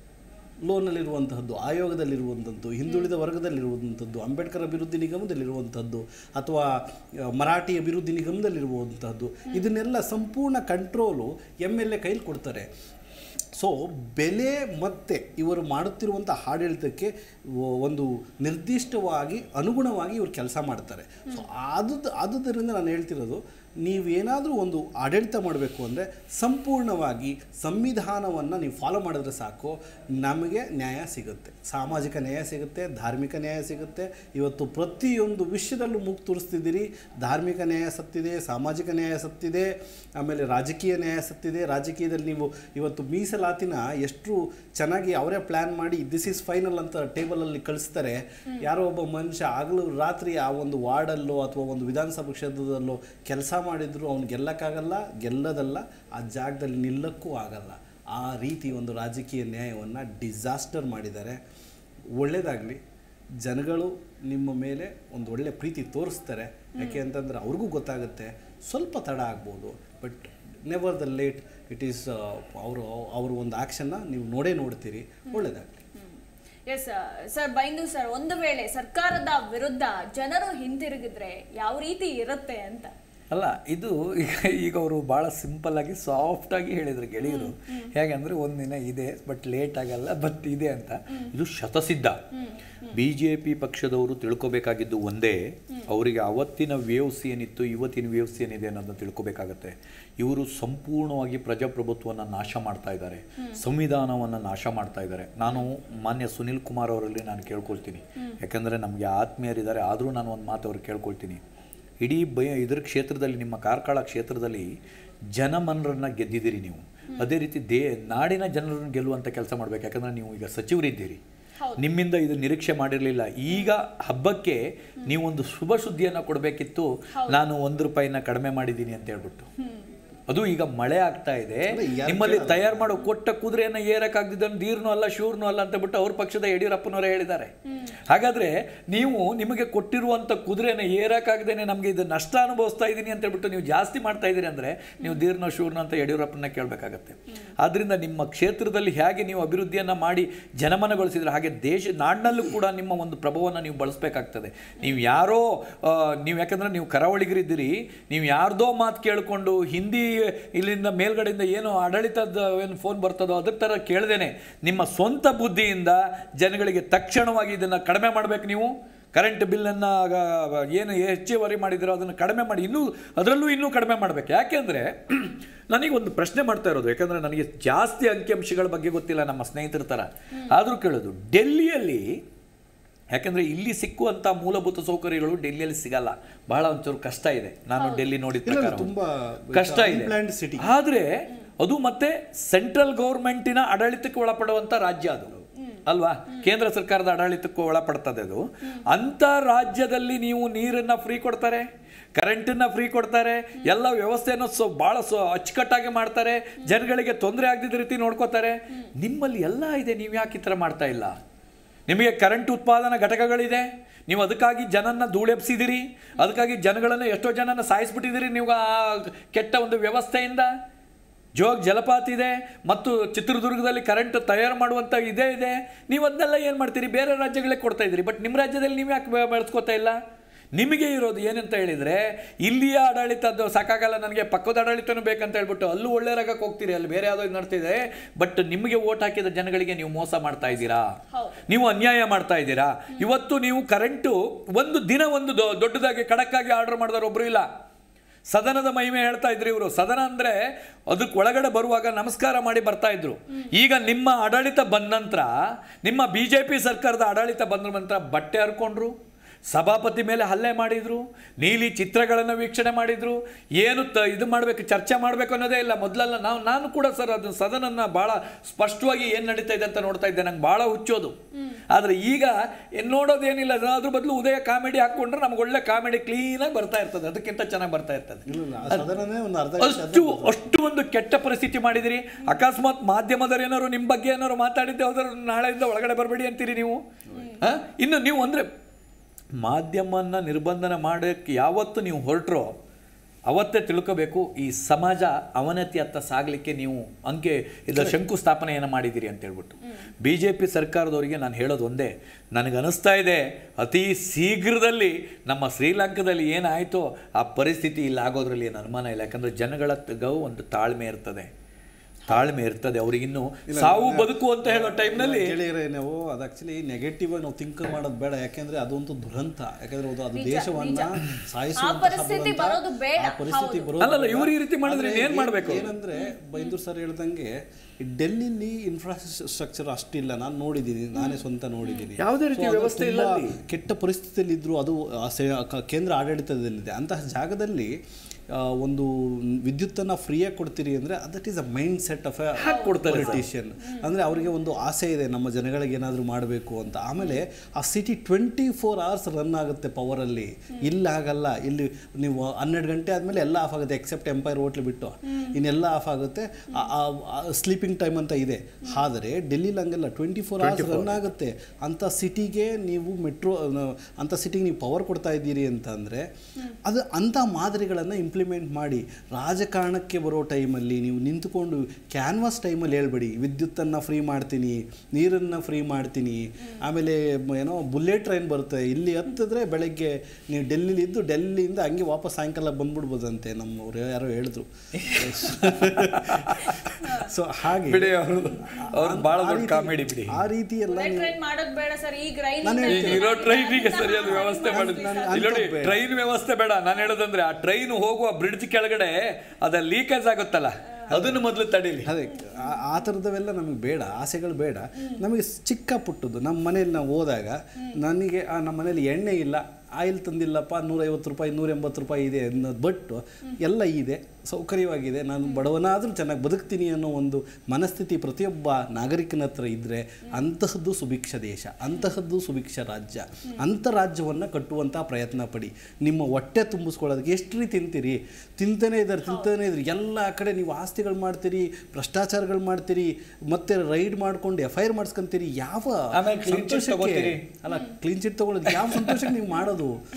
ಲೋನಲ್ಲಿರುವಂತಹದ್ದು ಆಯೋಗದಲ್ಲಿರುವಂಥದ್ದು ಹಿಂದುಳಿದ ವರ್ಗದಲ್ಲಿರುವಂಥದ್ದು ಅಂಬೇಡ್ಕರ್ ಅಭಿವೃದ್ಧಿ ನಿಗಮದಲ್ಲಿರುವಂಥದ್ದು ಅಥವಾ ಆ, ಮರಾಠಿ ಅಭಿವೃದ್ಧಿ ನಿಗಮದಲ್ಲಿರುವಂಥದ್ದು ಇದನ್ನೆಲ್ಲ ಸಂಪೂರ್ಣ ಕಂಟ್ರೋಲು ಎಮ್ ಎಲ್ ಎ ಕೈಲಿ ಕೊಡ್ತಾರೆ ಸೊ ಬೆಲೆ ಮತ್ತು ಇವರು ಮಾಡುತ್ತಿರುವಂಥ ಆಡಳಿತಕ್ಕೆ ಒ- ಒಂದು ನಿರ್ದಿಷ್ಟವಾಗಿ ಅನುಗುಣವಾಗಿ ಇವರು ಕೆಲಸ ಮಾಡ್ತಾರೆ ಸೊ ಅದು ಆದುದರಿಂದ ನಾನು ಹೇಳ್ತಿರೋದು ನೀವೇನಾದರೂ ಒಂದು ಆಡಳಿತ ಮಾಡಬೇಕು ಅಂದರೆ ಸಂಪೂರ್ಣವಾಗಿ ಸಂವಿಧಾನವನ್ನು ನೀವು ಫಾಲೋ ಮಾಡಿದ್ರೆ ಸಾಕು ನಮಗೆ ನ್ಯಾಯ ಸಿಗುತ್ತೆ ಸಾಮಾಜಿಕ ನ್ಯಾಯ ಸಿಗುತ್ತೆ ಧಾರ್ಮಿಕ ನ್ಯಾಯ ಸಿಗುತ್ತೆ ಇವತ್ತು ಪ್ರತಿಯೊಂದು ವಿಷಯದಲ್ಲೂ ಮೂಗು ತೋರಿಸ್ತಿದ್ದೀರಿ ಧಾರ್ಮಿಕ ನ್ಯಾಯ ಸತ್ತಿದೆ ಸಾಮಾಜಿಕ ನ್ಯಾಯ ಸತ್ತಿದೆ ಆಮೇಲೆ ರಾಜಕೀಯ ನ್ಯಾಯ ಸತ್ತಿದೆ ರಾಜಕೀಯದಲ್ಲಿ ನೀವು ಇವತ್ತು ಮೀಸಲಾತಿನ ಎಷ್ಟು ಚೆನ್ನಾಗಿ ಅವರೇ ಪ್ಲ್ಯಾನ್ ಮಾಡಿ ದಿಸ್ ಈಸ್ ಫೈನಲ್ ಅಂತ ಟೇಬಲಲ್ಲಿ ಕಳಿಸ್ತಾರೆ ಯಾರೋ ಒಬ್ಬ ಮನುಷ್ಯ ಆಗಲೂ ರಾತ್ರಿ ಆ ಒಂದು ವಾರ್ಡಲ್ಲೋ ಅಥವಾ ಒಂದು ವಿಧಾನಸಭಾ ಕ್ಷೇತ್ರದಲ್ಲೋ ಕೆಲಸ ಮಾಡಿದ್ರು ಅವ್ನು ಗೆಲ್ಲಕ್ಕಾಗಲ್ಲ ಗೆಲ್ಲದಲ್ಲ ಆ ಜಾಗದಲ್ಲಿ ನಿಲ್ಲಕ್ಕೂ ಆಗಲ್ಲ ಆ ರೀತಿ ಒಂದು ರಾಜಕೀಯ ನ್ಯಾಯವನ್ನು ಡಿಸಾಸ್ಟರ್ ಮಾಡಿದ್ದಾರೆ ಒಳ್ಳೆಯದಾಗಲಿ ಜನಗಳು ನಿಮ್ಮ ಮೇಲೆ ಒಂದು ಒಳ್ಳೆ ಪ್ರೀತಿ ತೋರಿಸ್ತಾರೆ ಯಾಕೆ ಅಂತಂದ್ರೆ ಅವ್ರಿಗೂ ಗೊತ್ತಾಗುತ್ತೆ ಸ್ವಲ್ಪ ತಡ ಆಗ್ಬೋದು but never the late it is ಅವರು ಅವ್ರ ಒಂದು ಆ್ಯಕ್ಷನ್ನ ನೀವು ನೋಡೇ ನೋಡ್ತೀರಿ ಒಳ್ಳೆಯದಾಗಲಿ ಎಸ್ ಸರ್ ಬೈಂದು ಸರ್ ಒಂದು ವೇಳೆ ಸರ್ಕಾರದ ವಿರುದ್ಧ ಜನರು ಹಿಂತಿರುಗಿದ್ರೆ ಯಾವ ರೀತಿ ಇರುತ್ತೆ ಅಂತ ಅಲ್ಲ ಇದು ಈಗ ಈಗ ಅವರು ಭಾಳ ಸಿಂಪಲ್ ಆಗಿ ಸಾಫ್ಟ್ ಆಗಿ ಹೇಳಿದ್ರು ಗೆಳೆಯರು ಹೇಗೆ ಅಂದ್ರೆ ಒಂದಿನ ಇದೆ ಬಟ್ ಲೇಟ್ ಆಗಲ್ಲ ಬಟ್ ಇದೆ ಅಂತ ಇದು ಶತಸಿದ್ಧ ಬಿ ಜೆ ಪಿ ಪಕ್ಷದವರು ತಿಳ್ಕೊಬೇಕಾಗಿದ್ದು ಒಂದೇ ಅವರಿಗೆ ಅವತ್ತಿನ ವೇವ್ಸ್ ಏನಿತ್ತು ಇವತ್ತಿನ ವೇವ್ಸ್ ಏನಿದೆ ಅನ್ನೋದನ್ನ ತಿಳ್ಕೊಬೇಕಾಗತ್ತೆ ಇವರು ಸಂಪೂರ್ಣವಾಗಿ ಪ್ರಜಾಪ್ರಭುತ್ವವನ್ನು ನಾಶ ಮಾಡ್ತಾ ಇದ್ದಾರೆ ಸಂವಿಧಾನವನ್ನು ನಾಶ ಮಾಡ್ತಾ ಇದ್ದಾರೆ ನಾನು ಮಾನ್ಯ ಸುನಿಲ್ ಕುಮಾರ್ ಅವರಲ್ಲಿ ನಾನು ಕೇಳ್ಕೊಳ್ತೀನಿ ಯಾಕಂದರೆ ನಮಗೆ ಆತ್ಮೀಯರಿದ್ದಾರೆ ಆದರೂ ನಾನು ಒಂದು ಮಾತು ಅವ್ರಿಗೆ ಕೇಳ್ಕೊಳ್ತೀನಿ ಇಡೀ ಬಯ ಇದ್ರ ಕ್ಷೇತ್ರದಲ್ಲಿ ನಿಮ್ಮ ಕಾರ್ಕಳ ಕ್ಷೇತ್ರದಲ್ಲಿ ಜನಮನರನ್ನ ಗೆದ್ದಿದ್ದೀರಿ ನೀವು ಅದೇ ರೀತಿ ದೇ ನಾಡಿನ ಜನರನ್ನು ಗೆಲ್ಲುವಂಥ ಕೆಲಸ ಮಾಡ್ಬೇಕು ಯಾಕಂದ್ರೆ ನೀವು ಈಗ ಸಚಿವರಿದ್ದೀರಿ ನಿಮ್ಮಿಂದ ಇದು ನಿರೀಕ್ಷೆ ಮಾಡಿರಲಿಲ್ಲ ಈಗ ಹಬ್ಬಕ್ಕೆ ನೀವೊಂದು ಶುಭ ಸುದ್ದಿಯನ್ನು ಕೊಡಬೇಕಿತ್ತು ನಾನು ಒಂದು ರೂಪಾಯಿನ ಕಡಿಮೆ ಮಾಡಿದ್ದೀನಿ ಅಂತ ಹೇಳ್ಬಿಟ್ಟು ಅದು ಈಗ ಮಳೆ ಆಗ್ತಾ ಇದೆ ನಿಮ್ಮಲ್ಲಿ ತಯಾರು ಮಾಡೋ ಕೊಟ್ಟ ಕುದುರೆಯನ್ನ ಏರಕ್ಕಾಗ್ದಿದ್ದ ನೀರ್ನು ಅಲ್ಲ ಶೂರ್ನು ಅಲ್ಲ ಅಂತ ಬಿಟ್ಟು ಅವ್ರ ಪಕ್ಷದ ಯಡಿಯೂರಪ್ಪನವರೇ ಹೇಳಿದ್ದಾರೆ ಹಾಗಾದ್ರೆ ನೀವು ನಿಮಗೆ ಕೊಟ್ಟಿರುವಂತ ಕುದುರೆನ ಏರಕ್ಕಾಗದೇನೆ ನಮಗೆ ಇದು ನಷ್ಟ ಅನುಭವಿಸ್ತಾ ಇದ್ದೀನಿ ಅಂತ ಹೇಳ್ಬಿಟ್ಟು ನೀವು ಜಾಸ್ತಿ ಮಾಡ್ತಾ ಇದ್ದೀರಿ ಅಂದ್ರೆ ನೀವು ದೀರ್ನ ಶೂರ್ನ ಅಂತ ಯಡಿಯೂರಪ್ಪನ ಕೇಳಬೇಕಾಗತ್ತೆ ಆದ್ರಿಂದ ನಿಮ್ಮ ಕ್ಷೇತ್ರದಲ್ಲಿ ಹೇಗೆ ನೀವು ಅಭಿವೃದ್ಧಿಯನ್ನ ಮಾಡಿ ಜನಮನಗೊಳಿಸಿದ್ರೆ ಹಾಗೆ ದೇಶ ನಾಡಿನಲ್ಲೂ ಕೂಡ ನಿಮ್ಮ ಒಂದು ಪ್ರಭಾವವನ್ನು ನೀವು ಬಳಸಬೇಕಾಗ್ತದೆ ನೀವು ಯಾರೋ ಆ, ನೀವು ಯಾಕಂದ್ರೆ ನೀವು ಕರಾವಳಿಗರಿದ್ದೀರಿ ನೀವು ಯಾರ್ದೋ ಮಾತು ಕೇಳಿಕೊಂಡು ಹಿಂದಿ ಇಲ್ಲಿಂದ ಮೇಲ್ಗಡೆಯಿಂದ ಏನು ಆಡಳಿತದ ಏನು ಫೋನ್ ಬರ್ತದೋ ಅದ್ರ ಥರ ಕೇಳ್ದೇನೆ ನಿಮ್ಮ ಸ್ವಂತ ಬುದ್ಧಿಯಿಂದ ಜನಗಳಿಗೆ ತಕ್ಷಣವಾಗಿ ಇದನ್ನು ಕಡಿಮೆ ಮಾಡಬೇಕು ನೀವು ಕರೆಂಟ್ ಬಿಲ್ಲನ್ನು ಏನು ಹೆಚ್ಚುವರಿ ಮಾಡಿದಿರೋ ಅದನ್ನು ಕಡಿಮೆ ಮಾಡಿ ಇನ್ನೂ ಅದರಲ್ಲೂ ಇನ್ನೂ ಕಡಿಮೆ ಮಾಡಬೇಕು ಯಾಕೆಂದರೆ ನನಗೆ ಒಂದು ಪ್ರಶ್ನೆ ಮಾಡ್ತಾ ಇರೋದು ಯಾಕಂದರೆ ನನಗೆ ಜಾಸ್ತಿ ಅಂಕಿಅಂಶಗಳ ಬಗ್ಗೆ ಗೊತ್ತಿಲ್ಲ ನಮ್ಮ ಸ್ನೇಹಿತರ ಥರ ಆದರೂ ಕೇಳೋದು ಡೆಲ್ಲಿಯಲ್ಲಿ ಯಾಕಂದ್ರೆ ಇಲ್ಲಿ ಸಿಕ್ಕುವಂತ ಮೂಲಭೂತ ಸೌಕರ್ಯಗಳು ಡೆಲ್ಲಿಯಲ್ಲಿ ಸಿಗಲ್ಲ ಬಹಳ ಒಂಚೂರು ಕಷ್ಟ ಇದೆ ನಾನು ಡೆಲ್ಲಿ ನೋಡಿದ ಇಲ್ಲ, ಪ್ರಕಾರ ತುಂಬಾ ಕಷ್ಟ ಇದೆ unplanned city. ಆದ್ರೆ ಅದು ಮತ್ತೆ ಸೆಂಟ್ರಲ್ ಗೌರ್ಮೆಂಟಿನ ಆಡಳಿತಕ್ಕೆ ಒಳಪಡುವಂತ ರಾಜ್ಯ ಅದು ಅಲ್ವಾ ಕೇಂದ್ರ ಸರ್ಕಾರದ ಆಡಳಿತಕ್ಕೂ ಒಳಪಡ್ತದೆ ಅದು ಅಂತ ರಾಜ್ಯದಲ್ಲಿ ನೀವು ನೀರನ್ನ ಫ್ರೀ ಕೊಡ್ತಾರೆ ಕರೆಂಟನ್ನ ಫ್ರೀ ಕೊಡ್ತಾರೆ ಎಲ್ಲ ವ್ಯವಸ್ಥೆಯನ್ನು ಸೊ ಭಾಳ ಸೊ ಅಚ್ಚುಕಟ್ಟಾಗಿ ಮಾಡ್ತಾರೆ ಜನಗಳಿಗೆ ತೊಂದರೆ ಆಗದಿದ್ದ ರೀತಿ ನೋಡ್ಕೋತಾರೆ ನಿಮ್ಮಲ್ಲಿ ಎಲ್ಲ ಇದೆ ನೀವು ಯಾಕೆ ಈ ಥರ ಮಾಡ್ತಾ ಇಲ್ಲ ನಿಮಗೆ ಕರೆಂಟ್ ಉತ್ಪಾದನಾ ಘಟಕಗಳಿದೆ ನೀವು ಅದಕ್ಕಾಗಿ ಜನನ್ನ ಧೂಳೆಪ್ಸಿದಿರಿ ಅದಕ್ಕಾಗಿ ಜನಗಳನ್ನು ಎಷ್ಟೋ ಜನನ ಸಾಯಿಸ್ಬಿಟ್ಟಿದ್ದೀರಿ ನೀವು ಆ ಕೆಟ್ಟ ಒಂದು ವ್ಯವಸ್ಥೆಯಿಂದ ಜೋಗ್ ಜಲಪಾತ ಇದೆ ಮತ್ತು ಚಿತ್ರದುರ್ಗದಲ್ಲಿ ಕರೆಂಟ್ ತಯಾರು ಮಾಡುವಂಥ ಇದೇ ಇದೆ ನೀವು ಅದನ್ನೆಲ್ಲ ಏನು ಮಾಡ್ತೀರಿ ಬೇರೆ ರಾಜ್ಯಗಳಿಗೆ ಕೊಡ್ತಾ ಇದ್ದೀರಿ ಬಟ್ ನಿಮ್ಮ ರಾಜ್ಯದಲ್ಲಿ ನೀವು ಯಾಕೆ ಬೆ- ಬೆಳೆಸ್ಕೊತಾ ಇಲ್ಲ ನಿಮಗೆ ಇರೋದು ಏನಂತ ಹೇಳಿದರೆ ಇಲ್ಲಿಯ ಆಡಳಿತ ಅದು ಸಾಕಾಗಲ್ಲ ನನಗೆ ಪಕ್ಕದ ಆಡಳಿತನೂ ಬೇಕಂತ ಹೇಳ್ಬಿಟ್ಟು ಅಲ್ಲೂ ಒಳ್ಳೆ ರಗಕ್ಕೆ ಹೋಗ್ತೀರಿ ಅಲ್ಲಿ ಬೇರೆ ಯಾವುದೋ ನಡ್ತಿದೆ ಬಟ್ ನಿಮಗೆ ಓಟ್ ಹಾಕಿದ ಜನಗಳಿಗೆ ನೀವು ಮೋಸ ಮಾಡ್ತಾ ಇದ್ದೀರಾ ನೀವು ಅನ್ಯಾಯ ಮಾಡ್ತಾ ಇದ್ದೀರಾ ಇವತ್ತು ನೀವು ಕರೆಂಟು ಒಂದು ದಿನ ಒಂದು ದೊ- ದೊಡ್ಡದಾಗಿ ಖಡಕ್ಕಾಗಿ ಆರ್ಡರ್ ಮಾಡಿದವರು ಒಬ್ರು ಇಲ್ಲ ಸದನದ ಮಹಿಮೆ ಹೇಳ್ತಾ ಇದ್ರು ಇವರು ಸದನ ಅಂದ್ರೆ ಅದಕ್ಕೆ ಒಳಗಡೆ ಬರುವಾಗ ನಮಸ್ಕಾರ ಮಾಡಿ ಬರ್ತಾ ಇದ್ರು ಈಗ ನಿಮ್ಮ ಆಡಳಿತ ಬಂದ ನಂತರ ನಿಮ್ಮ ಬಿ ಜೆ ಪಿ ಸರ್ಕಾರದ ಆಡಳಿತ ಬಂದ ನಂತರ ಬಟ್ಟೆ ಹರ್ಕೊಂಡ್ರು ಸಭಾಪತಿ ಮೇಲೆ ಹಲ್ಲೆ ಮಾಡಿದ್ರು ನೀಲಿ ಚಿತ್ರಗಳನ್ನು ವೀಕ್ಷಣೆ ಮಾಡಿದ್ರು ಏನು ತ ಇದು ಮಾಡಬೇಕು ಚರ್ಚೆ ಮಾಡಬೇಕು ಅನ್ನೋದೇ ಇಲ್ಲ ಮೊದಲೆಲ್ಲ ನಾವು ನಾನು ಕೂಡ ಸರ್ ಅದು ಸದನನ್ನ ಭಾಳ ಸ್ಪಷ್ಟವಾಗಿ ಏನು ನಡೀತಾ ಇದೆ ಅಂತ ನೋಡ್ತಾ ಇದ್ದೆ ನಂಗೆ ಭಾಳ ಹುಚ್ಚೋದು ಆದರೆ ಈಗ ಏನ್ ನೋಡೋದೇನಿಲ್ಲ ಅದ್ರ ಬದಲು ಉದಯ ಕಾಮಿಡಿ ಹಾಕ್ಕೊಂಡ್ರೆ ನಮ್ಗೆ ಒಳ್ಳೆ ಕಾಮಿಡಿ ಕ್ಲೀನಾಗಿ ಬರ್ತಾ ಇರ್ತದೆ ಅದಕ್ಕಿಂತ ಚೆನ್ನಾಗಿ ಬರ್ತಾ ಇರ್ತದೆ ಇಲ್ಲ ಇಲ್ಲ, ಆ ಸದನನೇ ಒಂದು ಅರ್ಧ ಗಂಟೆ ಅಷ್ಟು ಅಷ್ಟು ಒಂದು ಕೆಟ್ಟ ಪರಿಸ್ಥಿತಿ ಮಾಡಿದಿರಿ ಅಕಸ್ಮಾತ್ ಮಾಧ್ಯಮದವ್ರು ಏನಾದ್ರು ನಿಮ್ಮ ಬಗ್ಗೆ ಏನಾದ್ರು ಮಾತಾಡಿದ್ದೆ ಹೋದ್ರೆ ನಾಳೆಯಿಂದ ಒಳಗಡೆ ಬರಬೇಡಿ ಅಂತೀರಿ ನೀವು ಆ? ಇನ್ನು ನೀವು ಅಂದ್ರೆ ಮಾಧ್ಯಮನ್ನ ನಿರ್ಬಂಧನ ಮಾಡೋಕ್ಕೆ ಯಾವತ್ತು ನೀವು ಹೊರಟ್ರೋ ಅವತ್ತೇ ತಿಳ್ಕೋಬೇಕು ಈ ಸಮಾಜ ಅವನತಿಯತ್ತ ಸಾಗಲಿಕ್ಕೆ ನೀವು ಅಂಕೆ ಇದರ ಶಂಕುಸ್ಥಾಪನೆಯನ್ನು ಮಾಡಿದ್ದೀರಿ ಅಂತ ಹೇಳ್ಬಿಟ್ಟು ಬಿ ಜೆ ಪಿ ಸರ್ಕಾರದವರಿಗೆ ನಾನು ಹೇಳೋದು ಒಂದೇ ನನಗೆ ಅನಿಸ್ತಾ ಇದೆ ಅತಿ ಶೀಘ್ರದಲ್ಲಿ ನಮ್ಮ ಶ್ರೀಲಂಕಾದಲ್ಲಿ ಏನಾಯಿತೋ ಆ ಪರಿಸ್ಥಿತಿ ಇಲ್ಲಿ ಆಗೋದ್ರಲ್ಲಿ ಏನು ಅನುಮಾನ ಇಲ್ಲ ಯಾಕಂದರೆ ಜನಗಳ ತಗವು ಒಂದು ತಾಳ್ಮೆ ಇರ್ತದೆ ತಾಳ್ಮೆ ಇರ್ತದೆ ಅವ್ರಿಗಿನ್ನು ಸಾವು ಬದುಕು ಅಂತ ಹೇಳೋ ಟೈಮ್ನಲ್ಲಿ ಗೆಳೆಯರೇ ನಾವು ಅದು ಆಕ್ಚುಲಿ ನೆಗೆಟಿವ್ ನಾವು ಥಿಂಕ್ ಮಾಡೋದು ಬೇಡ ಯಾಕೆಂದ್ರೆ ಅದೊಂದು ದುರಂತ ಯಾಕಂದ್ರೆ ಅದು ಅದು ನಿಜ, ದೇಶವನ್ನ ನಿಜ. ಸಾಯಿಸುವಂತಹ ಆ ಪರಿಸ್ಥಿತಿ ದುರಂತ. ಬರೋದು ಬೇಡ. ಆ ಪರಿಸ್ಥಿತಿ ಹೌದು. ಬರೋದು ಅಲ್ಲಲ್ಲ, ಬೇಡ. ಇವ್ರು ಈ ರೀತಿ ಮಾಡಿದ್ರೆ ಆದ್ರೆ ಏನ್ ಮಾಡ್ಬೇಕು? ಏನಂದ್ರೆ ಬೈಂದೂರ್ ಸರ್ ಹೇಳ್ದಂಗೆ ಈ ಡೆಲ್ಲಿಲಿ ಇನ್ಫ್ರಾಸ್ಟ್ರಕ್ಚರ್ ಅಷ್ಟಿಲ್ಲ ನಾನು ನೋಡಿದ್ದೀನಿ ನಾನೇ ಸ್ವಂತ ನೋಡಿದ್ದೀನಿ ಯಾವುದೇ ರೀತಿ So ಅದು ವ್ಯವಸ್ಥೆ ಇಲ್ಲ ತುಂಬಾ ಅಲ್ಲಿ. ಕೆಟ್ಟ ಪರಿಸ್ಥಿತಿಯಲ್ಲಿ ಇದ್ರು ಅದು ಆ ಸೆ- ಕ- ಕೇಂದ್ರ ಆಡಳಿತದಲ್ಲಿದೆ ಅಂತಹ ಜಾಗದಲ್ಲಿ ಆ, ಒಂದು ವಿದ್ಯುತ್ತನ್ನು ಫ್ರೀಯಾಗಿ ಕೊಡ್ತೀರಿ ಅಂದರೆ that is a mind set of ಹಾಕ್ ಕೊಡ್ತಾರೆ ಸರ್. ಪೊಲಿಟಿಷಿಯನ್ ಅಂದರೆ ಅವರಿಗೆ ಒಂದು ಆಸೆ ಇದೆ ನಮ್ಮ ಜನಗಳಿಗೆ ಏನಾದರೂ ಮಾಡಬೇಕು ಅಂತ ಆಮೇಲೆ ಆ city twenty four hours run ಆಗುತ್ತೆ ಪವರಲ್ಲಿ ಇಲ್ಲಿ ಆಗಲ್ಲ ಇಲ್ಲಿ ನೀವು ಹನ್ನೆರಡು ಗಂಟೆ ಆದಮೇಲೆ ಎಲ್ಲ ಆಫ್ ಆಗುತ್ತೆ ಎಕ್ಸೆಪ್ಟ್ ಎಂಪೈರ್ ಹೋಟ್ಲ್ ಬಿಟ್ಟು ಇನ್ನೆಲ್ಲ ಆಫ್ ಆಗುತ್ತೆ ಸ್ಲೀಪಿಂಗ್ ಟೈಮ್ ಅಂತ ಇದೆ ಆದರೆ ಡೆಲ್ಲಿಲಿ ಹಂಗೆಲ್ಲ ಟ್ವೆಂಟಿ ಫೋರ್ ಅವರ್ಸ್ ರನ್ ಆಗುತ್ತೆ ಅಂಥ ಸಿಟಿಗೆ ನೀವು ಮೆಟ್ರೋ ಅಂಥ ಸಿಟಿಗೆ ನೀವು ಪವರ್ ಕೊಡ್ತಾ ಇದ್ದೀರಿ ಅಂತಂದರೆ ಅದು ಅಂಥ ಮಾದರಿಗಳನ್ನು ಇಂಪ್ಲಿಮೆಂಟ್ ಮಾಡಿ ರಾಜಕಾರಣಕ್ಕೆ ಬರೋ ಟೈಮಲ್ಲಿ ನೀವು ನಿಂತುಕೊಂಡು ಕ್ಯಾನ್ವಾಸ್ ಟೈಮಲ್ಲಿ ಹೇಳ್ಬೇಡಿ ವಿದ್ಯುತ್ತನ್ನು ಫ್ರೀ ಮಾಡ್ತೀನಿ ನೀರನ್ನು ಫ್ರೀ ಮಾಡ್ತೀನಿ ಆಮೇಲೆ ಮ- ಏನೋ ಬುಲೆಟ್ ಟ್ರೈನ್ ಬರುತ್ತೆ ಇಲ್ಲಿ ಹತ್ತಿದ್ರೆ ಬೆಳಗ್ಗೆ ನೀವು ಡೆಲ್ಲಿಲಿ ಇದ್ದು ಡೆಲ್ಲಿಯಿಂದ ಹಂಗೆ ವಾಪಸ್ ಸಾಯಂಕಾಲ ಬಂದ್ಬಿಡ್ಬೋದಂತೆ ನಮ್ಮವ್ರು ಯಾರೋ ಹೇಳಿದ್ರು ಸೊ ಹಾಗೆ ಬಿಡಿ ಅವರು ಅವ್ರು ಭಾಳ ಆ ದೊಡ್ಡ ರೀತಿ- ಕಾಮಿಡಿ ಬಿಡಿ ಆ ರೀತಿ ಎಲ್ಲ ಬುಲೆಟ್ ನೀವು ಟ್ರೈನ್ ಮಾಡೋದು ಬೇಡ ಸರ್ ಈಗ ರೈಲ್ ನಾನು ಈಗ ಇರೋ ಟ್ರೈನಿಗೆ ಸರಿಯಾದ ವ್ಯವಸ್ಥೆ ಮಾಡಿದ್ವಿ ನಾನು- ಇಲ್ಲಿ ನೋಡಿ ಅಂಥದ್ದು ಬೇಡ. ಟ್ರೈನ್ ವ್ಯವಸ್ಥೆ ಬೇಡ ನಾನು ಹೇಳೋದಂದ್ರೆ ಆ ಟ್ರೈನ್ ಹೋಗುವ ಬ್ರಿಡ್ಜ್ ಕೆಳಗಡೆ ಅದ ಲೀಕೇಜ್ ಆಗುತ್ತಲ್ಲ ಅದನ್ನು ಮೊದಲು ತಡೀಲಿ ಅದೇ ಆ- ಆ ಥರದವೆಲ್ಲ ನಮಗೆ ಬೇಡ ಆಸೆಗಳು ಬೇಡ ನಮಗೆ ಚಿಕ್ಕ ಪುಟ್ಟದ್ದು ನಮ್ಮ ಮನೇಲಿ ನಾವು ಹೋದಾಗ ನನಗೆ ಆ, ನಮ್ಮ ಮನೇಲಿ ಎಣ್ಣೆ ಇಲ್ಲ ಆಯಿಲ್ ತಂದಿಲ್ಲಪ್ಪ ನೂರೈವತ್ತು ರೂಪಾಯಿ ನೂರ ಎಂಬತ್ತು ರೂಪಾಯಿ ಇದೆ ಅನ್ನೋದು ಬಟ್ಟು ಎಲ್ಲ ಇದೆ ಸೌಕರ್ಯವಾಗಿದೆ ನಾನು ಬಡವನಾದರೂ ಚೆನ್ನಾಗಿ ಬದುಕ್ತೀನಿ ಅನ್ನೋ ಒಂದು ಮನಸ್ಥಿತಿ ಪ್ರತಿಯೊಬ್ಬ ನಾಗರಿಕನ ಹತ್ರ ಇದ್ದರೆ ಅಂತಹದ್ದು ಸುಭಿಕ್ಷ ದೇಶ ಅಂತಹದ್ದು ಸುಭಿಕ್ಷ ರಾಜ್ಯ ಅಂಥ ರಾಜ್ಯವನ್ನು ಕಟ್ಟುವಂಥ ಪ್ರಯತ್ನ ಪಡಿ ನಿಮ್ಮ ಹೊಟ್ಟೆ ತುಂಬಿಸ್ಕೊಳ್ಳೋದಕ್ಕೆ ಎಷ್ಟು ರೀತಿ ತಿಂತೀರಿ ತಿಂತಾನೆ ಇದ್ದಾರೆ ತಿಂತಾನೆ ಇದ್ರಿ ಎಲ್ಲ ಕಡೆ ನೀವು ಆಸ್ತಿಗಳು ಮಾಡ್ತೀರಿ ಭ್ರಷ್ಟಾಚಾರಗಳು ಮಾಡ್ತೀರಿ ಮತ್ತೆ ರೈಡ್ ಮಾಡ್ಕೊಂಡು ಎಫ್ ಐ ಆರ್ ಮಾಡಿಸ್ಕೊಂತೀರಿ ಯಾವ ಆಮೇಲೆ clean sheet ಸಂತೋಷಕ್ಕೆ- ತಗೋತೀರಿ. ಅಲ್ಲ ಕ್ಲೀನ್ ಚಿಟ್ ತಗೊಳ್ಳೋದು ಯಾವ ಸಂತೋಷಕ್ಕೆ ನೀವು ಮಾಡೋದು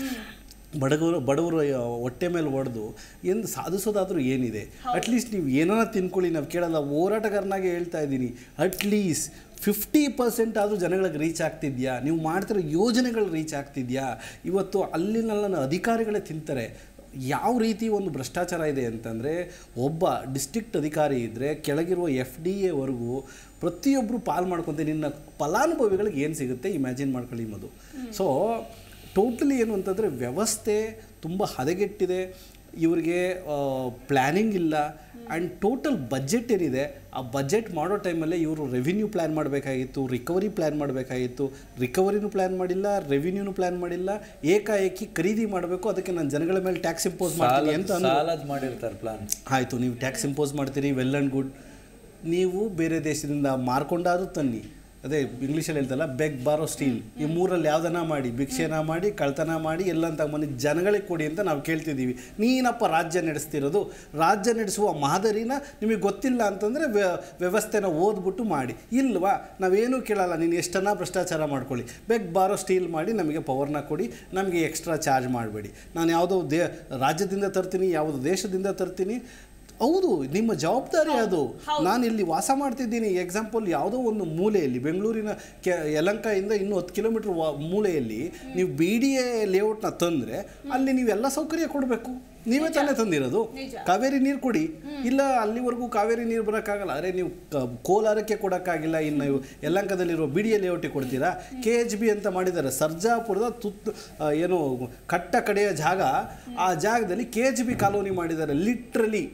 ಬಡವರು ಬಡವರು ಹೊಟ್ಟೆ ಮೇಲೆ ಹೊಡೆದು ಎಂದು ಸಾಧಿಸೋದಾದ್ರೂ ಏನಿದೆ ಅಟ್ಲೀಸ್ಟ್ ನೀವು ಏನಾರ ತಿನ್ಕೊಳ್ಳಿ ನಾವು ಕೇಳಲ್ಲ ಹೋರಾಟಗಾರನಾಗೆ ಹೇಳ್ತಾ ಇದ್ದೀನಿ ಅಟ್ಲೀಸ್ಟ್ ಫಿಫ್ಟಿ ಪರ್ಸೆಂಟ್ ಆದರೂ ಜನಗಳಿಗೆ ರೀಚ್ ಆಗ್ತಿದ್ಯಾ ನೀವು ಮಾಡ್ತಿರೋ ಯೋಜನೆಗಳು ರೀಚ್ ಆಗ್ತಿದ್ಯಾ ಇವತ್ತು ಅಲ್ಲಿನೆಲ್ಲ ಅಧಿಕಾರಿಗಳೇ ತಿಂತಾರೆ ಯಾವ ರೀತಿ ಒಂದು ಭ್ರಷ್ಟಾಚಾರ ಇದೆ ಅಂತಂದರೆ ಒಬ್ಬ ಡಿಸ್ಟ್ರಿಕ್ಟ್ ಅಧಿಕಾರಿ ಇದ್ದರೆ ಕೆಳಗಿರುವ ಎಫ್ ಡಿ ಎವರೆಗೂ ಪ್ರತಿಯೊಬ್ಬರು ಪಾಲ್ ಮಾಡ್ಕೊತ ನಿನ್ನ ಫಲಾನುಭವಿಗಳಿಗೆ ಏನು ಸಿಗುತ್ತೆ ಇಮ್ಯಾಜಿನ್ ಮಾಡ್ಕೊಳ್ಳಿ ಮದು ಸೊ ಟೋಟಲಿ ಏನು ಅಂತಂದರೆ ವ್ಯವಸ್ಥೆ ತುಂಬ ಹದಗೆಟ್ಟಿದೆ ಇವರಿಗೆ ಪ್ಲ್ಯಾನಿಂಗ್ ಇಲ್ಲ ಆ್ಯಂಡ್ ಟೋಟಲ್ ಬಜೆಟ್ ಏನಿದೆ ಆ ಬಜೆಟ್ ಮಾಡೋ ಟೈಮಲ್ಲೇ ಇವರು ರೆವಿನ್ಯೂ ಪ್ಲ್ಯಾನ್ ಮಾಡಬೇಕಾಗಿತ್ತು ರಿಕವರಿ ಪ್ಲ್ಯಾನ್ ಮಾಡಬೇಕಾಗಿತ್ತು ರಿಕವರಿನೂ ಪ್ಲ್ಯಾನ್ ಮಾಡಿಲ್ಲ ರೆವಿನ್ಯೂನು ಪ್ಲ್ಯಾನ್ ಮಾಡಿಲ್ಲ ಏಕಾಏಕಿ ಖರೀದಿ ಮಾಡಬೇಕು ಅದಕ್ಕೆ ನಾನು ಜನಗಳ ಮೇಲೆ ಟ್ಯಾಕ್ಸ್ ಇಂಪೋಸ್ ಮಾಡ್ತೀನಿ ಅಂತ ಅಂದ್ರು. ಸಾಲದ್ ಮಾಡಿರ್ತಾರೆ ಪ್ಲಾನ್ ಆಯಿತು ನೀವು ಟ್ಯಾಕ್ಸ್ ಇಂಪೋಸ್ ಮಾಡ್ತೀರಿ ವೆಲ್ ಆ್ಯಂಡ್ ಗುಡ್ ನೀವು ಬೇರೆ ದೇಶದಿಂದ ಮಾರ್ಕೊಂಡಾದ್ರೂ ತನ್ನಿ ಅದೇ ಇಂಗ್ಲೀಷಲ್ಲಿ ಹೇಳ್ತಲ್ಲ ಬೆಗ್ ಬಾರೋ ಸ್ಟೀಲ್ ಈ ಮೂರಲ್ಲಿ ಯಾವ್ದನ ಮಾಡಿ ಭಿಕ್ಷೆನ ಮಾಡಿ ಕಳ್ತನ ಮಾಡಿ ಎಲ್ಲ ತಗೊಂಬಂದು ಜನಗಳಿಗೆ ಕೊಡಿ ಅಂತ ನಾವು ಕೇಳ್ತಿದ್ದೀವಿ ನೀನಪ್ಪ ರಾಜ್ಯ ನಡೆಸ್ತಿರೋದು ರಾಜ್ಯ ನಡೆಸುವ ಮಾದರಿನ ನಿಮಗೆ ಗೊತ್ತಿಲ್ಲ ಅಂತಂದರೆ ವ್ಯವಸ್ಥೆನ ಓದ್ಬಿಟ್ಟು ಮಾಡಿ ಇಲ್ವಾ ನಾವೇನೂ ಕೇಳಲ್ಲ ನೀನು ಎಷ್ಟನ್ನ ಭ್ರಷ್ಟಾಚಾರ ಮಾಡ್ಕೊಳ್ಳಿ ಬೆಗ್ ಬಾರೋ ಸ್ಟೀಲ್ ಮಾಡಿ ನಮಗೆ ಪವರ್ನ ಕೊಡಿ ನಮಗೆ ಎಕ್ಸ್ಟ್ರಾ ಚಾರ್ಜ್ ಮಾಡಬೇಡಿ ನಾನು ಯಾವುದೋ ದೇ ರಾಜ್ಯದಿಂದ ತರ್ತೀನಿ ಯಾವುದೋ ದೇಶದಿಂದ ತರ್ತೀನಿ ಹೌದು ನಿಮ್ಮ ಜವಾಬ್ದಾರಿ ಅದು ನಾನು ಇಲ್ಲಿ ವಾಸ ಮಾಡ್ತಿದ್ದೀನಿ ಎಕ್ಸಾಂಪಲ್ ಯಾವುದೋ ಒಂದು ಮೂಲೆಯಲ್ಲಿ ಬೆಂಗಳೂರಿನ ಕೆ ಯಲಂಕದಿಂದ ಇನ್ನೂ ಹತ್ತು ಕಿಲೋಮೀಟ್ರ್ ಮೂಲೆಯಲ್ಲಿ ನೀವು ಬಿ ಡಿ ಎ ಲೇಔಟ್ನ ತಂದರೆ ಅಲ್ಲಿ ನೀವೆಲ್ಲ ಸೌಕರ್ಯ ಕೊಡಬೇಕು ನೀವೇ ತಾನೇ ತಂದಿರೋದು ನಿಜ. ಕಾವೇರಿ ನೀರು ಕೊಡಿ ಇಲ್ಲ ಅಲ್ಲಿವರೆಗೂ ಕಾವೇರಿ ನೀರು ಬರೋಕ್ಕಾಗಲ್ಲ ಅರೆ ನೀವು ಕ- ಕೋಲಾರಕ್ಕೆ ಕೊಡೋಕ್ಕಾಗಿಲ್ಲ ಇನ್ನು ನೀವು ಯಲಂಕದಲ್ಲಿರೋ ಬಿ ಡಿ ಎ ಲೇಔಟಿಗೆ ಕೊಡ್ತೀರಾ ಕೆ ಎಚ್ ಬಿ ಅಂತ ಮಾಡಿದ್ದಾರೆ ಸರ್ಜಾಪುರದ ತುತ್ತು ಆ, ಏನು ಕಟ್ಟ ಕಡೆಯ ಜಾಗ ಆ ಜಾಗದಲ್ಲಿ ಕೆ ಎಚ್ ಬಿ ಕಾಲೋನಿ ಮಾಡಿದ್ದಾರೆ ಲಿಟ್ರಲಿ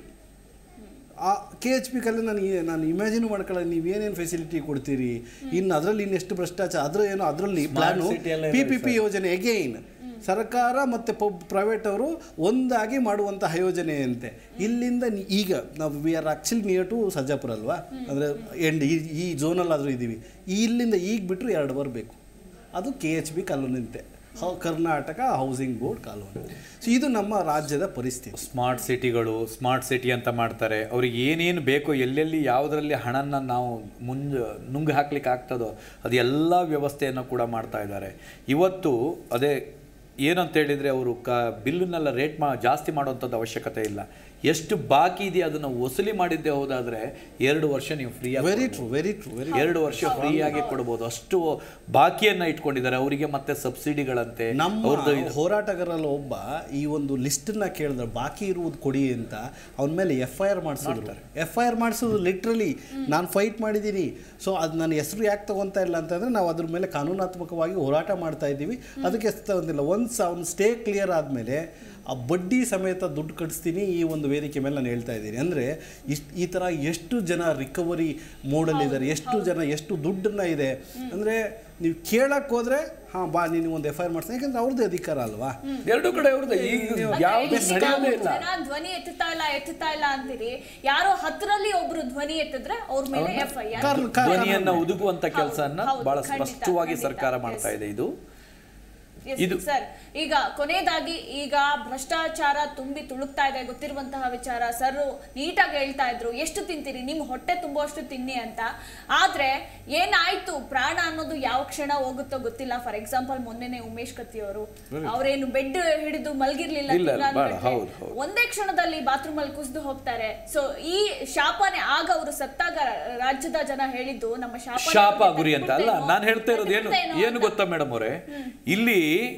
ಆ ಕೆ ಎಚ್ ಪಿ ಕಲ್ಲಿ ನಾನು ಈ- ನಾನು ಇಮ್ಯಾಜಿನ್ ಮಾಡ್ಕೊಳ್ಳೋ ನೀವು ಏನೇನು ಫೆಸಿಲಿಟಿ ಕೊಡ್ತೀರಿ ಇನ್ನು ಅದರಲ್ಲಿ ಇನ್ನೆಷ್ಟು ಭ್ರಷ್ಟಾಚಾರ ಅದ್ರ ಏನೋ ಅದರಲ್ಲಿ ಪ್ಲಾನು city ಎಲ್ಲ ಪಿ ಇದೆ ಪಿ ಪಿ ಯೋಜನೆ ಎಗೈನ್ ಸರ್ಕಾರ ಮತ್ತು ಪಬ್ ಪ್ರೈವೇಟ್ ಅವರು ಒಂದಾಗಿ ಮಾಡುವಂತಹ ಯೋಜನೆ ಅಂತೆ ಇಲ್ಲಿಂದ ನಿ- ಈಗ ನಾವು we are actually near to Sarjapura ಅಲ್ವಾ ಅಂದರೆ ಎಂಡ್ ಈ ಈ ಝೋನಲ್ಲಾದರೂ ಇದ್ದೀವಿ ಇಲ್ಲಿಂದ ಈಗ ಬಿಟ್ಟರು ಎರಡು ಬರಬೇಕು ಅದು ಕೆ ಎಚ್ ಬಿ ಕಾಲೋನಿಂತೆ how Karnataka housing board colony so ಇದು ನಮ್ಮ ರಾಜ್ಯದ ಪರಿಸ್ಥಿತಿ ಸ್ಮಾರ್ಟ್ ಸಿಟಿಗಳು ಸ್ಮಾರ್ಟ್ ಸಿಟಿ ಅಂತ ಮಾಡ್ತಾರೆ ಅವ್ರಿಗೆ ಏನೇನು ಬೇಕೋ ಎಲ್ಲೆಲ್ಲಿ ಯಾವುದರಲ್ಲಿ ಹಣನ ನಾವು ಮುಂಜ ನುಂಗು ಹಾಕ್ಲಿಕ್ಕೆ ಆಗ್ತದೋ ಅದು ಎಲ್ಲ ವ್ಯವಸ್ಥೆಯನ್ನು ಕೂಡ ಮಾಡ್ತಾ ಇದ್ದಾರೆ ಇವತ್ತು ಅದೇ ಏನಂತ ಹೇಳಿದರೆ ಅವರು ಕ ಬಿಲ್ಲನ್ನೆಲ್ಲ ರೇಟ್ ಮಾ ಜಾಸ್ತಿ ಮಾಡುವಂಥದ್ದು ಅವಶ್ಯಕತೆ ಇಲ್ಲ ಎಷ್ಟು ಬಾಕಿ ಇದೆಯೋ ಅದನ್ನು ವಸೂಲಿ ಮಾಡಿದ್ದೇ ಹೋದಾದರೆ ಎರಡು ವರ್ಷ ನೀವು free very true very true very ಎರಡು ವರ್ಷ ಫ್ರೀ ಆಗಿ ಕೊಡ್ಬೋದು ಅಷ್ಟು ಬಾಕಿಯನ್ನ ಇಟ್ಕೊಂಡಿದ್ದಾರೆ ಅವರಿಗೆ ಮತ್ತೆ ಸಬ್ಸಿಡಿಗಳಂತೆ ನಮ್ಮ ಅವ್ರದ್ದು ಇದು- ಹೋರಾಟಗಾರರಲ್ಲಿ ಒಬ್ಬ ಈ ಒಂದು ಲಿಸ್ಟನ್ನ ಕೇಳಿದ್ರೆ ಬಾಕಿ ಇರುವುದು ಕೊಡಿ ಅಂತ ಅವನ ಮೇಲೆ ಎಫ್ ಐ ಆರ್ ಮಾಡಿಸಿದ್ರು ಎಫ್ ಐ ಆರ್ ಮಾಡಿಸೋದು ಲಿಟ್ರಲಿ ನಾನು ಫೈಟ್ ಮಾಡಿದ್ದೀನಿ ಸೊ ಅದು ನನ್ನ ಹೆಸರು ಯಾಕೆ ತಗೊತಾ ಇಲ್ಲ ಅಂತಂದರೆ ನಾವು ಅದ್ರ ಮೇಲೆ ಕಾನೂನಾತ್ಮಕವಾಗಿ ಹೋರಾಟ ಮಾಡ್ತಾ ಇದ್ದೀವಿ ಅದಕ್ಕೆ ತಗೊಂಡಿಲ್ಲ ಒಂದು ಅವ್ನು ಸ್ಟೇ ಕ್ಲಿಯರ್ ಆದಮೇಲೆ ಆ ಬಡ್ಡಿ ಸಮೇತ ದುಡ್ಡು ಕಟ್ಟಿಸ್ತೀನಿ ಈ ಒಂದು ವೇದಿಕೆ ಮೇಲೆ ನಾನು ಹೇಳ್ತಾ ಇದ್ದೀನಿ ಅಂದರೆ ಇಷ್ಟು ಈ ಥರ ಎಷ್ಟು ಜನ ರಿಕವರಿ ಮೋಡಲ್ಲಿದ್ದಾರೆ ಎಷ್ಟು ಜನ ಎಷ್ಟು ದುಡ್ಡನ್ನ ಇದೆ ಅಂದರೆ ನೀವು ಕೇಳಕ್ಕೆ ಹೋದ್ರೆ ಹಾಂ ಬಾ ನೀನು ಒಂದು ಎಫ್ ಐ ಆರ್ ಮಾಡ್ತೀನಿ ಯಾಕಂದ್ರೆ ಅವ್ರದ್ದೇ ಅಧಿಕಾರ ಅಲ್ವಾ ಎರಡು ಕಡೆ ಅವ್ರದ್ದು ಈಗ ಯಾವುದು ಅಂದ್ರೆ ನಡೆಯೋದೇ ಇಲ್ಲ ಜನ ಧ್ವನಿ ಎತ್ತುತ್ತಾ ಇಲ್ಲ ಎತ್ತುತ್ತಾ ಇಲ್ಲ ಅಂತೀರಿ ಯಾರೋ ಹತ್ತರಲ್ಲಿ ಒಬ್ರು ಧ್ವನಿ ಎತ್ತಿದ್ರೆ ಅವ್ರ ಮೇಲೆ ಎಫ್ ಐ ಆರ್ ಕಾರಣ ಕಾರಣ ಧ್ವನಿಯನ್ನ ಉದುಗುವಂತ ಕೆಲಸವನ್ನ ಹೌದು, ಬಹಳ ಖಂಡಿತ, ಸ್ಪಷ್ಟವಾಗಿ ಖಂಡಿತ, ಸರ್ಕಾರ yes. ಮಾಡ್ತಾ ಇದೆ ಇದು ಇದು ಇದು- ಸರ್ ಈಗ ಕೊನೆಯದಾಗಿ ಈಗ ಭ್ರಷ್ಟಾಚಾರ ತುಂಬಿ ತುಳುಕ್ತಾ ಇದೆ ಗೊತ್ತಿರುವಂತಹ ವಿಚಾರ ಸರ್ ನೀಟಾಗಿ ಹೇಳ್ತಾ ಇದ್ರು ಎಷ್ಟು ತಿಂತೀರಿ ನಿಮ್ ಹೊಟ್ಟೆ ತುಂಬುವಷ್ಟು ತಿನ್ನಿ ಅಂತ ಆದ್ರೆ ಏನಾಯ್ತು ಪ್ರಾಣ ಅನ್ನೋದು ಯಾವ ಕ್ಷಣ ಹೋಗುತ್ತೋ ಗೊತ್ತಿಲ್ಲ ಫಾರ್ ಎಕ್ಸಾಂಪಲ್ ಮೊನ್ನೆನೆ ಉಮೇಶ್ ಕತ್ತಿ ಅವರು ಅವ್ರೇನು ಬೆಡ್ ಹಿಡಿದು ಮಲ್ಗಿರ್ಲಿಲ್ಲ ಇಲ್ಲ, ತಿಂಗ್ಳಾನ್ ಬಾಳ, ಗಟ್ಲೆ. ಹೌದು, ಹೌದು. ಒಂದೇ ಕ್ಷಣದಲ್ಲಿ ಬಾತ್ರೂಮ್ ಅಲ್ಲಿ ಕುಸಿದು ಹೋಗ್ತಾರೆ ಸೊ ಈ ಶಾಪನೆ ಆಗ ಅವರು ಸತ್ತಾಗ ರಾಜ್ಯದ ಜನ ಹೇಳಿದ್ದು ನಮ್ಮ ಶಾಪ ಶಾಪ ಗುರಿ ಅಂತ ಅಲ್ಲ ನಾನು ಹೇಳ್ತಾ ಇರೋದು ಏನು ಏನು ಗೊತ್ತಾ ಮೇಡಮ್ ಅವರೇ ಇಲ್ಲಿ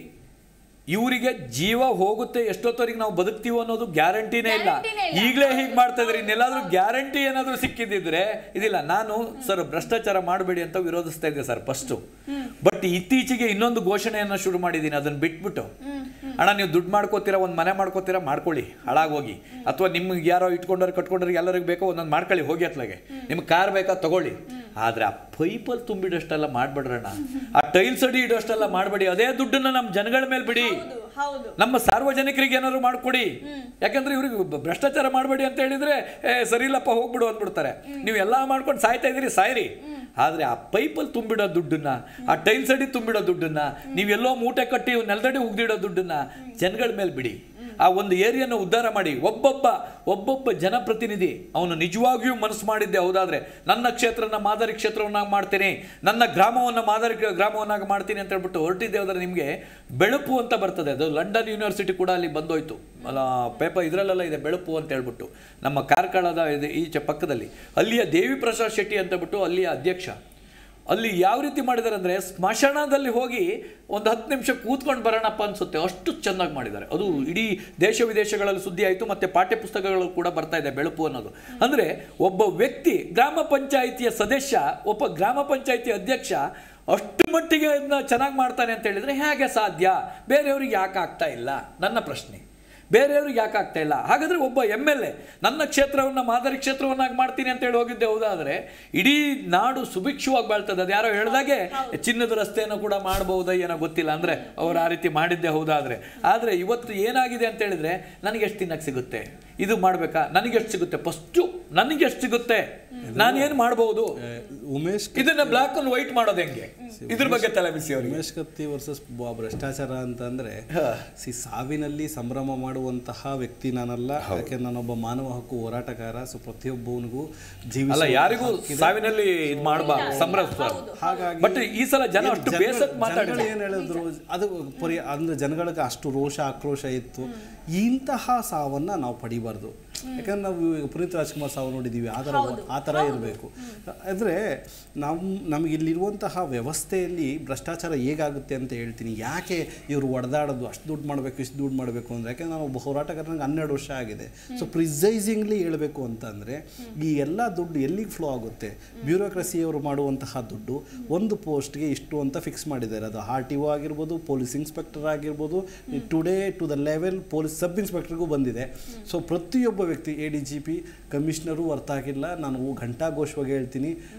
ಇವರಿಗೆ ಜೀವ ಹೋಗುತ್ತೆ ಎಷ್ಟೊತ್ತವರೆಗೆ ನಾವು ಬದುಕ್ತೀವೋ ಅನ್ನೋದು ಗ್ಯಾರಂಟಿನೇ ಇಲ್ಲ ಗ್ಯಾರಂಟಿನೇ ಇಲ್ಲ. ಈಗಲೇ ಹೀಗೆ ಮಾಡ್ತಾ ಇದ್ರಿ ಇನ್ನೆಲ್ಲಾದ್ರೂ ಗ್ಯಾರಂಟಿ ಏನಾದ್ರೂ ಸಿಕ್ಕಿದ್ದಿದ್ರೆ ಇದಿಲ್ಲ ನಾನು ಸರ್ ಭ್ರಷ್ಟಾಚಾರ ಮಾಡಬೇಡಿ ಅಂತ ವಿರೋಧಿಸ್ತಾ ಇದ್ದೆ ಸರ್ ಫಸ್ಟು ಬಟ್ ಇತ್ತೀಚೆಗೆ ಇನ್ನೊಂದು ಘೋಷಣೆಯನ್ನ ಶುರು ಮಾಡಿದ್ದೀನಿ ಅದನ್ನ ಬಿಟ್ಬಿಟ್ಟು ಅಣ್ಣ ನೀವು ದುಡ್ಡು ಮಾಡ್ಕೋತೀರಾ ಒಂದು ಮನೆ ಮಾಡ್ಕೋತೀರಾ ಮಾಡ್ಕೊಳ್ಳಿ ಹಾಳಾಗೋಗಿ ಅಥವಾ ನಿಮ್ಗೆ ಯಾರೋ ಇಟ್ಕೊಂಡವ್ರು ಕಟ್ಕೊಂಡ್ರೆ ಎಲ್ಲರಿಗೂ ಬೇಕೋ ಒಂದೊಂದು ಮಾಡ್ಕೊಳ್ಳಿ ಹೋಗಿ ಅತ್ಲಾಗೆ ನಿಮ್ಗೆ ಕಾರ್ ಬೇಕಾ ತಗೊಳ್ಳಿ ಆದ್ರೆ ಆ ಪೈಪಲ್ಲಿ ತುಂಬಿಡೋಷ್ಟೆಲ್ಲ ಮಾಡ್ಬೇಡ್ರಣ್ಣ ಆ ಟೈಲ್ಸ್ ಅಡಿ ಇಡೋಷ್ಟೆಲ್ಲ ಮಾಡಬೇಡಿ ಅದೇ ದುಡ್ಡನ್ನ ನಮ್ಮ ಜನಗಳ ಮೇಲೆ ಬಿಡಿ ಹೌದು ಹೌದು ನಮ್ಮ ಸಾರ್ವಜನಿಕರಿಗೆ ಏನಾದ್ರು ಮಾಡ್ಕೊಡಿ ಯಾಕಂದ್ರೆ ಇವ್ರಿಗೆ ಬ- ಭ್ರಷ್ಟಾಚಾರ ಮಾಡಬೇಡಿ ಅಂತ ಹೇಳಿದ್ರೆ ಏ ಸರಿ ಇಲ್ಲಪ್ಪ ಹೋಗ್ಬಿಡು ಅಂದ್ಬಿಡ್ತಾರೆ ನೀವು ಎಲ್ಲ ಮಾಡ್ಕೊಂಡು ಸಾಯ್ತಾ ಇದ್ದೀರಿ ಸಾಯ್ರಿ ಆದ್ರೆ ಆ ಪೈಪಲ್ಲಿ ತುಂಬಿಡೋ ದುಡ್ಡನ್ನ ಆ ಟೈಲ್ಸ್ ಅಡಿ ತುಂಬಿಡೋ ದುಡ್ಡನ್ನ ನೀವೆಲ್ಲೋ ಮೂಟೆ ಕಟ್ಟಿ ನೆಲದಡಿ ಉಗ್ದಿಡೋ ದುಡ್ಡನ್ನ ಜನಗಳ ಮೇಲೆ ಬಿಡಿ ಆ ಒಂದು ಏರಿಯಾನ ಉದ್ಧಾರ ಮಾಡಿ ಒಬ್ಬೊಬ್ಬ ಒಬ್ಬೊಬ್ಬ ಜನಪ್ರತಿನಿಧಿ ಅವನು ನಿಜವಾಗಿಯೂ ಮನಸ್ಸು ಮಾಡಿದ್ದೆ ಹೌದಾದ್ರೆ ನನ್ನ ಕ್ಷೇತ್ರನ ಮಾದರಿ ಕ್ಷೇತ್ರವನ್ನಾಗಿ ಮಾಡ್ತೀನಿ ನನ್ನ ಗ್ರಾಮವನ್ನು ಮಾದರಿ ಗ್ರಾಮವನ್ನಾಗಿ ಮಾಡ್ತೀನಿ ಅಂತ ಹೇಳ್ಬಿಟ್ಟು ಹೊರಟಿದ್ದೆ ಹೋದ್ರೆ ನಿಮಗೆ ಬೆಳಪು ಅಂತ ಬರ್ತದೆ ಅದು ಲಂಡನ್ ಯೂನಿವರ್ಸಿಟಿ ಕೂಡ ಅಲ್ಲಿ ಬಂದೋಯ್ತು ಅಲ್ಲ ಪೇಪರ್ ಇದರಲ್ಲೆಲ್ಲ ಇದೆ ಬೆಳಪು ಅಂತ ಹೇಳ್ಬಿಟ್ಟು ನಮ್ಮ ಕಾರ್ಕಳದ ಇದು ಈಚೆ ಪಕ್ಕದಲ್ಲಿ ಅಲ್ಲಿಯ ದೇವಿ ಪ್ರಸಾದ್ ಶೆಟ್ಟಿ ಅಂತ ಬಿಟ್ಟು ಅಲ್ಲಿಯ ಅಧ್ಯಕ್ಷ ಅಲ್ಲಿ ಯಾವ ರೀತಿ ಮಾಡಿದ್ದಾರೆ ಅಂದರೆ ಸ್ಮಶಾನದಲ್ಲಿ ಹೋಗಿ ಒಂದು ಹತ್ತು ನಿಮಿಷ ಕೂತ್ಕೊಂಡು ಬರೋಣಪ್ಪ ಅನ್ಸುತ್ತೆ ಅಷ್ಟು ಚೆನ್ನಾಗಿ ಮಾಡಿದ್ದಾರೆ ಅದು ಇಡೀ ದೇಶ ವಿದೇಶಗಳಲ್ಲಿ ಸುದ್ದಿ ಆಯಿತು ಮತ್ತು ಪಾಠ್ಯ ಪುಸ್ತಕಗಳು ಕೂಡ ಬರ್ತಾ ಇದೆ ಬೆಳಪು ಅನ್ನೋದು ಅಂದರೆ ಒಬ್ಬ ವ್ಯಕ್ತಿ ಗ್ರಾಮ ಪಂಚಾಯಿತಿಯ ಸದಸ್ಯ ಒಬ್ಬ ಗ್ರಾಮ ಪಂಚಾಯಿತಿ ಅಧ್ಯಕ್ಷ ಅಷ್ಟು ಮಟ್ಟಿಗೆ ಅದನ್ನ ಚೆನ್ನಾಗಿ ಮಾಡ್ತಾನೆ ಅಂತ ಹೇಳಿದರೆ ಹೇಗೆ ಸಾಧ್ಯ ಬೇರೆಯವ್ರಿಗೆ ಯಾಕೆ ಆಗ್ತಾ ಇಲ್ಲ ನನ್ನ ಪ್ರಶ್ನೆ ಬೇರೆಯವ್ರಿಗೆ ಯಾಕೆ ಆಗ್ತಾ ಇಲ್ಲ ಹಾಗಾದ್ರೆ ಒಬ್ಬ ಎಮ್ ಎಲ್ ಎ ನನ್ನ ಕ್ಷೇತ್ರವನ್ನ ಮಾದರಿ ಕ್ಷೇತ್ರವನ್ನಾಗಿ ಮಾಡ್ತೀನಿ ಅಂತ ಹೇಳಿ ಹೋಗಿದ್ದೆ ಹೌದಾದ್ರೆ ಇಡೀ ನಾಡು ಸುಭಿಕ್ಷವಾಗಿ ಬಾಳ್ತದೆ ಅದು ಯಾರೋ ಹೇಳ್ದಾಗೆ ಚಿನ್ನದ ರಸ್ತೆಯನ್ನು ಕೂಡ ಮಾಡಬಹುದಾ ಏನೋ ಗೊತ್ತಿಲ್ಲ ಅಂದ್ರೆ ಅವ್ರು ಆ ರೀತಿ ಮಾಡಿದ್ದೆ ಹೌದಾದ್ರೆ ಆದ್ರೆ ಇವತ್ತು ಏನಾಗಿದೆ ಅಂತ ಹೇಳಿದ್ರೆ ನನಗೆ ಎಷ್ಟು ತಿನ್ನಕ್ಕೆ ಸಿಗುತ್ತೆ ಇದು ಮಾಡ್ಬೇಕಾ ನನಗೆ ಎಷ್ಟು ಸಿಗುತ್ತೆ ಫಸ್ಟು ನನಗೆ ಎಷ್ಟು ಸಿಗುತ್ತೆ ನಾನೇನು ಮಾಡಬಹುದು ಉಮೇಶ್ ಇದನ್ನ ಬ್ಲಾಕ್ ಅಂಡ್ ವೈಟ್ ಮಾಡೋದು ಹೆಂಗೆ ಇದ್ರ ಬಗ್ಗೆ ತಲೆ ಬಿಸಿ ಅವರಿಗೆ ಉಮೇಶ್ ಕತ್ತಿ ವರ್ಸಸ್ ಭ್ರಷ್ಟಾಚಾರ ಅಂತಂದ್ರೆ ಸಿ ಸಾವಿನಲ್ಲಿ ಸಂಭ್ರಮ ಮಾಡುವಂತಹ ವ್ಯಕ್ತಿ ನಾನಲ್ಲ ಯಾಕೆ ನಾನೊಬ್ಬ ಮಾನವ ಹಕ್ಕು ಹೋರಾಟಗಾರ ಸೊ ಪ್ರತಿಯೊಬ್ಬವನಿಗೂ ಜೀವಿಸುವ ಅಲ್ಲ ಯಾರಿಗೂ ಹಕ್ಕಿದೆ. ಸಾವಿನಲ್ಲಿ ಇದು ಮಾಡಬಾರ್ದು ಸಂಭ್ರಮಿಸ್ಬಾರ್ದು ಹಾಗಾಗಿ ಬಟ್ ಈ ಸಲ ಜನ ಅಷ್ಟು ಜನಗಳು- ಬೇಸತ್ ಮಾತಾಡಿದ್ರು ಜನಗಳು ಏನ್ ಹೇಳಿದ್ರು ಅದು ಪರಿ ಅಂದ್ರೆ ಜನಗಳಿಗೆ ಅಷ್ಟು ರೋಷ ಆಕ್ರೋಶ ಇತ್ತು ಇಂತಹ ಸಾವನ್ನ ನಾವು ಪಡಿಬಾರ್ದು ಯಾಕಂದ್ರೆ ನಾವು ಈಗ ಪುನೀತ್ ರಾಜ್ಕುಮಾರ್ ಸಾವು ನೋಡಿದ್ದೀವಿ ಆ ಥರ ಆ ಥರ ಇರಬೇಕು ಅಂದರೆ ನಾವು ನಮಗೆ ಇಲ್ಲಿರುವಂತಹ ವ್ಯವಸ್ಥೆಯಲ್ಲಿ ಭ್ರಷ್ಟಾಚಾರ ಹೇಗಾಗುತ್ತೆ ಅಂತ ಹೇಳ್ತೀನಿ ಯಾಕೆ ಇವರು ಒಡೆದಾಡೋದು ಅಷ್ಟು ದುಡ್ಡು ಮಾಡಬೇಕು ಇಷ್ಟು ದುಡ್ಡು ಮಾಡಬೇಕು ಅಂದರೆ ಯಾಕಂದ್ರೆ ನಾನು ಒಬ್ಬ ಹೋರಾಟಗಾರ ನಂಗೆ ಹನ್ನೆರಡು ವರ್ಷ ಆಗಿದೆ ಸೊ ಪ್ರಿಸೈಸಿಂಗ್ಲಿ ಹೇಳಬೇಕು ಅಂತಂದರೆ ಈ ಎಲ್ಲ ದುಡ್ಡು ಎಲ್ಲಿಗೆ ಫ್ಲೋ ಆಗುತ್ತೆ ಬ್ಯೂರೋಕ್ರಸಿಯವರು ಮಾಡುವಂತಹ ದುಡ್ಡು ಒಂದು ಪೋಸ್ಟ್ಗೆ ಇಷ್ಟು ಅಂತ ಫಿಕ್ಸ್ ಮಾಡಿದ್ದಾರೆ ಅದು ಆರ್ ಟಿ ಒ ಆಗಿರ್ಬೋದು ಪೊಲೀಸ್ ಇನ್ಸ್ಪೆಕ್ಟರ್ ಆಗಿರ್ಬೋದು today to the level police sub ಇನ್ಸ್ಪೆಕ್ಟರ್ಗೂ ಬಂದಿದೆ ಸೊ ಪ್ರತಿಯೊಬ್ಬ ವ್ಯಕ್ತಿ A D G P commissioner ಅರ್ಥ ಆಗಿಲ್ಲ ನಾನು ಘಂಟಾಘೋಷವಾಗಿ ಹೇಳ್ತೀನಿ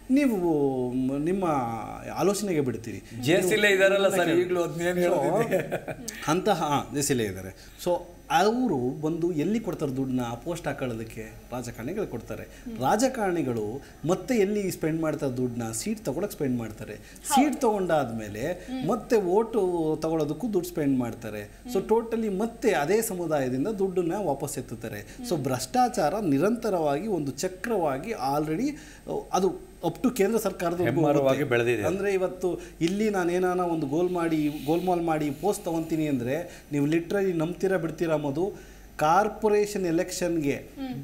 ನೀವು ಮ್- ನಿಮ್ಮ ಆಲೋಚನೆಗೆ ಬಿಡ್ತೀರಿ ಜೇಸಿಲೇ ಇದಾರಲ್ಲ ಸರ್ ಈಗಲೂ ಅದನ್ನೇನು ಹೇಳೋದಿದೆ ಅಂತಹ ಜೆಸಿಲೇ ಇದ್ದಾರೆ ಸೊ ಅವರು ಬಂದು ಎಲ್ಲಿ ಕೊಡ್ತಾರೆ ದುಡ್ಡನ್ನ ಪೋಸ್ಟ್ ಹಾಕೊಳ್ಳೋದಕ್ಕೆ ರಾಜಕಾರಣಿಗಳು ಕೊಡ್ತಾರೆ ರಾಜಕಾರಣಿಗಳು ಮತ್ತೆ ಎಲ್ಲಿ ಸ್ಪೆಂಡ್ ಮಾಡ್ತಾರೆ ದುಡ್ಡನ್ನ ಸೀಟ್ ತಗೊಳಕ್ಕೆ ಸ್ಪೆಂಡ್ ಮಾಡ್ತಾರೆ ಸೀಟ್ ತಗೊಂಡಾದ್ಮೇಲೆ ಮತ್ತೆ ಓಟು ತಗೊಳ್ಳೋದಕ್ಕೂ ದುಡ್ಡು ಸ್ಪೆಂಡ್ ಮಾಡ್ತಾರೆ ಸೊ ಟೋಟಲಿ ಮತ್ತೆ ಅದೇ ಸಮುದಾಯದಿಂದ ದುಡ್ಡನ್ನ ವಾಪಸ್ ಎತ್ತುತ್ತಾರೆ ಸೊ ಭ್ರಷ್ಟಾಚಾರ ನಿರಂತರವಾಗಿ ಒಂದು ಚಕ್ರವಾಗಿ ಆಲ್ರೆಡಿ ಅದು ಅಪ್ ಟು ಕೇಂದ್ರ ಸರ್ಕಾರದ ಹೆಮ್ಮರವಾಗಿ ಬೆಳೆದಿದೆ. ಅಂದ್ರೆ ಇವತ್ತು ಇಲ್ಲಿ ನಾನೇನಾನ ಒಂದು ಗೋಲ್ ಮಾಡಿ ಗೋಲ್ಮಾಲ್ ಮಾಡಿ ಪೋಸ್ಟ್ ತಗೊಂತೀನಿ ಅಂದ್ರೆ ನೀವು ಲಿಟ್ರಲಿ ನಂಬ್ತೀರಾ ಬಿಡ್ತೀರಾ ಮಧು ಕಾರ್ಪೊರೇಷನ್ ಎಲೆಕ್ಷನ್ಗೆ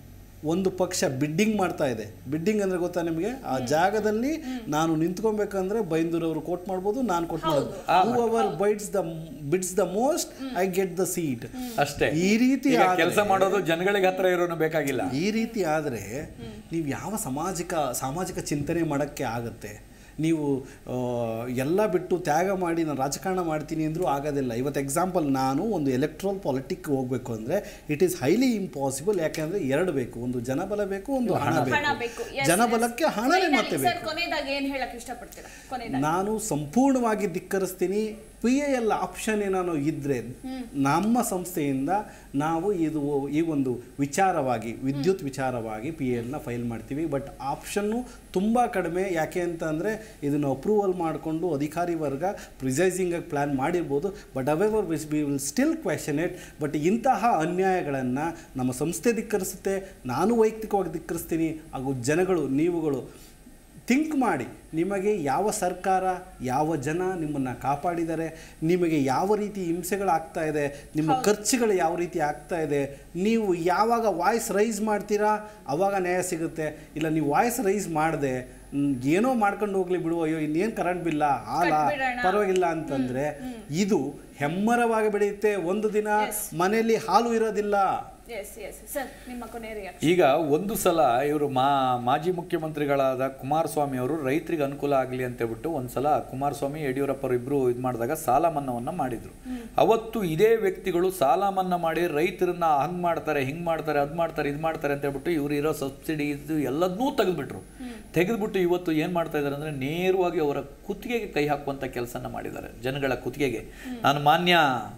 ಒಂದು ಪಕ್ಷ ಬಿಡ್ಡಿಂಗ್ ಮಾಡ್ತಾ ಇದೆ ಬಿಡ್ಡಿಂಗ್ ಅಂದ್ರೆ ಗೊತ್ತಾ ನಿಮಗೆ ಆ ಜಾಗದಲ್ಲಿ ನಾನು ನಿಂತ್ಕೊಬೇಕಂದ್ರೆ ಬೈಂದೂರವರು ಕೋಟ್ ಮಾಡ್ಬೋದು ನಾನು ಕೋಟ್ ಮಾಡ್ಬೋದು whoever bites the bids the most I get the seat ಅಷ್ಟೇ ಈ ರೀತಿ ಆದ್ರೆ- ಕೆಲಸ ಮಾಡೋದು ಜನಗಳಿಗೆ ಹತ್ರ ಇರೋನು ಬೇಕಾಗಿಲ್ಲ ಈ ರೀತಿ ಆದರೆ ನೀವು ಯಾವ ಸಾಮಾಜಿಕ ಸಾಮಾಜಿಕ ಚಿಂತನೆ ಮಾಡೋಕ್ಕೆ ಆಗುತ್ತೆ ನೀವು ಆ, ಎಲ್ಲ ಬಿಟ್ಟು ತ್ಯಾಗ ಮಾಡಿ ನಾನು ರಾಜಕಾರಣ ಮಾಡ್ತೀನಿ ಅಂದರೂ ಆಗೋದಿಲ್ಲ ಇವತ್ತು ಎಕ್ಸಾಂಪಲ್ ನಾನು ಒಂದು ಎಲೆಕ್ಟ್ರಲ್ ಪಾಲಿಟಿಕ್ ಹೋಗಬೇಕು ಅಂದರೆ ಇಟ್ ಈಸ್ ಹೈಲಿ ಇಂಪಾಸಿಬಲ್ ಯಾಕೆಂದರೆ ಎರಡು ಬೇಕು ಒಂದು ಜನಬಲ ಬೇಕು ಒಂದು ಹಣ ಹಣ ಬೇಕು ಬೇಕು Yes, ಜನಬಲಕ್ಕೆ yes. ಹಣವೇ Finally, ಮತ್ತೆ sir, ಬೇಕು ಕೊನೆಯದಾಗಿ ಏನ್ ಹೇಳಕ್ ಇಷ್ಟಪಡ್ತೀರಾ ಕೊನೆಯದಾಗಿ ನಾನು ಸಂಪೂರ್ಣವಾಗಿ ಧಿಕ್ಕರಿಸ್ತೀನಿ ಪಿ ಎ ಎಲ್ ಆಪ್ಷನ್ ಏನಾನು ಇದ್ದರೆ ನಮ್ಮ ಸಂಸ್ಥೆಯಿಂದ ನಾವು ಇದು ಈ ಒಂದು ವಿಚಾರವಾಗಿ ವಿದ್ಯುತ್ ವಿಚಾರವಾಗಿ ಪಿ ಎಲ್ನ ಫೈಲ್ ಮಾಡ್ತೀವಿ ಬಟ್ ಆಪ್ಷನ್ನು ತುಂಬ ಕಡಿಮೆ ಯಾಕೆ ಅಂತ ಅಂದರೆ ಇದನ್ನು ಅಪ್ರೂವಲ್ ಮಾಡಿಕೊಂಡು ಅಧಿಕಾರಿ ವರ್ಗ ಪ್ರಿಸೈಸಿಂಗಾಗಿ ಪ್ಲ್ಯಾನ್ ಮಾಡಿರ್ಬೋದು but whatever was be will still question it but ಇಂತಹ ಅನ್ಯಾಯಗಳನ್ನು ನಮ್ಮ ಸಂಸ್ಥೆ ಧಿಕ್ಕರಿಸುತ್ತೆ ನಾನು ವೈಯಕ್ತಿಕವಾಗಿ ಧಿಕ್ಕರಿಸ್ತೀನಿ ಹಾಗೂ ಜನಗಳು ನೀವುಗಳು ಥಿಂಕ್ ಮಾಡಿ ನಿಮಗೆ ಯಾವ ಸರ್ಕಾರ ಯಾವ ಜನ ನಿಮ್ಮನ್ನು ಕಾಪಾಡಿದ್ದಾರೆ ನಿಮಗೆ ಯಾವ ರೀತಿ ಹಿಂಸೆಗಳಾಗ್ತಾ ಇದೆ ನಿಮ್ಮ ಖರ್ಚುಗಳು ಯಾವ ರೀತಿ ಆಗ್ತಾ ಇದೆ ನೀವು ಯಾವಾಗ ವಾಯ್ಸ್ ರೈಸ್ ಮಾಡ್ತೀರಾ ಆವಾಗ ನ್ಯಾಯ ಸಿಗುತ್ತೆ ಇಲ್ಲ ನೀವು ವಾಯ್ಸ್ ರೈಸ್ ಮಾಡದೆ ಏನೋ ಮಾಡ್ಕೊಂಡು ಹೋಗ್ಲಿ ಬಿಡು ಅಯ್ಯೋ ಇನ್ನೇನು ಕರೆಂಟ್ ಬಿಲ್ಲ ಹಾಲ ಕಟ್ಬಿಡೋಣ. ಪರವಾಗಿಲ್ಲ ಅಂತಂದರೆ ಇದು ಹೆಮ್ಮರವಾಗಿ ಬೆಳೆಯುತ್ತೆ ಒಂದು ದಿನ Yes. ಮನೆಯಲ್ಲಿ ಹಾಲು ಇರೋದಿಲ್ಲ ಎಸ್ ಎಸ್ ಸರ್ ನಿಮ್ಮ ಕೊನೆಯ ರಿಯಾಕ್ಷನ್ ಈಗ ಒಂದು ಸಲ ಇವರು ಮಾ ಮಾಜಿ ಮುಖ್ಯಮಂತ್ರಿಗಳಾದ ಕುಮಾರಸ್ವಾಮಿ ಅವರು ರೈತರಿಗೆ ಅನುಕೂಲ ಆಗಲಿ ಅಂತ ಹೇಳ್ಬಿಟ್ಟು ಒಂದ್ಸಲ ಕುಮಾರಸ್ವಾಮಿ ಯಡಿಯೂರಪ್ಪರು ಇಬ್ರು ಇದು ಮಾಡಿದಾಗ ಸಾಲ ಮನ್ನಾವನ್ನ ಮಾಡಿದ್ರು ಅವತ್ತು ಇದೇ ವ್ಯಕ್ತಿಗಳು ಸಾಲ ಮನ್ನಾ ಮಾಡಿ ರೈತರನ್ನ ಹಂಗ್ ಮಾಡ್ತಾರೆ ಹಿಂಗ್ ಮಾಡ್ತಾರೆ ಅದ್ ಮಾಡ್ತಾರೆ ಇದು ಮಾಡ್ತಾರೆ ಅಂತ ಹೇಳ್ಬಿಟ್ಟು ಇವ್ರು ಇರೋ ಸಬ್ಸಿಡಿ ಇದು ಎಲ್ಲದನ್ನೂ ತೆಗೆದ್ಬಿಟ್ರು ತೆಗೆದ್ಬಿಟ್ಟು ಇವತ್ತು ಏನ್ ಮಾಡ್ತಾ ಇದ್ದಾರೆ ಅಂದ್ರೆ ನೇರವಾಗಿ ಅವರ ಕುತ್ತಿಗೆಗೆ ಕೈ ಹಾಕುವಂತ ಕೆಲಸನ ಮಾಡಿದ್ದಾರೆ ಜನಗಳ ಕುತ್ತಿಗೆಗೆ ನಾನು ಮಾನ್ಯ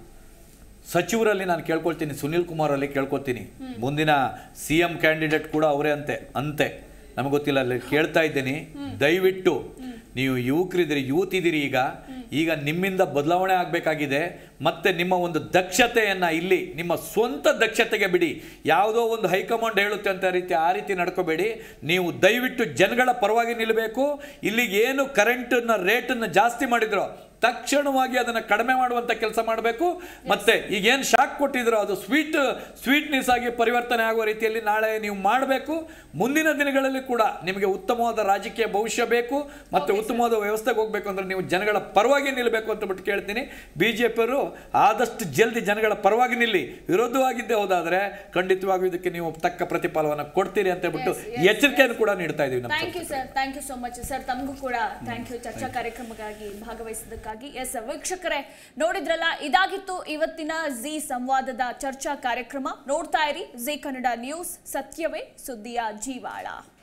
ಸಚಿವರಲ್ಲಿ ನಾನು ಕೇಳ್ಕೊಳ್ತೀನಿ ಸುನಿಲ್ ಕುಮಾರ್ ಅಲ್ಲಿ ಕೇಳ್ಕೊತೀನಿ ಮುಂದಿನ ಸಿ ಎಂ ಕ್ಯಾಂಡಿಡೇಟ್ ಕೂಡ ಅವರೇ ಅಂತೆ ಅಂತೆ ನಮಗೆ ಗೊತ್ತಿಲ್ಲ ಅಲ್ಲಿ ಕೇಳ್ತಾ ಇದ್ದೀನಿ ದಯವಿಟ್ಟು ನೀವು ಯುವಕರಿದ್ದೀರಿ ಯೂತ್ ಇದ್ದೀರಿ ಈಗ ಈಗ ನಿಮ್ಮಿಂದ ಬದಲಾವಣೆ ಆಗಬೇಕಾಗಿದೆ ಮತ್ತೆ ನಿಮ್ಮ ಒಂದು ದಕ್ಷತೆಯನ್ನ ಇಲ್ಲಿ ನಿಮ್ಮ ಸ್ವಂತ ದಕ್ಷತೆಗೆ ಬಿಡಿ ಯಾವುದೋ ಒಂದು ಹೈಕಮಾಂಡ್ ಹೇಳುತ್ತೆ ಅಂತ ರೀತಿ ಆ ರೀತಿ ನಡ್ಕೋಬೇಡಿ ನೀವು ದಯವಿಟ್ಟು ಜನಗಳ ಪರವಾಗಿ ನಿಲ್ಲಬೇಕು ಇಲ್ಲಿಗೆ ಏನು ಕರೆಂಟನ್ನ ರೇಟನ್ನು ಜಾಸ್ತಿ ಮಾಡಿದ್ರೋ ತಕ್ಷಣವಾಗಿ ಅದನ್ನು ಕಡಿಮೆ ಮಾಡುವಂಥ ಕೆಲಸ ಮಾಡಬೇಕು ಮತ್ತೆ ಈಗೇನು ಶಾಕ್ ಕೊಟ್ಟಿದ್ರು ಅದು ಸ್ವೀಟ್ ಸ್ವೀಟ್ನೆಸ್ ಆಗಿ ಪರಿವರ್ತನೆ ಆಗುವ ರೀತಿಯಲ್ಲಿ ನಾಳೆ ನೀವು ಮಾಡಬೇಕು ಮುಂದಿನ ದಿನಗಳಲ್ಲಿ ಕೂಡ ನಿಮಗೆ ಉತ್ತಮವಾದ ರಾಜಕೀಯ ಭವಿಷ್ಯ ಬೇಕು ಮತ್ತೆ ಉತ್ತಮವಾದ ವ್ಯವಸ್ಥೆಗೆ ಹೋಗಬೇಕು ಅಂದ್ರೆ ನೀವು ಜನಗಳ ಪರವಾಗಿ ನಿಲ್ಲಬೇಕು ಅಂತ ಬಿಟ್ಟು ಕೇಳ್ತೀನಿ ಬಿ ಜೆ ಪಿಯವರು ಆದಷ್ಟು ಜಲ್ದಿ ಜನಗಳ ಪರವಾಗಿ ನಿಲ್ಲಿ ವಿರೋಧವಾಗಿದ್ದೇ ಹೋದಾದ್ರೆ ಖಂಡಿತವಾಗಿಯೂ ಇದಕ್ಕೆ ನೀವು ತಕ್ಕ ಪ್ರತಿಫಲವನ್ನು ಕೊಡ್ತೀರಿ ಅಂತ ಹೇಳ್ಬಿಟ್ಟು Yes, yes, ಎಚ್ಚರಿಕೆಯನ್ನು ಕೂಡ ನೀಡ್ತಾ ಇದೀವಿ ನಮ್ಮ thank you sir thank you so much sir ತಮಗೂ ಕೂಡ ಥ್ಯಾಂಕ್ ಯು ಚರ್ಚಾ ಕಾರ್ಯಕ್ರಮಕ್ಕಾಗಿ ಭಾಗವಹಿಸಿದ್ದಕ್ಕಾಗಿ ಎಸ್ ವೀಕ್ಷಕರೇ ನೋಡಿದ್ರಲ್ಲ ಇದಾಗಿತ್ತು ಇವತ್ತಿನ ಜಿ ಸಂವಾದದ ಚರ್ಚಾ ಕಾರ್ಯಕ್ರಮ ನೋಡ್ತಾ ಇರಿ ಜಿ ಕನ್ನಡ ನ್ಯೂಸ್ ಸತ್ಯವೇ ಸುದ್ದಿಯ ಜೀವಾಳ